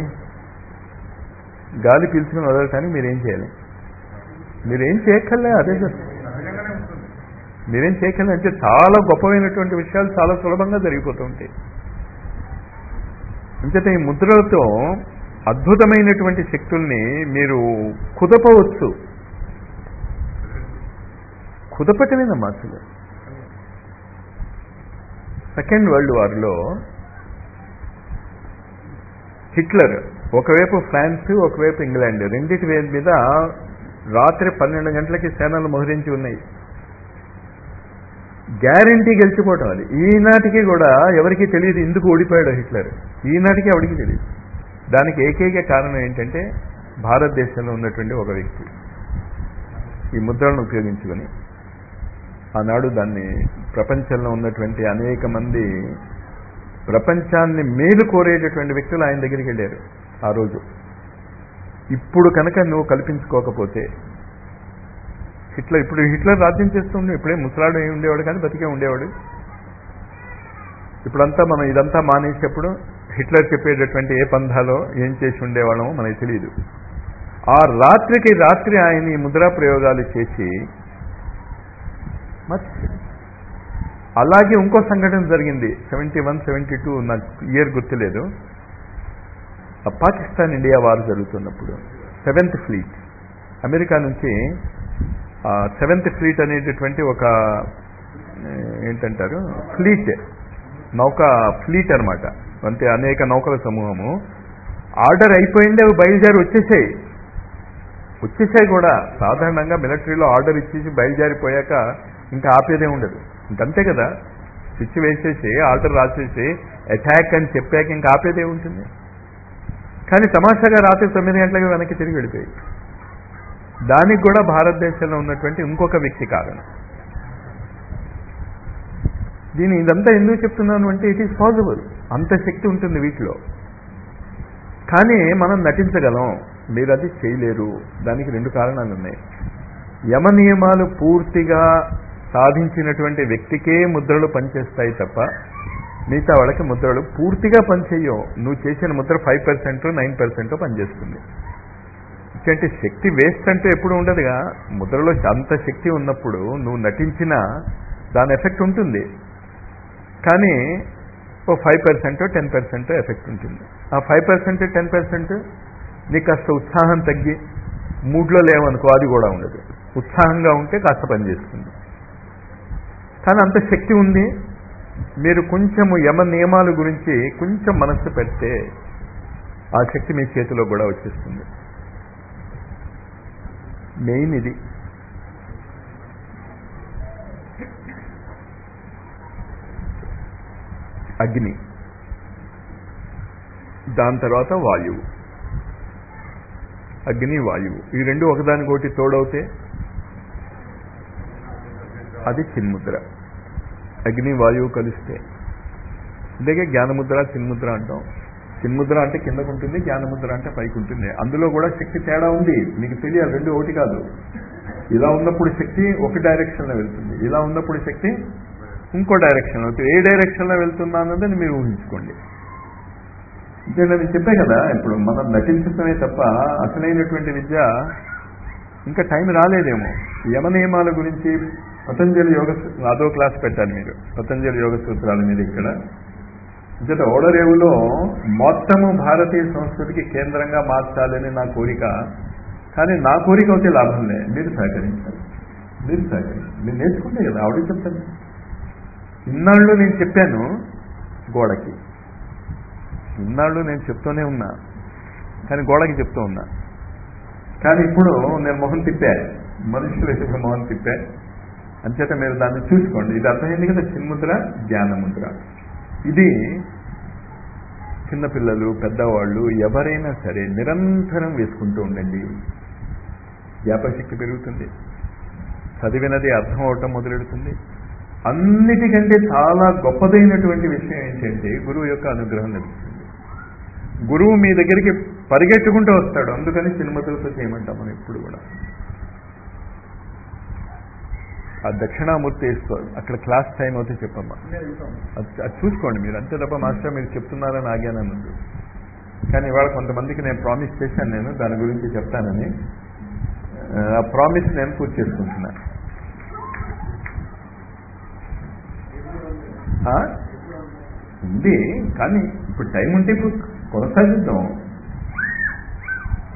గాలి పీల్చుకుని వదలటానికి మీరేం చేయాలి మీరేం చేయక్కర్లే అదే చేస్తారు సహజంగానే ఉంటుంది మీరేం చేయకండి అంటే చాలా గొప్పమైనటువంటి విషయాలు చాలా సులభంగా జరిగిపోతూ ఉంటాయి అంచేత ఈ ముద్రలతో అద్భుతమైనటువంటి శక్తుల్ని మీరు కుదపవచ్చు కుదపటమేనమ్మా అసలు సెకండ్ వరల్డ్ వార్లో హిట్లర్ ఒకవైపు ఫ్రాన్స్ ఒకవైపు ఇంగ్లాండ్ రెండింటి వేల మీద రాత్రి పన్నెండు గంటలకి సేనలు మోహరించి ఉన్నాయి గ్యారంటీ గెలిచిపోవటం అది ఈనాటికి కూడా ఎవరికి తెలియదు ఎందుకు ఓడిపోయాడు హిట్లర్ ఈనాటికి ఎవరికి తెలియదు దానికి ఏకైక కారణం ఏంటంటే భారతదేశంలో ఉన్నటువంటి ఒక వ్యక్తి ఈ ముద్రలను ఉపయోగించుకొని ఆనాడు దాన్ని ప్రపంచంలో ఉన్నటువంటి అనేక మంది ప్రపంచాన్ని మేలు కోరేటటువంటి వ్యక్తులు ఆయన దగ్గరికి వెళ్ళారు ఆ రోజు ఇప్పుడు కనుక నువ్వు కల్పించుకోకపోతే హిట్లర్ ఇప్పుడు హిట్లర్ రాజ్యం చేస్తుండే ఇప్పుడే ముసలాడు ఏమి ఉండేవాడు కానీ బతికే ఉండేవాడు ఇప్పుడంతా మనం ఇదంతా మానేసేప్పుడు హిట్లర్ చెప్పేటటువంటి ఏ పంధాలో ఏం చేసి ఉండేవాళ్ళమో మనకి తెలియదు ఆ రాత్రికి రాత్రి ఆయన ఈ ముద్రా ప్రయోగాలు చేసి మర్చి అలాగే ఇంకో సంఘటన జరిగింది సెవెంటీ వన్ సెవెంటీ టూ నాకు ఇయర్ గుర్తులేదు ఆ పాకిస్తాన్ ఇండియా వార్ జరుగుతున్నప్పుడు సెవెంత్ ఫ్లీట్ అమెరికా నుంచి సెవెంత్ ఫ్లీట్ అనేటటువంటి ఒక ఏ, ఏంటంటారు ఫ్లీట్ నౌక ఫ్లీట్ అన్నమాట అంటే అనేక నౌకల సమూహము ఆర్డర్ అయిపోయింది అవి బయలుదేరి వచ్చేసాయి వచ్చేసాయి కూడా సాధారణంగా మిలిటరీలో ఆర్డర్ ఇచ్చేసి బయలుదేరిపోయాక ఇంకా ఆపేదే ఉండదు ఇంకంతే కదా స్విచ్ వేసేసి ఆర్డర్ రాసేసి అటాక్ అని చెప్పాక ఇంకా ఆపేదే ఉంటుంది కానీ తమాషాగా రాత్రి తొమ్మిది గంటలకు వెనక్కి తిరిగి వెళ్ళిపోయి దానికి కూడా భారతదేశంలో ఉన్నటువంటి ఇంకొక వ్యక్తి కారణం దీని ఇదంతా ఎందుకు చెప్తున్నాను అంటే ఇట్ ఈస్ పాసిబుల్ అంత శక్తి ఉంటుంది వీటిలో కానీ మనం నటించగలం మీరు అది చేయలేరు దానికి రెండు కారణాలు ఉన్నాయి యమ నియమాలు పూర్తిగా సాధించినటువంటి వ్యక్తికే ముద్రలు పనిచేస్తాయి తప్ప మిగతా వాళ్ళకి ముద్రలు పూర్తిగా పనిచేయవు నువ్వు చేసిన ముద్ర ఫైవ్ పర్సెంట్ నైన్ పర్సెంట్ పనిచేస్తుంది అంటే శక్తి వేస్ట్ అంటే ఎప్పుడు ఉండదుగా ముద్రలో అంత శక్తి ఉన్నప్పుడు నువ్వు నటించినా దాని ఎఫెక్ట్ ఉంటుంది కానీ ఓ five percent ten percent effect ఉంటుంది ఆ ఫైవ్ పర్సెంట్ టెన్ పర్సెంట్ నీకు కాస్త ఉత్సాహం తగ్గి మూడ్లో లేవనుకో అది కూడా ఉండదు ఉత్సాహంగా ఉంటే కాస్త పనిచేస్తుంది కానీ అంత శక్తి ఉంది మీరు కొంచెము యమ నియమాల గురించి కొంచెం మనస్సు పెడితే ఆ శక్తి మీ చేతిలో కూడా వచ్చేస్తుంది మెయిన్ ఇది అగ్ని దాని తర్వాత వాయువు అగ్ని వాయువు ఈ రెండు ఒకదానికొకటి తోడవుతే అది చిన్ముద్ర అగ్ని వాయువు కలిస్తే అందుకే జ్ఞానముద్ర చిన్ముద్ర అంటాం చిన్ముద్ర అంటే కిందకు ఉంటుంది జ్ఞానముద్ర అంటే పైకి ఉంటుంది అందులో కూడా శక్తి తేడా ఉంది మీకు తెలియాలి రెండు ఒకటి కాదు ఇలా ఉన్నప్పుడు శక్తి ఒక డైరెక్షన్లో వెళ్తుంది ఇలా ఉన్నప్పుడు శక్తి ఇంకో డైరెక్షన్ అవుతుంది ఏ డైరెక్షన్లో వెళ్తుందా అన్నదని మీరు ఊహించుకోండి అంటే నేను చెప్పే కదా ఇప్పుడు మనం నటించడమే తప్ప అసలైనటువంటి విద్య ఇంకా టైం రాలేదేమో యమ నియమాల గురించి పతంజలి యోగ అదో క్లాస్ పెట్టాలి మీరు పతంజలి యోగ సూత్రాల మీద ఇక్కడ జత ఓడరేవులో మొత్తము భారతీయ సంస్కృతికి కేంద్రంగా మార్చాలని నా కోరిక కానీ నా కోరిక అయితే లాభం లే మీరు సహకరించాలి మీరు సహకరించాలి మీరు నేర్చుకుంటే కదా ఆవిడ చెప్తాను ఇన్నాళ్ళు నేను చెప్పాను గోడకి ఇన్నాళ్ళు నేను చెప్తూనే ఉన్నా కానీ గోడకి చెప్తూ ఉన్నా కానీ ఇప్పుడు నేను మొహం తిప్పా మనుషులు ఎదురు మొహం తిప్పా అంచేత మీరు దాన్ని చూసుకోండి ఇది అర్థమైంది కదా చిన్ముద్ర జ్ఞానముద్ర ఇది చిన్నపిల్లలు పెద్దవాళ్ళు ఎవరైనా సరే నిరంతరం వేసుకుంటూ ఉండండి జ్ఞాపశక్తి పెరుగుతుంది చదివినది అర్థం అవటం మొదలెడుతుంది అన్నిటికంటే చాలా గొప్పదైనటువంటి విషయం ఏంటంటే గురువు యొక్క అనుగ్రహం లభిస్తుంది గురువు మీ దగ్గరికి పరిగెట్టుకుంటూ వస్తాడు అందుకని చిన్మతులతో చేయమంటాం మనం ఇప్పుడు కూడా ఆ దక్షిణామూర్తి వేసుకోవాలి అక్కడ క్లాస్ టైం అవుతే చెప్పమ్మా అది అది చూసుకోండి మీరు అంతే తప్ప మాస్టర్ మీరు చెప్తున్నారని ఆగానని ఉంది కానీ ఇవాళ కొంతమందికి నేను ప్రామిస్ చేశాను నేను దాని గురించి చెప్తానని ఆ ప్రామిస్ నేను పూర్తి చేసుకుంటున్నా ఆ? ఉంది కానీ ఇప్పుడు టైం ఉంటే ఇప్పుడు కొనసాగిద్దాం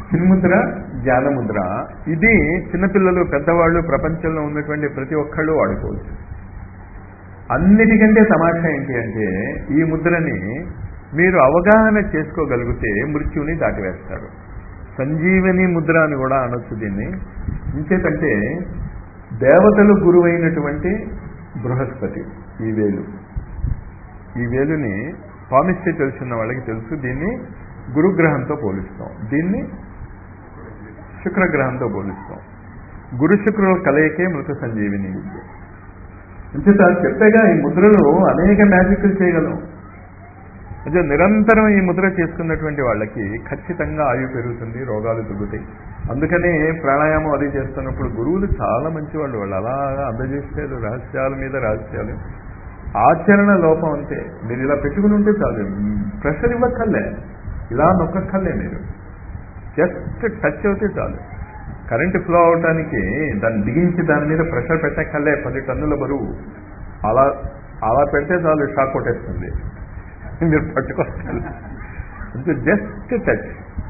చిన్ముద్ర జ్ఞానముద్ర ఇది చిన్నపిల్లలు పెద్దవాళ్ళు ప్రపంచంలో ఉన్నటువంటి ప్రతి ఒక్కళ్ళు వాడుకోవచ్చు అన్నిటికంటే తమాషా ఏంటి అంటే ఈ ముద్రని మీరు అవగాహన చేసుకోగలిగితే మృత్యుని దాటివేస్తారు సంజీవని ముద్ర అని కూడా అనొచ్చు దీన్ని ఇంకేతంటే దేవతలు గురువైనటువంటి బృహస్పతి ఈ వేలు ఈ వేలుని పామిస్ట్రీ తెలుసున్న వాళ్ళకి తెలుసు దీన్ని గురుగ్రహంతో పోలుస్తాం దీన్ని శుక్రగ్రహంతో పోలుస్తాం గురు శుక్రుల కలయికే మృత సంజీవిని విద్య అంచేత చెప్పేగా ఈ ముద్రలు అనేక మ్యాజిక్లు చేయగలం అదే నిరంతరం ఈ ముద్ర చేసుకున్నటువంటి వాళ్ళకి ఖచ్చితంగా ఆయు పెరుగుతుంది రోగాలు తగ్గుతాయి అందుకనే ప్రాణాయామం అది చేస్తున్నప్పుడు గురువులు చాలా మంచి వాళ్ళు వాళ్ళు అలాగా అందజేస్తారు రహస్యాల మీద రహస్యాలు ఆచరణ లోపం అంతే మీరు ఇలా పెట్టుకుని ఉంటే చాలు ప్రెషర్ ఇవ్వక్కర్లే ఇలా నొక్కక్కర్లే మీరు జస్ట్ టచ్ అవుతే చాలు కరెంట్ ఫ్లో అవడానికి దాన్ని బిగించి దాని మీద ప్రెషర్ పెట్టక్కర్లే పది టన్నుల బరువు అలా అలా పెడితే చాలు షాక్ కొట్టేస్తుంది మీరు పట్టుకోవాలి అంటే జస్ట్ టచ్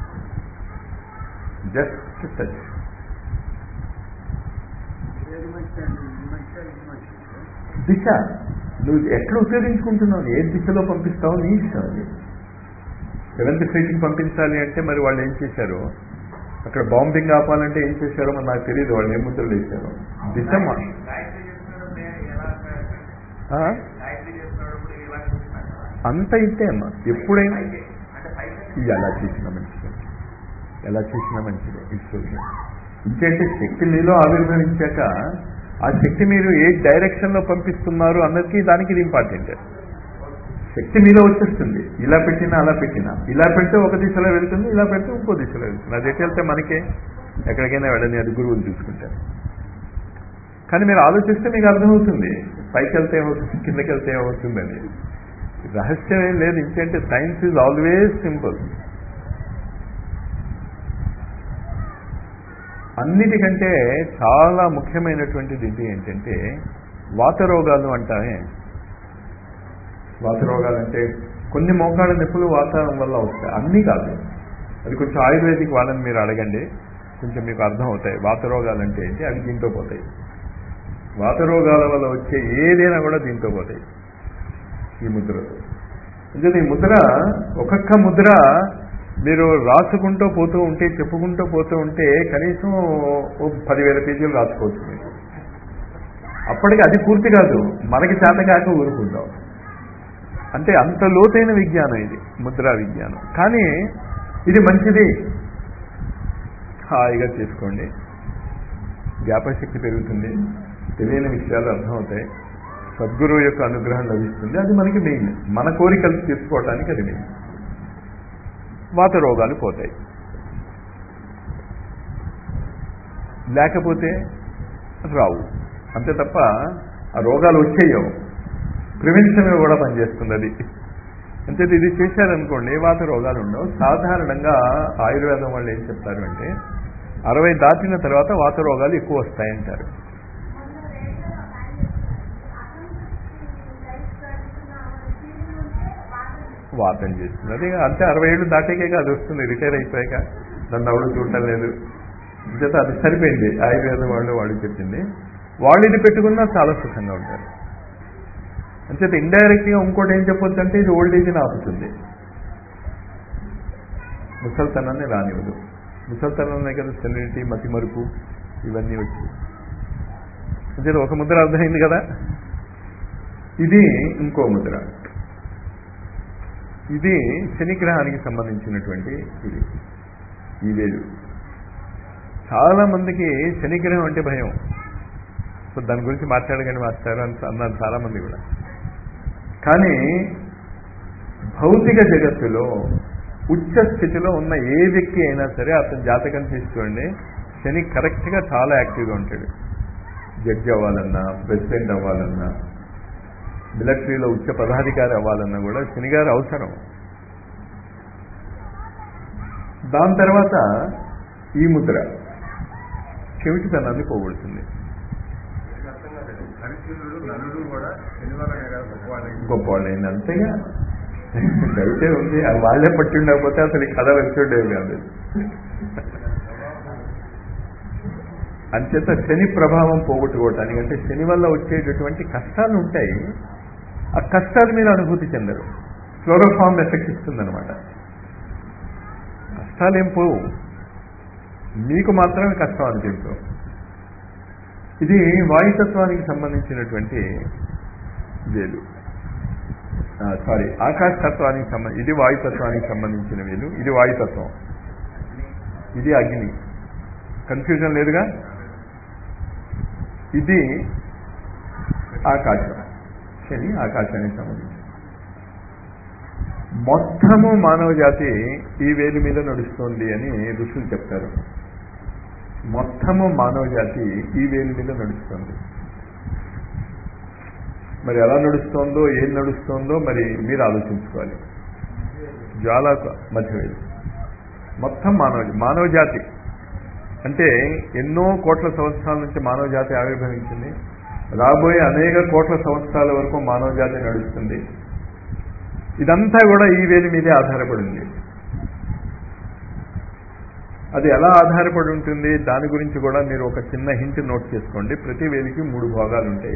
జస్ట్ టచ్ ఏది మంచి అండి ఇది మంచి ఇది మంచి దిశ నువ్వు ఎట్లా ఉపయోగించుకుంటున్నావు ఏ దిశలో పంపిస్తావు నీ ఇష్టం అది సెవెంత్ ఫీట్కి పంపించాలి అంటే మరి వాళ్ళు ఏం చేశారు అక్కడ బాంబింగ్ ఆపాలంటే ఏం చేశారో మరి నాకు తెలియదు వాళ్ళు ఏం ముద్రలు వేశారు దిశ మా- గాయత్రి చేస్తున్నప్పుడు ఎలా ఆ? గాయత్రి చేస్తున్నప్పుడు ఎలా చూస్తున్నాను అంత ఇంతే అమ్మా ఎప్పుడైనా అంటే పైకి ఇది ఎలా చేసినా మంచిదే ఎలా చేసినా మంచిదే ఇస్తుంది ఇంకేంటే శక్తి మీలో ఆవిర్భవించాక ఆ శక్తి మీరు ఏ డైరెక్షన్ లో పంపిస్తున్నారు అన్నది దానికి ఇది ఇంపార్టెంట్ శక్తి మీలో వచ్చేస్తుంది ఇలా పెట్టినా అలా పెట్టినా ఇలా పెడితే ఒక దిశలో వెళ్తుంది ఇలా పెడితే ఇంకో దిశలో వెళ్తుంది అది ఎటు వెళ్తే మనకే ఎక్కడికైనా వెళ్ళని అది గురువులు చూసుకుంటారు కానీ మీరు ఆలోచిస్తే మీకు అర్థమవుతుంది పైకి వెళ్తే ఏమవుతుంది కిందకి వెళ్తే ఏమవుతుందని రహస్యం ఏం లేదు ఇంకంటే సైన్స్ ఈజ్ ఆల్వేస్ సింపుల్ అన్నిటికంటే చాలా ముఖ్యమైనటువంటిది ఇది ఏంటంటే వాత రోగాలు అంటామే వాత రోగాలు అంటే కొన్ని మోకాళ్ళ నొప్పులు వాతావరణం వల్ల వస్తాయి అన్నీ కాదు అది కొంచెం ఆయుర్వేదిక్ వాళ్ళని మీరు అడగండి కొంచెం మీకు అర్థం అవుతాయి వాత రోగాలు అంటే ఏంటి అవి దీంతో పోతాయి వాత రోగాల వల్ల వచ్చే ఏదైనా కూడా దీంతో పోతాయి ఈ ముద్రతో అంటే ఈ ముద్ర ఒక్కొక్క ముద్ర మీరు రాసుకుంటూ పోతూ ఉంటే చెప్పుకుంటూ పోతూ ఉంటే కనీసం ఓ పదివేల పేజీలు రాసుకోవచ్చు మీరు అప్పటికి అది పూర్తి కాదు మనకి చేత కాక ఊరుకుంటాం అంటే అంత లోతైన విజ్ఞానం ఇది ముద్రా విజ్ఞానం కానీ ఇది మంచిది హాయిగా చేసుకోండి జ్ఞాపశక్తి పెరుగుతుంది తెలియని విషయాలు అర్థమవుతాయి సద్గురువు యొక్క అనుగ్రహం లభిస్తుంది అది మనకి మెయిన్ మన కోరికలు తీర్చుకోవటానికి అది మెయిన్ వాత రోగాలు పోతాయి లేకపోతే రావు అంతే తప్ప ఆ రోగాలు వచ్చేయవు ప్రివెన్షన్ కూడా పనిచేస్తుంది అది అంటే ఇది చేశారనుకోండి వాత రోగాలు ఉండవు సాధారణంగా ఆయుర్వేదం వాళ్ళు ఏం చెప్తారు అంటే అరవై దాటిన తర్వాత వాత రోగాలు ఎక్కువ వస్తాయంటారు వాతం చేస్తుంది అదే అంటే అరవై ఏళ్ళు దాటాకే అది వస్తుంది రిటైర్ అయిపోయాక నన్ను ఎవడు చూడటం లేదు చేత అది సరిపోయింది ఆయుర్వేదం వాళ్ళు వాళ్ళు చెప్పింది వాళ్ళు ఇది పెట్టుకున్నా చాలా సుఖంగా ఉంటారు అంచేత ఇండైరెక్ట్ గా ఇంకోటి ఏం చెప్పొచ్చు అంటే ఇది ఓల్డ్ ఏజ్ని ఆపుతుంది ముసల్తనాన్ని రానివ్వదు ముసల్తనంలో కదా సెనిటీ మతిమరుపు ఇవన్నీ వచ్చి అంచేత ఒక ముద్ర అర్థమైంది కదా ఇది ఇంకో ముద్ర ఇది శనిగ్రహానికి సంబంధించినటువంటి ఇది ఈ వేలు చాలా మందికి శనిగ్రహం అంటే భయం సో దాని గురించి మాట్లాడగానే మాట్లాడారు అని అన్నారు చాలా మంది కూడా కానీ భౌతిక జగత్తులో ఉచ్చ స్థితిలో ఉన్న ఏ వ్యక్తి అయినా సరే అతని జాతకం తీసుకోండి శని కరెక్ట్గా చాలా యాక్టివ్గా ఉంటాడు జడ్జి అవ్వాలన్నా ప్రెసిడెంట్ అవ్వాలన్నా మిలిటరీలో ఉచ్చ పదాధికారి అవ్వాలన్నా కూడా శనిగారు అవసరం దాని తర్వాత ఈ ముద్ర చెవిటితనాన్ని పోగొడుతుంది అర్థం కాలేదు హరిశ్చంద్రుడు నలుడు కూడా శనివారం గారు గొప్పవాళ్ళకి గొప్పవాళ్ళైంది అంతేగా అయితే ఉంది అది వాళ్ళే పట్టి ఉండకపోతే అసలు ఈ కథ వచ్చుండేవి కాదు అంచేత శని ప్రభావం పోగొట్టుకోవటానికి అంటే శని వల్ల వచ్చేటటువంటి కష్టాలు ఉంటాయి ఆ కష్టాలు మీరు అనుభూతి చెందరు క్లోరోఫామ్ ఎఫెక్ట్ ఇస్తుందన్నమాట కష్టాలేం పోవు మీకు మాత్రమే కష్టం అనిపించవు ఇది వాయుతత్వానికి సంబంధించినటువంటి వేలు సారీ ఆకాశ తత్వానికి సంబంధ ఇది వాయుతత్వానికి సంబంధించిన వేలు ఇది వాయుతత్వం ఇది అగ్ని కన్ఫ్యూజన్ లేదుగా ఇది ఆకాశం శని ఆకాశానికి సంబంధించి మొత్తము మానవ జాతి ఈ వేలు మీద నడుస్తోంది అని ఋషులు చెప్తారు మొత్తము మానవ జాతి ఈ వేలు మీద నడుస్తుంది మరి ఎలా నడుస్తోందో ఏం నడుస్తోందో మరి మీరు ఆలోచించుకోవాలి జ్వాల మధ్యవేలు మొత్తం మానవ మానవ జాతి అంటే ఎన్నో కోట్ల సంవత్సరాల నుంచి మానవ జాతి ఆవిర్భవించింది రాబోయే అనేక కోట్ల సంవత్సరాల వరకు మానవ జాతి నడుస్తుంది ఇదంతా కూడా ఈ వేలి మీదే ఆధారపడింది అది ఎలా ఆధారపడి ఉంటుంది దాని గురించి కూడా మీరు ఒక చిన్న హింట్ నోట్ చేసుకోండి ప్రతి వేలికి మూడు భాగాలు ఉంటాయి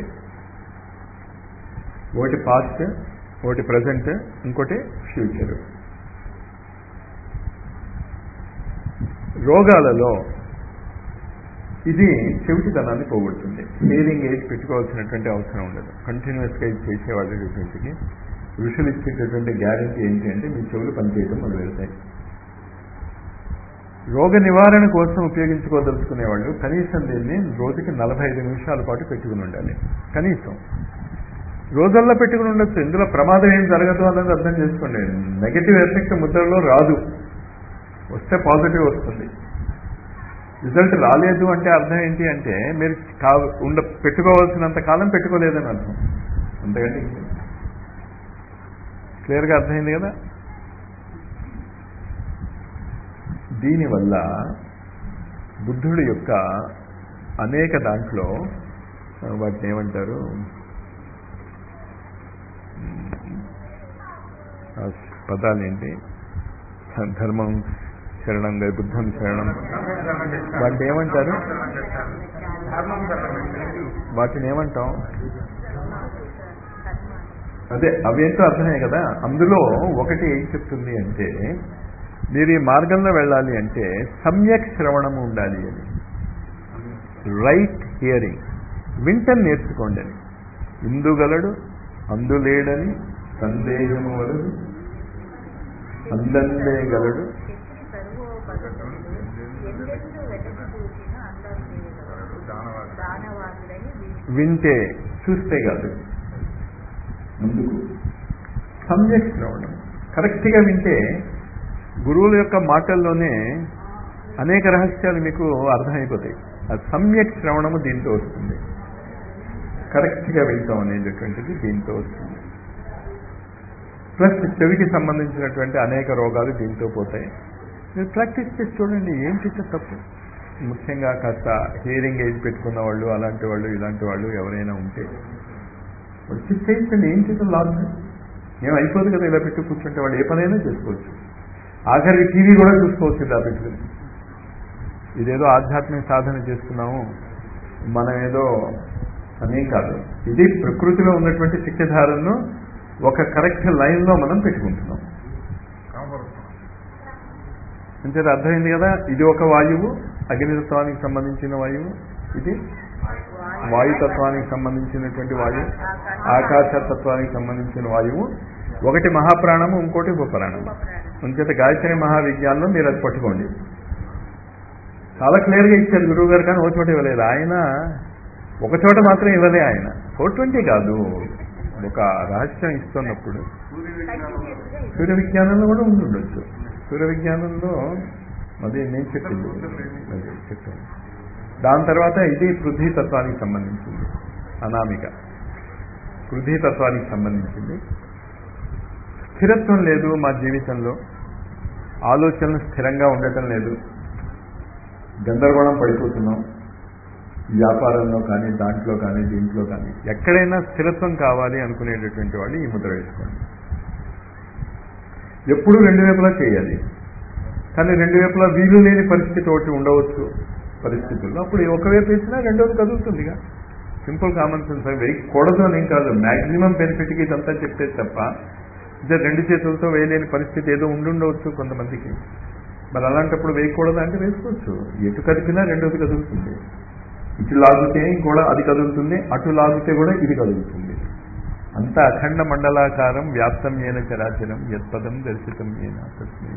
ఒకటి పాస్ట్ ఒకటి ప్రజెంట్ ఇంకోటి ఫ్యూచర్ రోగాలలో ఇది చెవిటితనాన్ని పోగొడుతుంది హియరింగ్ ఎయిడ్ పెట్టుకోవాల్సినటువంటి అవసరం ఉండదు కంటిన్యూస్గా ఇది చేసేవాళ్ళకి ఋషులు ఇచ్చేటటువంటి గ్యారంటీ ఏంటి అంటే మీ చెవులు పనిచేయడం మొదలు వెళ్తాయి రోగ నివారణ కోసం ఉపయోగించుకోదలుచుకునే వాళ్ళు కనీసం దీన్ని రోజుకి నలభై ఐదు నిమిషాల పాటు పెట్టుకుని ఉండాలి కనీసం రోజుల్లో పెట్టుకుని ఉండొచ్చు ఇందులో ప్రమాదం ఏం జరగదు అన్నది అర్థం చేసుకోండి నెగటివ్ ఎఫెక్ట్ ముద్రలో రాదు వస్తే పాజిటివ్ వస్తుంది రిజల్ట్ రాలేదు అంటే అర్థం ఏంటి అంటే మీరు కా ఉండ పెట్టుకోవాల్సినంత కాలం పెట్టుకోలేదని అర్థం అంతకంటే క్లియర్గా అర్థమైంది కదా దీనివల్ల బుద్ధుడి యొక్క అనేక దాంట్లో వాటిని ఏమంటారు పదాలు ఏంటి ధర్మం శరణం బుద్ధం శరణం వాటిని ఏమంటారు వాటిని ఏమంటాం అదే అవేంటో అర్థమే కదా అందులో ఒకటి ఏం చెప్తుంది అంటే మీరు ఈ మార్గంలో వెళ్ళాలి అంటే సమ్యక్ శ్రవణము ఉండాలి అని రైట్ హియరింగ్ వింటని నేర్చుకోండి అని ఇందుగలడు అందులేడని సందేహము వలదు అందందే గలడు వింటే చూస్తే కాదు ముందుకు సమ్యక్ శ్రవణం కరెక్ట్గా వింటే గురువుల యొక్క మాటల్లోనే అనేక రహస్యాలు మీకు అర్థమైపోతాయి ఆ సమ్యక్ శ్రవణము దీంతో వస్తుంది కరెక్ట్గా వింటాం అనేటటువంటిది దీంతో వస్తుంది ప్లస్ చెవికి సంబంధించినటువంటి అనేక రోగాలు దీంతో పోతాయి మీరు ప్రాక్టీస్ చేసి చూడండి ఏం చేస్తే తప్పు ముఖ్యంగా కాస్త హియరింగ్ ఏజ్ పెట్టుకున్న వాళ్ళు అలాంటి వాళ్ళు ఇలాంటి వాళ్ళు ఎవరైనా ఉంటే వచ్చి చేయించండి ఏం చేసిన లాభం ఏం అయిపోదు కదా ఇలా పెట్టి కూర్చుంటే వాళ్ళు ఏ పనైనా చేసుకోవచ్చు ఆఖరికి టీవీ కూడా చూసుకోవచ్చు ఇలా పెట్టుకుని ఇదేదో ఆధ్యాత్మిక సాధన చేస్తున్నాము మనం ఏదో అనేం కాదు ఇది ప్రకృతిలో ఉన్నటువంటి శిక్షధారను ఒక కరెక్ట్ లైన్లో మనం పెట్టుకుంటున్నాం అంటే అర్థమైంది కదా ఇది ఒక వాయువు అగ్నితత్వానికి సంబంధించిన వాయువు ఇది వాయుతత్వానికి సంబంధించినటువంటి వాయువు ఆకాశతత్వానికి సంబంధించిన వాయువు ఒకటి మహాప్రాణము ఇంకోటి ఉపప్రాణము ఇంకేత గాయత్రి మహావిజ్ఞానంలో మీరు అది పట్టుకోండి చాలా క్లియర్గా ఇచ్చారు గురువు గారు కానీ ఒక చోట ఇవ్వలేదు ఆయన ఒక చోట మాత్రం ఇవ్వలే ఆయన ఫోర్ ట్వంటీ కాదు ఒక రహస్యం ఇస్తున్నప్పుడు సూర్య విజ్ఞానంలో కూడా ఉండి ఉండొచ్చు సూర్య విజ్ఞానంలో అది నేను చెప్పింది అదే చెప్పాను దాని తర్వాత ఇది పృథ్వీతత్వానికి సంబంధించింది అనామిక పృథ్వీతత్వానికి సంబంధించింది స్థిరత్వం లేదు మా జీవితంలో ఆలోచనలు స్థిరంగా ఉండటం లేదు గందరగోళం పడిపోతున్నాం వ్యాపారంలో కానీ దాంట్లో కానీ దీంట్లో కానీ ఎక్కడైనా స్థిరత్వం కావాలి అనుకునేటటువంటి వాళ్ళు ఈ ముద్ర వేసుకోండి ఎప్పుడు రెండు వైపులా చేయాలి కానీ రెండు వైపులా వీలు లేని పరిస్థితి ఒకటి ఉండవచ్చు పరిస్థితుల్లో అప్పుడు ఒకవైపు వేసినా రెండోది కదులుతుందిగా సింపుల్ కామన్ సెన్స్ వేయకూడదు అని ఏం కాదు మాక్సిమం బెనిఫిట్కి ఇదంతా చెప్పేది తప్ప ఇదే రెండు చేతులతో వేయలేని పరిస్థితి ఏదో ఉండుండవచ్చు కొంతమందికి మరి అలాంటప్పుడు వేయకూడదు అంటే వేసుకోవచ్చు ఎటు కదిపినా రెండోది కదులుతుంది ఇటు లాగితే కూడా అది కదులుతుంది అటు లాగితే కూడా ఇది కదులుతుంది అంత అఖండ మండలాకారం వ్యాప్తం ఏన చరాచరం యత్పదం దర్శితం ఏన తస్మై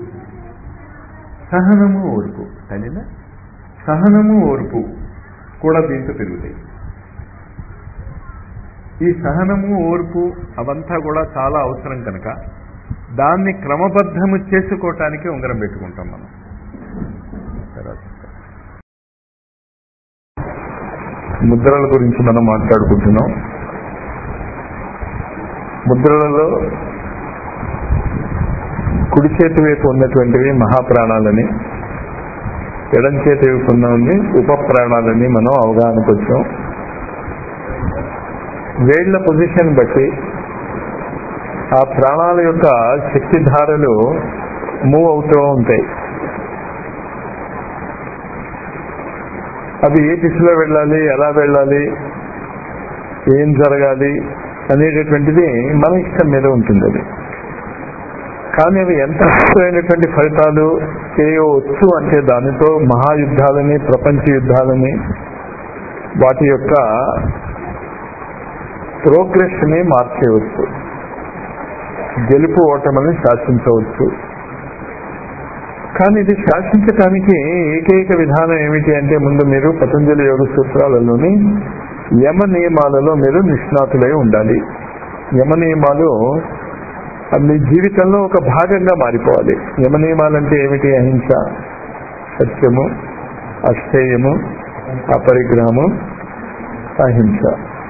సహనము ఓర్పు అయినా సహనము ఓర్పు కూడా దీంతో పెరుగుతాయి ఈ సహనము ఓర్పు అవంతా కూడా చాలా అవసరం కనుక దాన్ని క్రమబద్ధము చేసుకోవటానికి ఉంగరం పెట్టుకుంటాం మనం తర్వాత ముద్రల గురించి మనం మాట్లాడుకుంటున్నాం ముద్రలలో కుడి చేతి వైపు ఉన్నటువంటివి మహాప్రాణాలని ఎడం చేతి వైపు ఉన్నవి ఉప ప్రాణాలని మనం అవగాహనకు వచ్చాం వేళ్ల పొజిషన్ బట్టి ఆ ప్రాణాల యొక్క శక్తి ధారలు మూవ్ అవుతూ ఉంటాయి అవి ఏ దిశలో వెళ్ళాలి ఎలా వెళ్ళాలి ఏం జరగాలి అనేటటువంటిది మన ఇష్టం మీద ఉంటుంది అది కానీ అవి ఎంత అద్భుతమైనటువంటి ఫలితాలు చేయవచ్చు అంటే దానితో మహాయుద్ధాలని ప్రపంచ యుద్ధాలని వాటి యొక్క ప్రోగ్రెస్ ని మార్చేయవచ్చు గెలుపు ఓటమని శాసించవచ్చు కానీ ఇది శాసించటానికి ఏకైక విధానం ఏమిటి అంటే ముందు మీరు పతంజలి యోగ సూత్రాలలోని యమ నియమాలలో మీరు నిష్ణాతులై ఉండాలి యమ నియమాలు అవి మీ జీవితంలో ఒక భాగంగా మారిపోవాలి యమ నియమాలంటే ఏమిటి అహింస సత్యము అస్థేయము అపరిగ్రహము అహింస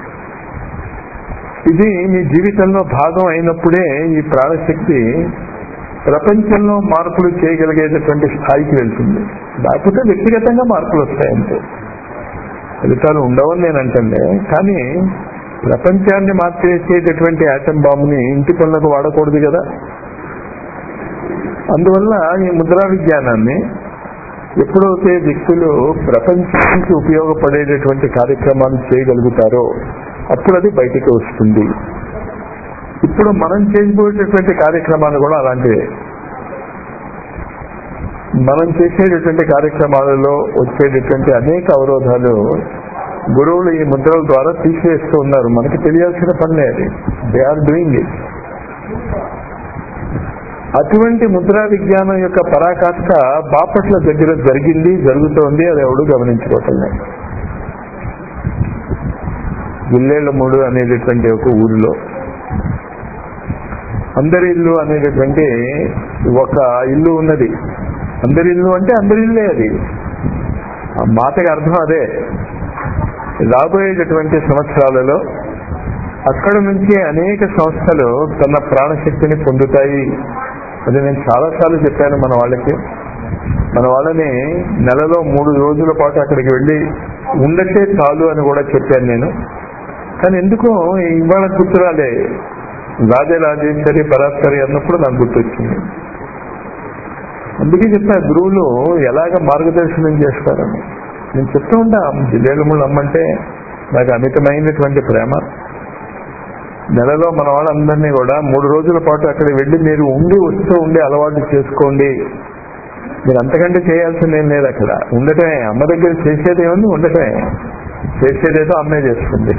ఇది మీ జీవితంలో భాగం అయినప్పుడే ఈ ప్రాణశక్తి ప్రపంచంలో మార్పులు చేయగలిగేటటువంటి స్థాయికి వెళ్తుంది లేకపోతే వ్యక్తిగతంగా మార్పులు వస్తాయంతే ఫలితాలు ఉండవని నేను అంటుండే కానీ ప్రపంచాన్ని మార్చేసేటటువంటి యాటం బాంబుని ఇంటి పనులకు వాడకూడదు కదా అందువల్ల ఈ ముద్రా విజ్ఞానాన్ని ఎప్పుడైతే వ్యక్తులు ప్రపంచానికి ఉపయోగపడేటటువంటి కార్యక్రమాలు చేయగలుగుతారో అప్పుడు అది బయటికి వస్తుంది ఇప్పుడు మనం చేయబోయేటటువంటి కార్యక్రమాలు కూడా అలాంటివే మనం చేసేటటువంటి కార్యక్రమాలలో వచ్చేటటువంటి అనేక అవరోధాలు గురువులు ఈ ముద్రల ద్వారా తీసివేస్తూ ఉన్నారు మనకి తెలియాల్సిన పనిలే అది దే ఆర్ డూయింగ్ ఇట్ అటువంటి ముద్రా విజ్ఞానం యొక్క పరాకాష్ట బాపట్ల దగ్గర జరిగింది జరుగుతోంది అది ఎవడు గమనించుకోవటం లేదు జిల్లేళ్ల మూడు అనేటటువంటి ఒక ఊరిలో అందరి ఇల్లు అనేటటువంటి ఒక ఇల్లు ఉన్నది అందరి ఇల్లు అంటే అందరి ఇల్లే అది ఆ మాటకి అర్థం అదే రాబోయేటటువంటి సంవత్సరాలలో అక్కడ నుంచి అనేక సంస్థలు తన ప్రాణశక్తిని పొందుతాయి అది నేను చాలాసార్లు చెప్పాను మన వాళ్ళకి మన వాళ్ళని నెలలో మూడు రోజుల పాటు అక్కడికి వెళ్ళి ఉండటే చాలు అని కూడా చెప్పాను నేను కానీ ఎందుకో ఇవాళ గుర్తురాలే రాజరాజేశ్వరి పరాస్కరి అన్నప్పుడు నాకు గుర్తొచ్చింది అందుకే చెప్పా గురువులు ఎలాగ మార్గదర్శనం చేస్తారని నేను చెప్తూ ఉంటా జిల్లేలముళ్ళు అమ్మంటే నాకు అమితమైనటువంటి ప్రేమ నెలలో మన వాళ్ళందరినీ కూడా మూడు రోజుల పాటు అక్కడ వెళ్ళి మీరు ఉండి వస్తూ ఉండి అలవాటు చేసుకోండి మీరు అంతకంటే చేయాల్సింది ఏం లేదు అక్కడ ఉండటమే అమ్మ దగ్గర చేసేది ఏముంది ఉండటమే చేసేదేదో అమ్మే చేస్తుంది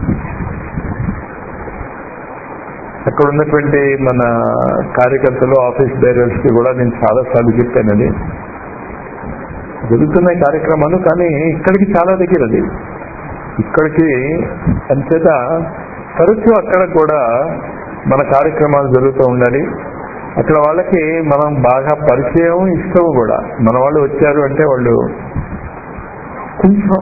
అక్కడ ఉన్నటువంటి మన కార్యకర్తలు ఆఫీస్ బేరర్స్ కి కూడా నేను చాలా సార్లు చెప్పాను అది జరుగుతున్నాయి కార్యక్రమాలు కానీ ఇక్కడికి చాలా దగ్గర అది ఇక్కడికి అంచేత తరచూ అక్కడ కూడా మన కార్యక్రమాలు జరుగుతూ ఉండాలి అక్కడ వాళ్ళకి మనం బాగా పరిచయం ఇష్టం కూడా మన వాళ్ళు వచ్చారు అంటే వాళ్ళు కొంచెం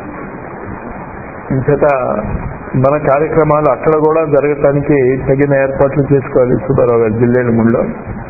ఇంచేత మన కార్యక్రమాలు అక్కడ కూడా జరగటానికి తగిన ఏర్పాట్లు చేసుకోవాలి సుబ్బారావు గారు జిల్లేల ముళ్ళో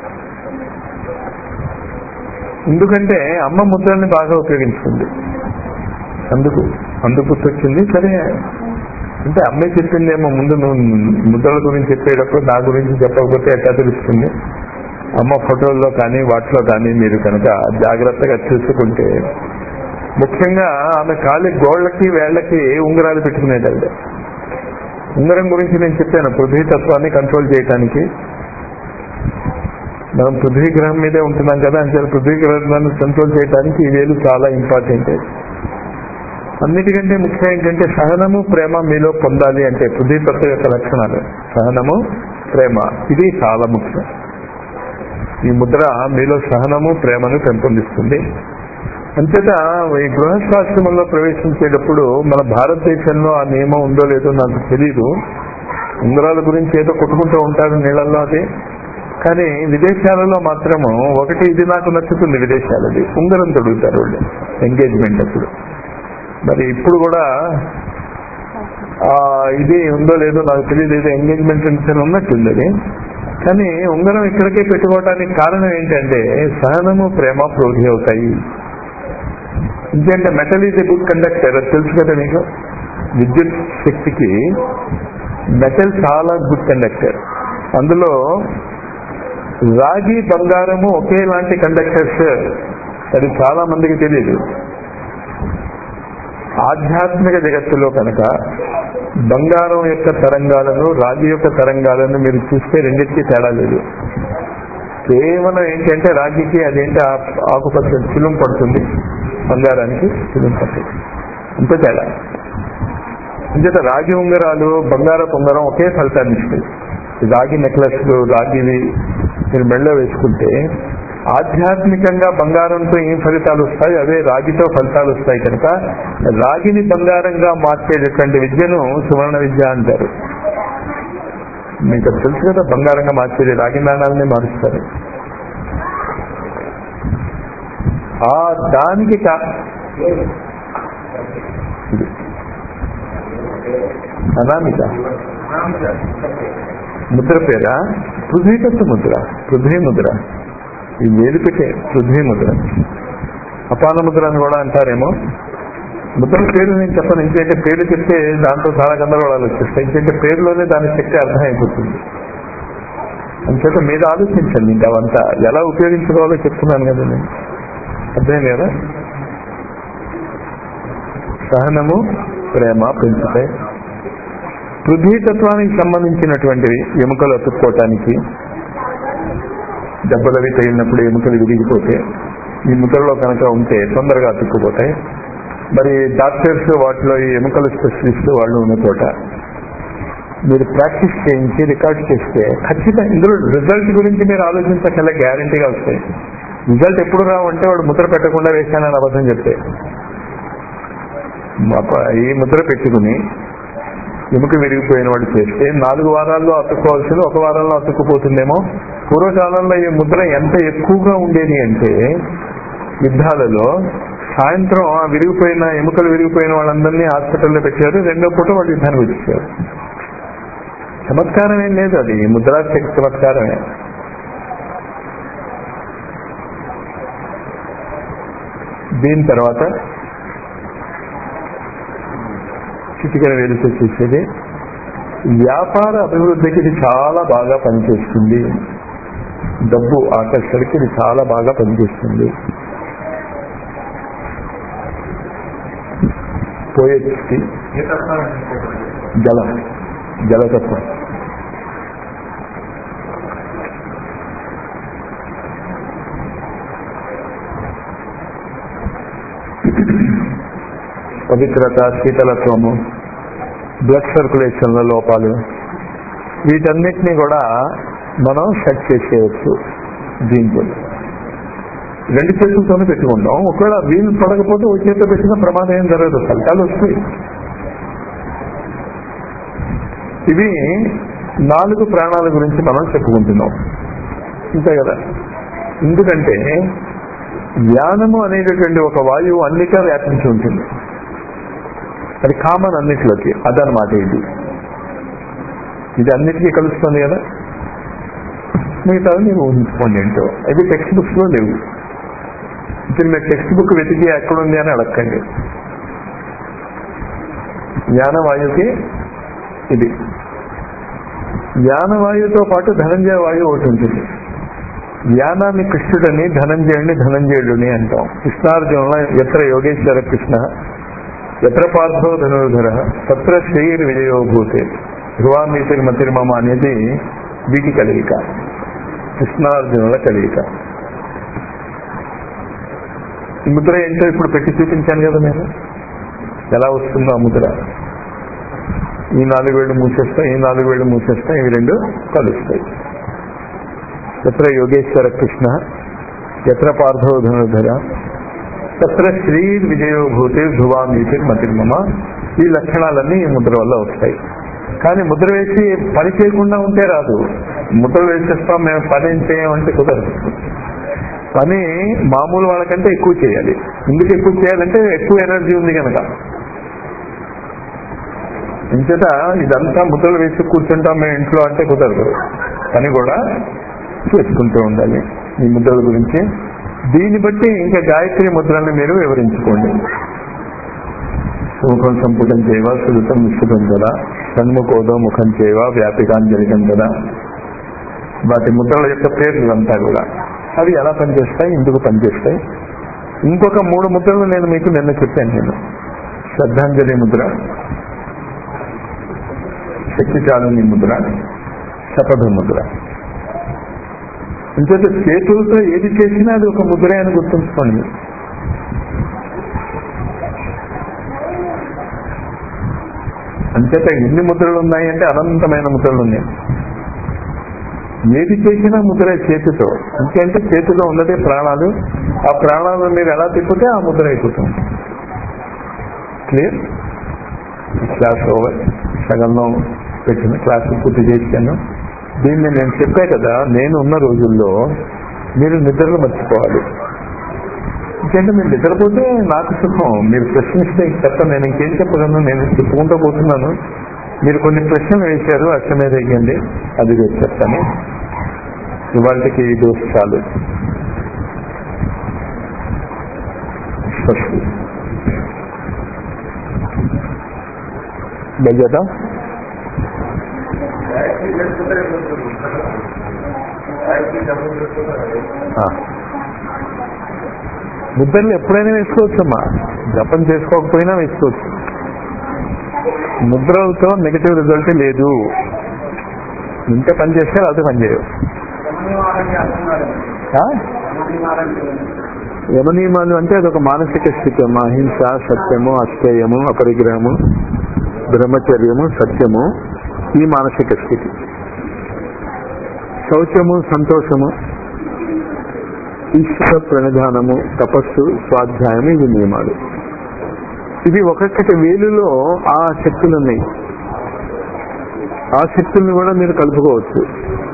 ఎందుకంటే అమ్మ ముద్రల్ని బాగా ఉపయోగించుకుంది అందుకు అందుకు గుర్తొచ్చింది సరే అంటే అమ్మే చెప్పిందేమో ముందు నువ్వు ముద్రల గురించి చెప్పేటప్పుడు నా గురించి చెప్పకపోతే ఎట్లా తెలుస్తుంది అమ్మ ఫోటోల్లో కానీ వాటిలో కానీ మీరు కనుక జాగ్రత్తగా చూసుకుంటే ముఖ్యంగా ఆమె కాలి గోళ్ళకి వేళ్ళకి ఉంగరాలు పెట్టుకునేటది ఉంగరం గురించి నేను చెప్పాను పృథ్వీ తత్వాన్ని కంట్రోల్ చేయటానికి మనం పృథ్వీ గ్రహం మీదే ఉంటున్నాం కదా అంటే పృథ్వీ గ్రహాన్ని కంట్రోల్ చేయడానికి ఈ వేలు చాలా ఇంపార్టెంట్ అన్నిటికంటే ముఖ్యం ఏంటంటే సహనము ప్రేమ మీలో పొందాలి అంటే పృథ్వీ తత్వ యొక్క లక్షణాలు సహనము ప్రేమ ఇది చాలా ముఖ్యం ఈ ముద్ర మీలో సహనము ప్రేమను పెంపొందిస్తుంది అంతేత ఈ గృహస్థాశ్రమంలో ప్రవేశించేటప్పుడు మన భారతదేశంలో ఆ నియమం ఉందో లేదో నాకు తెలియదు ఉంగరాల గురించి ఏదో కొట్టుకుంటూ ఉంటారు నీళ్ళల్లో అది కానీ విదేశాలలో మాత్రము ఒకటి ఇది నాకు నచ్చుతుంది విదేశాలది ఉంగరం తొడుగుతారు వాళ్ళు ఎంగేజ్మెంట్ అప్పుడు మరి ఇప్పుడు కూడా ఆ ఇది ఉందో లేదో నాకు తెలియదు ఏదో ఎంగేజ్మెంట్ అని ఉన్నట్టుంది అది కానీ ఉంగరం ఇక్కడికే పెట్టుకోవడానికి కారణం ఏంటంటే సహనము ప్రేమ ప్రోధి అవుతాయి ఎందుకంటే metal is a good conductor అది తెలుసు కదా మీకు విద్యుత్ శక్తికి మెటల్ చాలా గుడ్ కండక్టర్ అందులో రాగి బంగారము ఒకేలాంటి కండక్టర్స్ అది చాలా మందికి తెలియదు ఆధ్యాత్మిక జగత్తులో కనుక బంగారం యొక్క తరంగాలను రాగి యొక్క తరంగాలను మీరు చూస్తే రెండింటికి తేడా లేదు కేవలం ఏంటంటే రాగికి అదేంటి ఆ- ఆకుపచ్చ చిలుం పడుతుంది బంగారానికి చిలుం పడుతుంది అంతే తేడా అంచేత రాగి ఉంగరాలు బంగారపు ఉంగరం ఒకే ఫలితాన్ని ఇస్తాయి రాగి నెక్లెస్లు రాగివి మీరు మెళ్ళో వేసుకుంటే ఆధ్యాత్మికంగా బంగారంతో ఏం ఫలితాలు వస్తాయి అవే రాగితో ఫలితాలు వస్తాయి కనుక రాగిని బంగారంగా మార్చేటటువంటి విద్యను సువర్ణ విద్య అంటారు మీకు అది తెలుసు కదా బంగారంగా మార్చేది రాగి నాణాలని మారుస్తారు ఆ దానికి కా- ఇది. అనామిక ముద్ర పేరా పృథ్వీతత్వ ముద్ర పృథ్వీ ముద్ర ఈ వేలు పెట్టే పృథ్వీ ముద్ర అపాన ముద్ర అని కూడా అంటారేమో ముద్ర పేరు నేను చెప్పను ఎందుకంటే పేరు చెప్తే దాంతో చాలా గందరగోళాలు వచ్చేస్తాయి ఎందుకంటే పేరులోనే దాని శక్తి అర్థం అయిపోతుంది అంచేత మీరు ఆలోచించండి ఇంకా అవంతా ఎలా ఉపయోగించుకోవాలో చెప్తున్నాను కదా నేను అర్థం కదా సహనము ప్రేమ పెంచుతాయి పృథ్వీతత్వానికి సంబంధించినటువంటివి ఎముకలు అతుక్కోవటానికి దెబ్బలవి తగిలినప్పుడు ఎముకలు విరిగిపోతే ఈ ముద్రలో కనుక ఉంటే తొందరగా అతుక్కుపోతాయి మరి డాక్టర్స్ వాటిలో ఈ ఎముకల స్పెషలిస్ట్ వాళ్ళు ఉన్న చోట మీరు ప్రాక్టీస్ చేయించి రికార్డ్ చేస్తే ఖచ్చితంగా ఇందులో రిజల్ట్ గురించి మీరు ఆలోచించగల గ్యారంటీగా వస్తాయి రిజల్ట్ ఎప్పుడు రావంటే వాడు ముద్ర పెట్టకుండా వేశానని అబద్ధం చెప్తే మా- ఈ ముద్ర పెట్టుకుని ఎముక విరిగిపోయిన వాడు చేస్తే నాలుగు వారాల్లో అతుక్కోవాల్సింది ఒక వారంలో అతుక్కుపోతుందేమో పూర్వకాలంలో ఈ ముద్ర ఎంత ఎక్కువగా ఉండేది అంటే యుద్ధాలలో సాయంత్రం ఆ విరిగిపోయిన ఎముకలు విరిగిపోయిన వాళ్ళందరినీ హాస్పిటల్లో పెట్టారు రెండో పూట వాళ్ళు యుద్ధానికి వచ్చేసారు చమత్కారం ఏం లేదు అది ముద్రాశక్తి చమత్కారమే దీని తర్వాత చిటికన వేలుతో చేసేది వ్యాపార అభివృద్ధికి ఇది చాలా బాగా పనిచేస్తుంది డబ్బు ఆకర్షణకి ఇది చాలా బాగా పనిచేస్తుంది పోయెట్స్కి ఏ తత్వాన్ని జల జలతత్వం పవిత్రత శీతలత్వము బ్లడ్ సర్క్యులేషన్ లో లోపాలు వీటన్నిటిని కూడా మనం సెట్ చేసేయచ్చు దీంతో రెండు చేతులతోనే పెట్టుకుంటాం ఒకవేళ వీలు పడకపోతే ఒక చేతితో పెట్టిన ప్రమాదం ఏం జరగదు ఫలితాలు వస్తాయి ఇవి నాలుగు ప్రాణాల గురించి మనం చెప్పుకుంటున్నాం అంతే కదా ఎందుకంటే జ్ఞానము అనేటటువంటి ఒక వాయువు అన్నిటా వ్యాపించి ఉంటుంది అది కామన్ అన్నిటిలోకి అదనమాట ఇది ఇది అన్నిటికీ కలుస్తుంది కదా మిగతా మీరు ఊహించుకోండి ఏంటో ఇది టెక్స్ట్ బుక్స్ లో లేవు ఇప్పుడు మీరు టెక్స్ట్ బుక్ వెతికి ఎక్కడుంది అని అడగండి జ్ఞానవాయువుకి ఇది జ్ఞానవాయువుతో పాటు ధనంజయ వాయువు ఒకటి ఉంటుంది ధ్యానాన్ని కృష్ణుడని ధనంజయుడిని ధనంజయుడిని అంటాం కృష్ణార్జునుల ఎత్ర యోగేశ్వర కృష్ణ ఎత్ర పార్థో ధనుర్ధర తత్ర శ్రీర్ విజయోభూతే ధ్రువామీతిరి మతిర్మమ అనేది వీటి కలయిక కృష్ణార్జునుల కలయిక ఈ ముద్ర ఏంటో ఇప్పుడు పెట్టి చూపించాను కదా నేను ఎలా వస్తుందో ఆ ముద్ర ఈ నాలుగు వేళ్ళు మూసేస్తాయి ఈ నాలుగు వేళ్ళు మూసేస్తాయి ఇవి రెండు కలుస్తాయి ఎత్ర యోగేశ్వర కృష్ణ ఎత్ర పార్థో ధనుర్ధర తత్ర శ్రీ విజయోభూతి ధ్రువామీతి మతిర్మమ ఈ లక్షణాలన్నీ ఈ ముద్ర వల్ల వస్తాయి కానీ ముద్ర వేసి పని చేయకుండా ఉంటే రాదు ముద్ర వేసేస్తాం మేము పని ఏం చేయమంటే కుదరదు పని మామూలు వాళ్ళకంటే ఎక్కువ చేయాలి ఎందుకు ఎక్కువ చేయాలంటే ఎక్కువ ఎనర్జీ ఉంది కనుక ఇంచేత ఇదంతా ముద్రలు వేసి కూర్చుంటాం మేము ఇంట్లో అంటే కుదరదు పని కూడా చేసుకుంటూ ఉండాలి ఈ ముద్రల గురించి దీన్ని బట్టి ఇంకా గాయత్రి ముద్రల్ని మీరు వివరించుకోండి ముఖం సంపుటం చేయవ సులుతం విశ్రుతం కదా షణ్ముఖోదో ముఖం చేయవ వ్యాపికాంజలికం కదా వాటి ముద్రల యొక్క పేర్లు అంతా కూడా అవి ఎలా పనిచేస్తాయి ఎందుకు పనిచేస్తాయి ఇంకొక మూడు ముద్రలు నేను మీకు నిన్న చెప్పాను నేను శ్రద్ధాంజలి ముద్ర శక్తిచాలని ముద్ర శపథ ముద్ర ఇంకొక చేతులతో ఏది చేసినా అది ఒక ముద్రే అని గుర్తుంచుకోండి అంచేత ఎన్ని ముద్రలు ఉన్నాయి అంటే అనంతమైన ముద్రలు ఉన్నాయి ఏది చేసినా ముద్ర చేతితో ఇంకంటే చేతిలో ఉన్నదే ప్రాణాలు ఆ ప్రాణాలను మీరు ఎలా తిప్పితే ఆ ముద్ర అయిపోతుంది క్లియర్ క్లాస్ ఓవర్ సగంలో పెట్టిన క్లాస్ పూర్తి చేశాను దీన్ని నేను చెప్పా కదా నేను ఉన్న రోజుల్లో మీరు నిద్రలు మర్చిపోవాలి ఎందుకంటే మీరు నిద్రపోతే నాకు సుఖం మీరు ప్రశ్నిస్తే చెప్పను నేను ఇంకేం చెప్పగలను నేను చెప్పుకుంటూ పోతున్నాను మీరు కొన్ని ప్రశ్నలు వేశారు అర్థమే తగ్గింది అది రేపు చెప్తాను ఇవాళకి ఈ డోస్ చాలు స్వస్తి బయలుదేరదాం గాయత్రి చేసుకుంటే గాయత్రి జపం చేసుకుంటారు ఆ. ముద్రలు ఎప్పుడైనా వేసుకోవచ్చమ్మా జపం చేసుకోకపోయినా వేసుకోవచ్చు ముద్రలతో నెగటివ్ రిజల్ట్ లేదు ఇంత పని చేస్తే అది పని చేయవు ఆ? యమనియమాలు అంటే అదొక మానసిక స్థితి అమ్మా అహింస సత్యము అస్థేయము అపరిగ్రహము బ్రహ్మచర్యము సత్యము ఈ మానసిక స్థితి శౌచము సంతోషము ఈశ్వర ప్రణిధానము తపస్సు స్వాధ్యాయం ఇవి నియమాలు ఇవి ఒక్కొక్కటి వేలులో ఆ శక్తులు ఉన్నాయి ఆ శక్తుల్ని కూడా మీరు కలుపుకోవచ్చు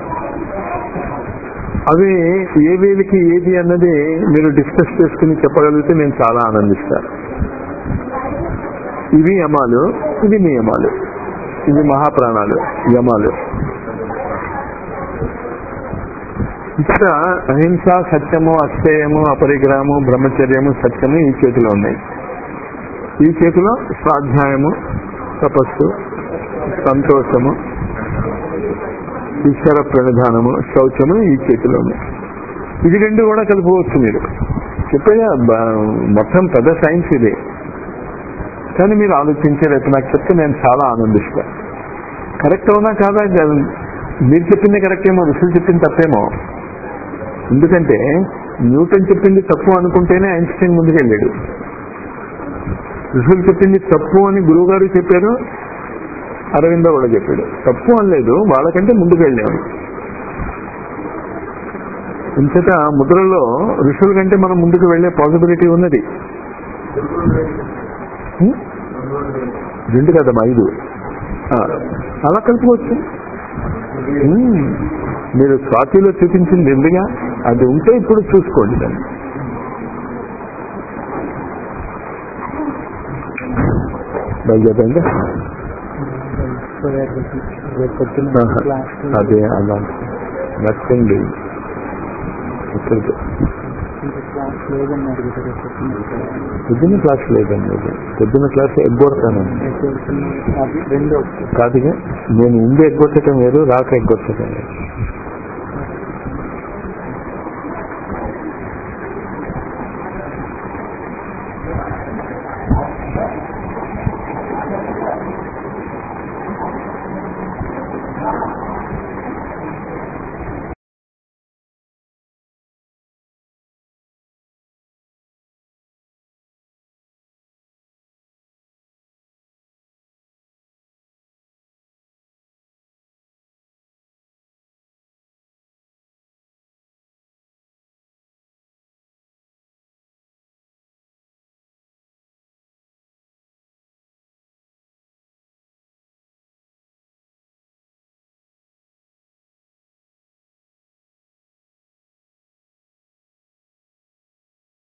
అవి ఏ వేలికి ఏది అన్నది మీరు డిస్కస్ చేసుకుని చెప్పగలిగితే నేను చాలా ఆనందిస్తాను ఇవి యమాలు ఇవి నియమాలు ఇవి మహాప్రాణాలు యమాలు ఇక్కడ అహింస సత్యము అస్థేయము అపరిగ్రహము బ్రహ్మచర్యము సత్యము ఈ చేతిలో ఉన్నాయి ఈ చేతిలో స్వాధ్యాయము తపస్సు సంతోషము ఈశ్వర ప్రణిధానము శౌచము ఈ చేతిలో ఉన్నాయి ఇది రెండు కూడా కలుపుకోవచ్చు మీరు చెప్పేగా బ- మొత్తం పెద్ద సైన్స్ ఇది కానీ మీరు ఆలోచించలేదు నాకు చెప్తే నేను చాలా ఆనందిస్తా కరెక్ట్ అవునా కాదా ఇది మీరు చెప్పింది కరెక్ట్ ఏమో ఋషులు చెప్పింది తప్పేమో ఎందుకంటే న్యూటన్ చెప్పింది తప్పు అనుకుంటేనే ఐన్స్టైన్ ముందుకెళ్ళాడు ఋషులు చెప్పింది తప్పు అని గురువు గారు చెప్పారు అరవిందో కూడా చెప్పాడు తప్పు అనలేదు వాళ్ళకంటే ముందుకు వెళ్ళాము ఇంతట ముద్రలో ఋషుల కంటే మనం ముందుకు వెళ్లే పాసిబిలిటీ ఉన్నది హ్మ్? రెండు కదమ్మా ఐదు ఆ, అలా కలుపుకోవచ్చు హ్మ్. మీరు స్వాతిలో చూపించింది ఎందుగా అది ఉంటే ఇప్పుడు చూసుకోండి దాన్ని బయలుదేరండి ఆహా. అదే అలా నథింగ్ లేదు ఇక్కడికి పొద్దున్న క్లాస్ లేదండి అది. పొద్దున్న క్లాస్ ఎగ్గొడతానండి రెండు కాదుగా నేను ఉండి ఎగ్గొట్టడం వేరు రాక ఎగ్గొట్టడం వేరు